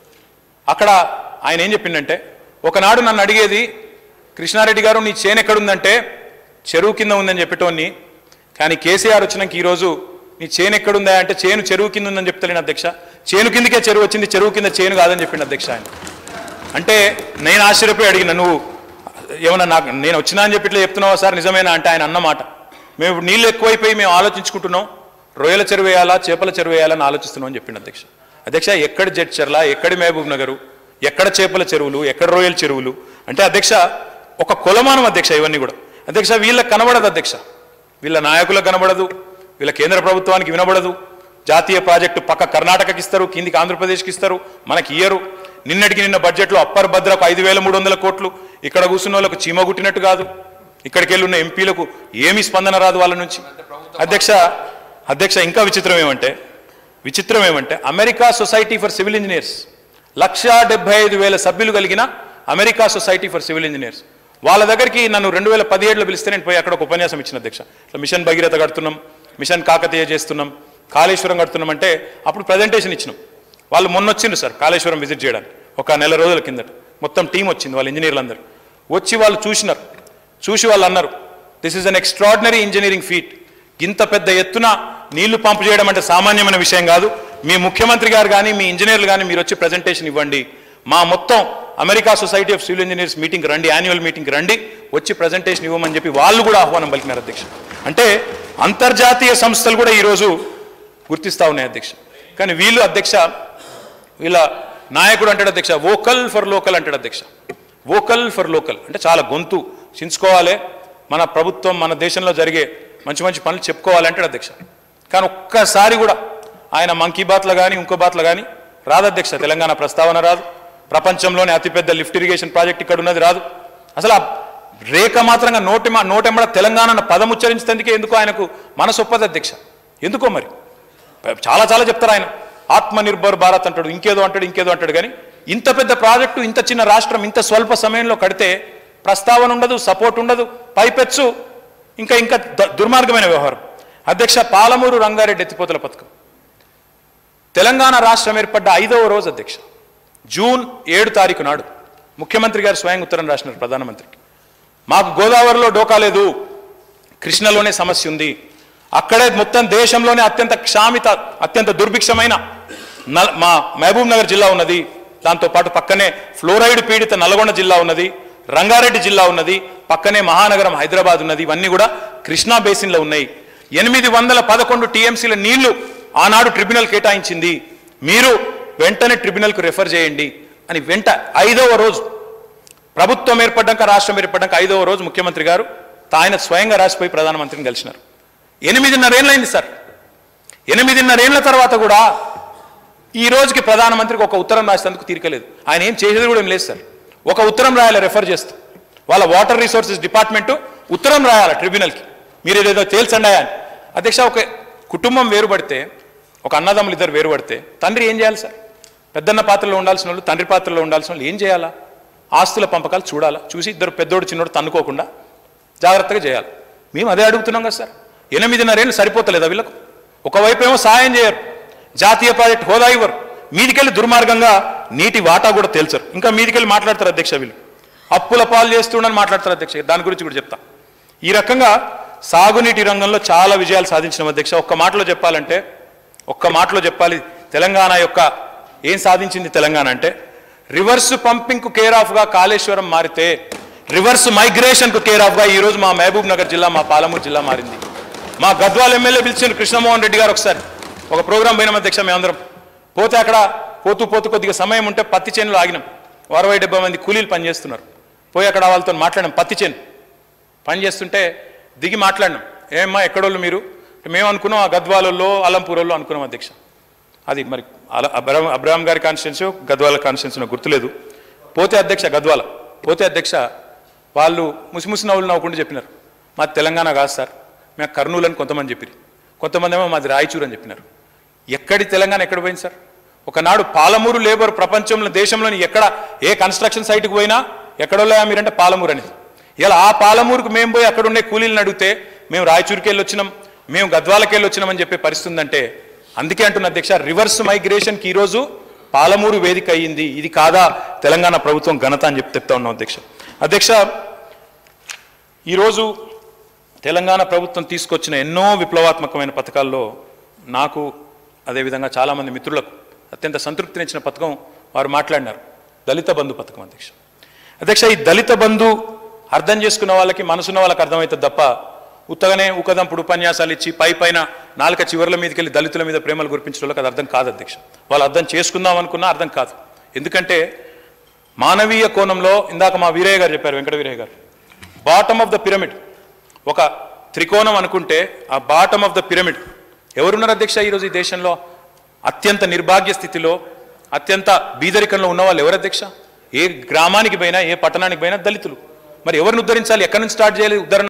అక్కడ ఆయన ఏం చెప్పిండంటే ఒకనాడు నన్ను అడిగేది కృష్ణారెడ్డి గారు నీ చేను ఎక్కడుందంటే చెరువు కింద ఉందని చెప్పేటోని కానీ కేసీఆర్ వచ్చినాక ఈరోజు నీ చేను ఎక్కడుందా అంటే చేను చెరువు కింద ఉందని చెప్తలేను అధ్యక్ష చేను కిందకే చెరువు వచ్చింది చెరువు కింద చేను కాదని చెప్పిండు అధ్యక్ష ఆయన అంటే నేను ఆశ్చర్యపోయి అడిగిన నువ్వు ఏమన్నా నాకు నేను వచ్చినా అని చెప్పి ఇట్లా చెప్తున్నావా సార్ నిజమేనా అంటే ఆయన అన్నమాట మేము ఇప్పుడు నీళ్ళు ఎక్కువైపోయి మేము ఆలోచించుకుంటున్నాం రొయ్యల చెరువు వేయాలా చేపల చెరువు వేయాలని ఆలోచిస్తున్నాం అని చెప్పిండు అధ్యక్ష అధ్యక్ష ఎక్కడ జడ్చర్ల ఎక్కడి మహబూబ్ నగరు ఎక్కడ చేపల చెరువులు ఎక్కడ రొయ్యల చెరువులు అంటే అధ్యక్ష ఒక కొలమానం అధ్యక్ష ఇవన్నీ కూడా అధ్యక్ష వీళ్ళకి కనబడదు అధ్యక్ష వీళ్ళ నాయకులకు కనబడదు వీళ్ళ కేంద్ర ప్రభుత్వానికి వినబడదు జాతీయ ప్రాజెక్టు పక్క కర్ణాటకకి ఇస్తారు కిందికి ఆంధ్రప్రదేశ్కి ఇస్తారు మనకి ఇయ్యరు నిన్నటికి నిన్న బడ్జెట్లో అప్పర్ భద్రకు ఐదు వేల మూడు వందల కోట్లు ఇక్కడ కూర్చున్న వాళ్ళకు చీమ గుట్టినట్టు కాదు ఇక్కడికి వెళ్ళి ఉన్న ఎంపీలకు ఏమీ స్పందన రాదు వాళ్ళ నుంచి అధ్యక్ష అధ్యక్ష ఇంకా విచిత్రం ఏమంటే విచిత్రం ఏమంటే America society for civil engineers లక్షా డెబ్బై ఐదు వేల సభ్యులు కలిగిన America society for civil engineers వాళ్ళ దగ్గరికి నన్ను రెండు వేల పదిహేడులో పిలిస్తే నేను పోయి అక్కడ ఒక ఉపన్యాసం ఇచ్చిన అధ్యక్ష ఇట్లా మిషన్ భగీరథ కడుతున్నాం మిషన్ కాకతీయ చేస్తున్నాం కాళేశ్వరం కడుతున్నాం అంటే అప్పుడు ప్రజెంటేషన్ ఇచ్చినాం వాళ్ళు మొన్న వచ్చిండ్రు సార్ కాళేశ్వరం విజిట్ చేయడానికి ఒక నెల రోజుల కిందట మొత్తం టీం వచ్చింది వాళ్ళ ఇంజనీర్లు అందరూ వచ్చి వాళ్ళు చూసినారు చూసి వాళ్ళు అన్నారు this is an extraordinary engineering feat ఇంత పెద్ద ఎత్తున నీళ్లు పంపు చేయడం అంటే సామాన్యమైన విషయం కాదు మీ ముఖ్యమంత్రి గారు కానీ మీ ఇంజనీర్లు కానీ మీరు వచ్చి ప్రజెంటేషన్ ఇవ్వండి మా మొత్తం America society of civil engineers meeting రండి యాన్యువల్ మీటింగ్ రండి వచ్చి ప్రజెంటేషన్ ఇవ్వమని చెప్పి వాళ్ళు కూడా ఆహ్వానం పలికినారు అధ్యక్ష అంటే అంతర్జాతీయ సంస్థలు కూడా ఈరోజు గుర్తిస్తా ఉన్నాయి అధ్యక్ష కానీ వీళ్ళు అధ్యక్ష వీళ్ళ నాయకుడు అంటాడు అధ్యక్ష వోకల్ ఫర్ లోకల్ అంటాడు అధ్యక్ష వోకల్ ఫర్ లోకల్ అంటే చాలా గొంతు చించుకోవాలి మన ప్రభుత్వం మన దేశంలో జరిగే మంచి మంచి పనులు చెప్పుకోవాలి అంటాడు అధ్యక్ష కానీ ఒక్కసారి కూడా ఆయన మంకీ బాత్లో కానీ ఇంకో బాత్లో కానీ రాదు అధ్యక్ష తెలంగాణ ప్రస్తావన రాదు ప్రపంచంలోనే అతిపెద్ద లిఫ్ట్ ఇరిగేషన్ ప్రాజెక్ట్ ఇక్కడ ఉన్నది రాదు అసలు ఆ రేఖ మాత్రంగా నోటి మా నోటెంబడ తెలంగాణ అన్న పదం ఉచ్చరించేందుకే ఎందుకు ఆయనకు మనసు ఒప్పదు అధ్యక్ష ఎందుకో మరి చాలా చాలా చెప్తారు ఆయన ఆత్మనిర్భర్ భారత్ అంటాడు ఇంకేదో అంటాడు ఇంకేదో అంటాడు కానీ ఇంత పెద్ద ప్రాజెక్టు ఇంత చిన్న రాష్ట్రం ఇంత స్వల్ప సమయంలో కడితే ప్రస్తావన ఉండదు సపోర్ట్ ఉండదు పైపెచ్చు ఇంకా ఇంకా ద- దుర్మార్గమైన వ్యవహారం అధ్యక్ష పాలమూరు రంగారెడ్డి ఎత్తిపోతల పథకం తెలంగాణ రాష్ట్రం ఏర్పడ్డ ఐదవ రోజు అధ్యక్ష జూన్ ఏడు తారీఖు నాడు ముఖ్యమంత్రి గారు స్వయం ఉత్తరం రాసినారు ప్రధానమంత్రికి మాకు గోదావరిలో డోకా లేదు కృష్ణలోనే సమస్య ఉంది అక్కడే మొత్తం దేశంలోనే అత్యంత క్షామిత అత్యంత దుర్భిక్షమైన నల్- మా మహబూబ్ నగర్ జిల్లా ఉన్నది దాంతో పాటు పక్కనే ఫ్లోరైడ్ పీడిత నల్గొండ జిల్లా ఉన్నది రంగారెడ్డి జిల్లా ఉన్నది పక్కనే మహానగరం హైదరాబాద్ ఉన్నది ఇవన్నీ కూడా కృష్ణా బేసిన్లో ఉన్నాయి ఎనిమిది వందల పదకొండు టీఎంసీల నీళ్లు ఆనాడు ట్రిబ్యునల్ కేటాయించింది మీరు వెంటనే ట్రిబ్యునల్కు రెఫర్ చేయండి అని వెంట ఐదవ రోజు ప్రభుత్వం ఏర్పడ్డాక రాష్ట్రం ఏర్పడ్డాక ఐదవ రోజు ముఖ్యమంత్రి గారు ఆయన స్వయంగా రాసిపోయి ప్రధానమంత్రిని కలిసినారు ఎనిమిదిన్నరేళ్ళైంది సార్ ఎనిమిదిన్నరేళ్ల తర్వాత కూడా ఈ రోజుకి ప్రధానమంత్రికి ఒక ఉత్తరం రాసేందుకు తీరికలేదు ఆయన ఏం చేసేది కూడా ఏం లేదు సార్ ఒక ఉత్తరం రాయాలి రెఫర్ చేస్తూ వాళ్ళ వాటర్ రిసోర్సెస్ డిపార్ట్మెంటు ఉత్తరం రాయాలి ట్రిబ్యునల్కి మీరు ఏదేదో తేల్చండి అని అధ్యక్ష ఒక కుటుంబం వేరుపడితే ఒక అన్నదమ్ములు ఇద్దరు వేరుపడితే తండ్రి ఏం చేయాలి సార్ పెద్దన్న పాత్రలో ఉండాల్సిన వాళ్ళు తండ్రి పాత్రలో ఉండాల్సిన వాళ్ళు ఏం చేయాలా ఆస్తుల పంపకాలు చూడాలా చూసి ఇద్దరు పెద్దోడు చిన్నోడు తన్నుకోకుండా జాగ్రత్తగా చేయాలి మేము అదే అడుగుతున్నాం కదా సార్ ఎనిమిదిన్నరేళ్ళు సరిపోతలేదా వీళ్ళకు ఒకవైపు ఏమో సాయం చేయరు జాతీయ ప్రాజెక్ట్ హోదా ఇవ్వరు మీదికెళ్ళి దుర్మార్గంగా నీటి వాటా కూడా తేల్చరు ఇంకా మీదికెళ్ళి మాట్లాడతారు అధ్యక్ష వీళ్ళు అప్పుల పాలు చేస్తుండని మాట్లాడతారు అధ్యక్ష దాని గురించి కూడా చెప్తా ఈ రకంగా సాగునీటి రంగంలో చాలా విజయాలు సాధించిన అధ్యక్ష ఒక్క మాటలో చెప్పాలంటే ఒక్క మాటలో చెప్పాలి తెలంగాణ యొక్క ఏం సాధించింది తెలంగాణ అంటే రివర్స్ పంపింగ్కు కేర్ ఆఫ్గా కాళేశ్వరం మారితే రివర్స్ మైగ్రేషన్కు కేర్ ఆఫ్గా ఈరోజు మా మహబూబ్ నగర్ జిల్లా మా పాలమూరు జిల్లా మారింది మా గద్వాల ఎమ్మెల్యే పిలిచిన కృష్ణమోహన్ రెడ్డి గారు ఒకసారి ఒక ప్రోగ్రాం పోయినాం అధ్యక్ష మేమందరం పోతే అక్కడ పోతూ పోతూ కొద్దిగా సమయం ఉంటే పత్తి చేనులో ఆగినాం అరవై డెబ్బై మంది కూలీలు పనిచేస్తున్నారు పోయి అక్కడ వాళ్ళతో మాట్లాడినాం పత్తి చేను పని చేస్తుంటే దిగి మాట్లాడినాం ఏమ్మా ఎక్కడోళ్ళు మీరు మేము అనుకున్నాం ఆ గద్వాలలో అలంపూర్లో అనుకున్నాం అధ్యక్ష అది మరి అల- అబ్రహం అబ్రహాం గారి కాన్స్టిట్యున్సీ గద్వాల కాన్స్టిట్యున్సీ నాకు గుర్తులేదు పోతే అధ్యక్ష గద్వాల పోతే అధ్యక్ష వాళ్ళు ముసిముసి నవ్వులు నవ్వుకుంటూ చెప్పినారు మాది తెలంగాణ కాదు సార్ మేము కర్నూలు అని కొంతమంది చెప్పారు కొంతమంది ఏమో మాది రాయచూరు అని చెప్పినారు ఎక్కడి తెలంగాణ ఎక్కడ పోయింది సార్ ఒకనాడు పాలమూరు లేబర్ ప్రపంచంలో దేశంలోని ఎక్కడ ఏ కన్స్ట్రక్షన్ సైట్కి పోయినా ఎక్కడోళ్ళా మీరంటే పాలమూరు అనేది ఇలా ఆ పాలమూరుకు మేము పోయి అక్కడ ఉండే కూలీలను అడిగితే మేము రాయచూరుకి వెళ్ళి వచ్చినాం మేము గద్వాలకి వెళ్ళి వచ్చినామని చెప్పే పరిస్థితి ఉందంటే అందుకే అంటున్న అధ్యక్ష రివర్స్ మైగ్రేషన్కి ఈరోజు పాలమూరు వేదిక అయ్యింది ఇది కాదా తెలంగాణ ప్రభుత్వం ఘనత అని చెప్పి చెప్తా ఉన్నాం అధ్యక్ష అధ్యక్ష ఈరోజు తెలంగాణ ప్రభుత్వం తీసుకొచ్చిన ఎన్నో విప్లవాత్మకమైన పథకాల్లో నాకు అదేవిధంగా చాలామంది మిత్రులకు అత్యంత సంతృప్తినిచ్చిన పథకం వారు మాట్లాడినారు దళిత బంధు పథకం అధ్యక్ష అధ్యక్ష ఈ దళిత బంధు అర్థం చేసుకున్న వాళ్ళకి మనసున్న వాళ్ళకి అర్థమవుతుంది తప్ప ఉత్తగానే ఉకదంపుడు ఉపన్యాసాలు ఇచ్చి పై పైన నాలుక చివర్ల మీదకి వెళ్ళి దళితుల మీద ప్రేమలు కురిపించడం వాళ్ళకి అది అర్థం కాదు అధ్యక్ష వాళ్ళు అర్థం చేసుకుందాం అనుకున్నా అర్థం కాదు ఎందుకంటే మానవీయ కోణంలో ఇందాక మా వీరయ్య గారు చెప్పారు వెంకట వీరయ్య గారు బాటమ్ ఆఫ్ ద పిరమిడ్ ఒక త్రికోణం అనుకుంటే ఆ బాటమ్ ఆఫ్ ద పిరమిడ్ ఎవరున్నారు అధ్యక్ష ఈరోజు ఈ దేశంలో అత్యంత నిర్భాగ్య స్థితిలో అత్యంత బీదరికంలో ఉన్న వాళ్ళు ఎవరు అధ్యక్ష ఏ గ్రామానికి పోయినా ఏ పట్టణానికి పోయినా దళితులు మరి ఎవరిని ఉద్ధరించాలి ఎక్కడి నుంచి స్టార్ట్ చేయాలి ఉద్ధరణ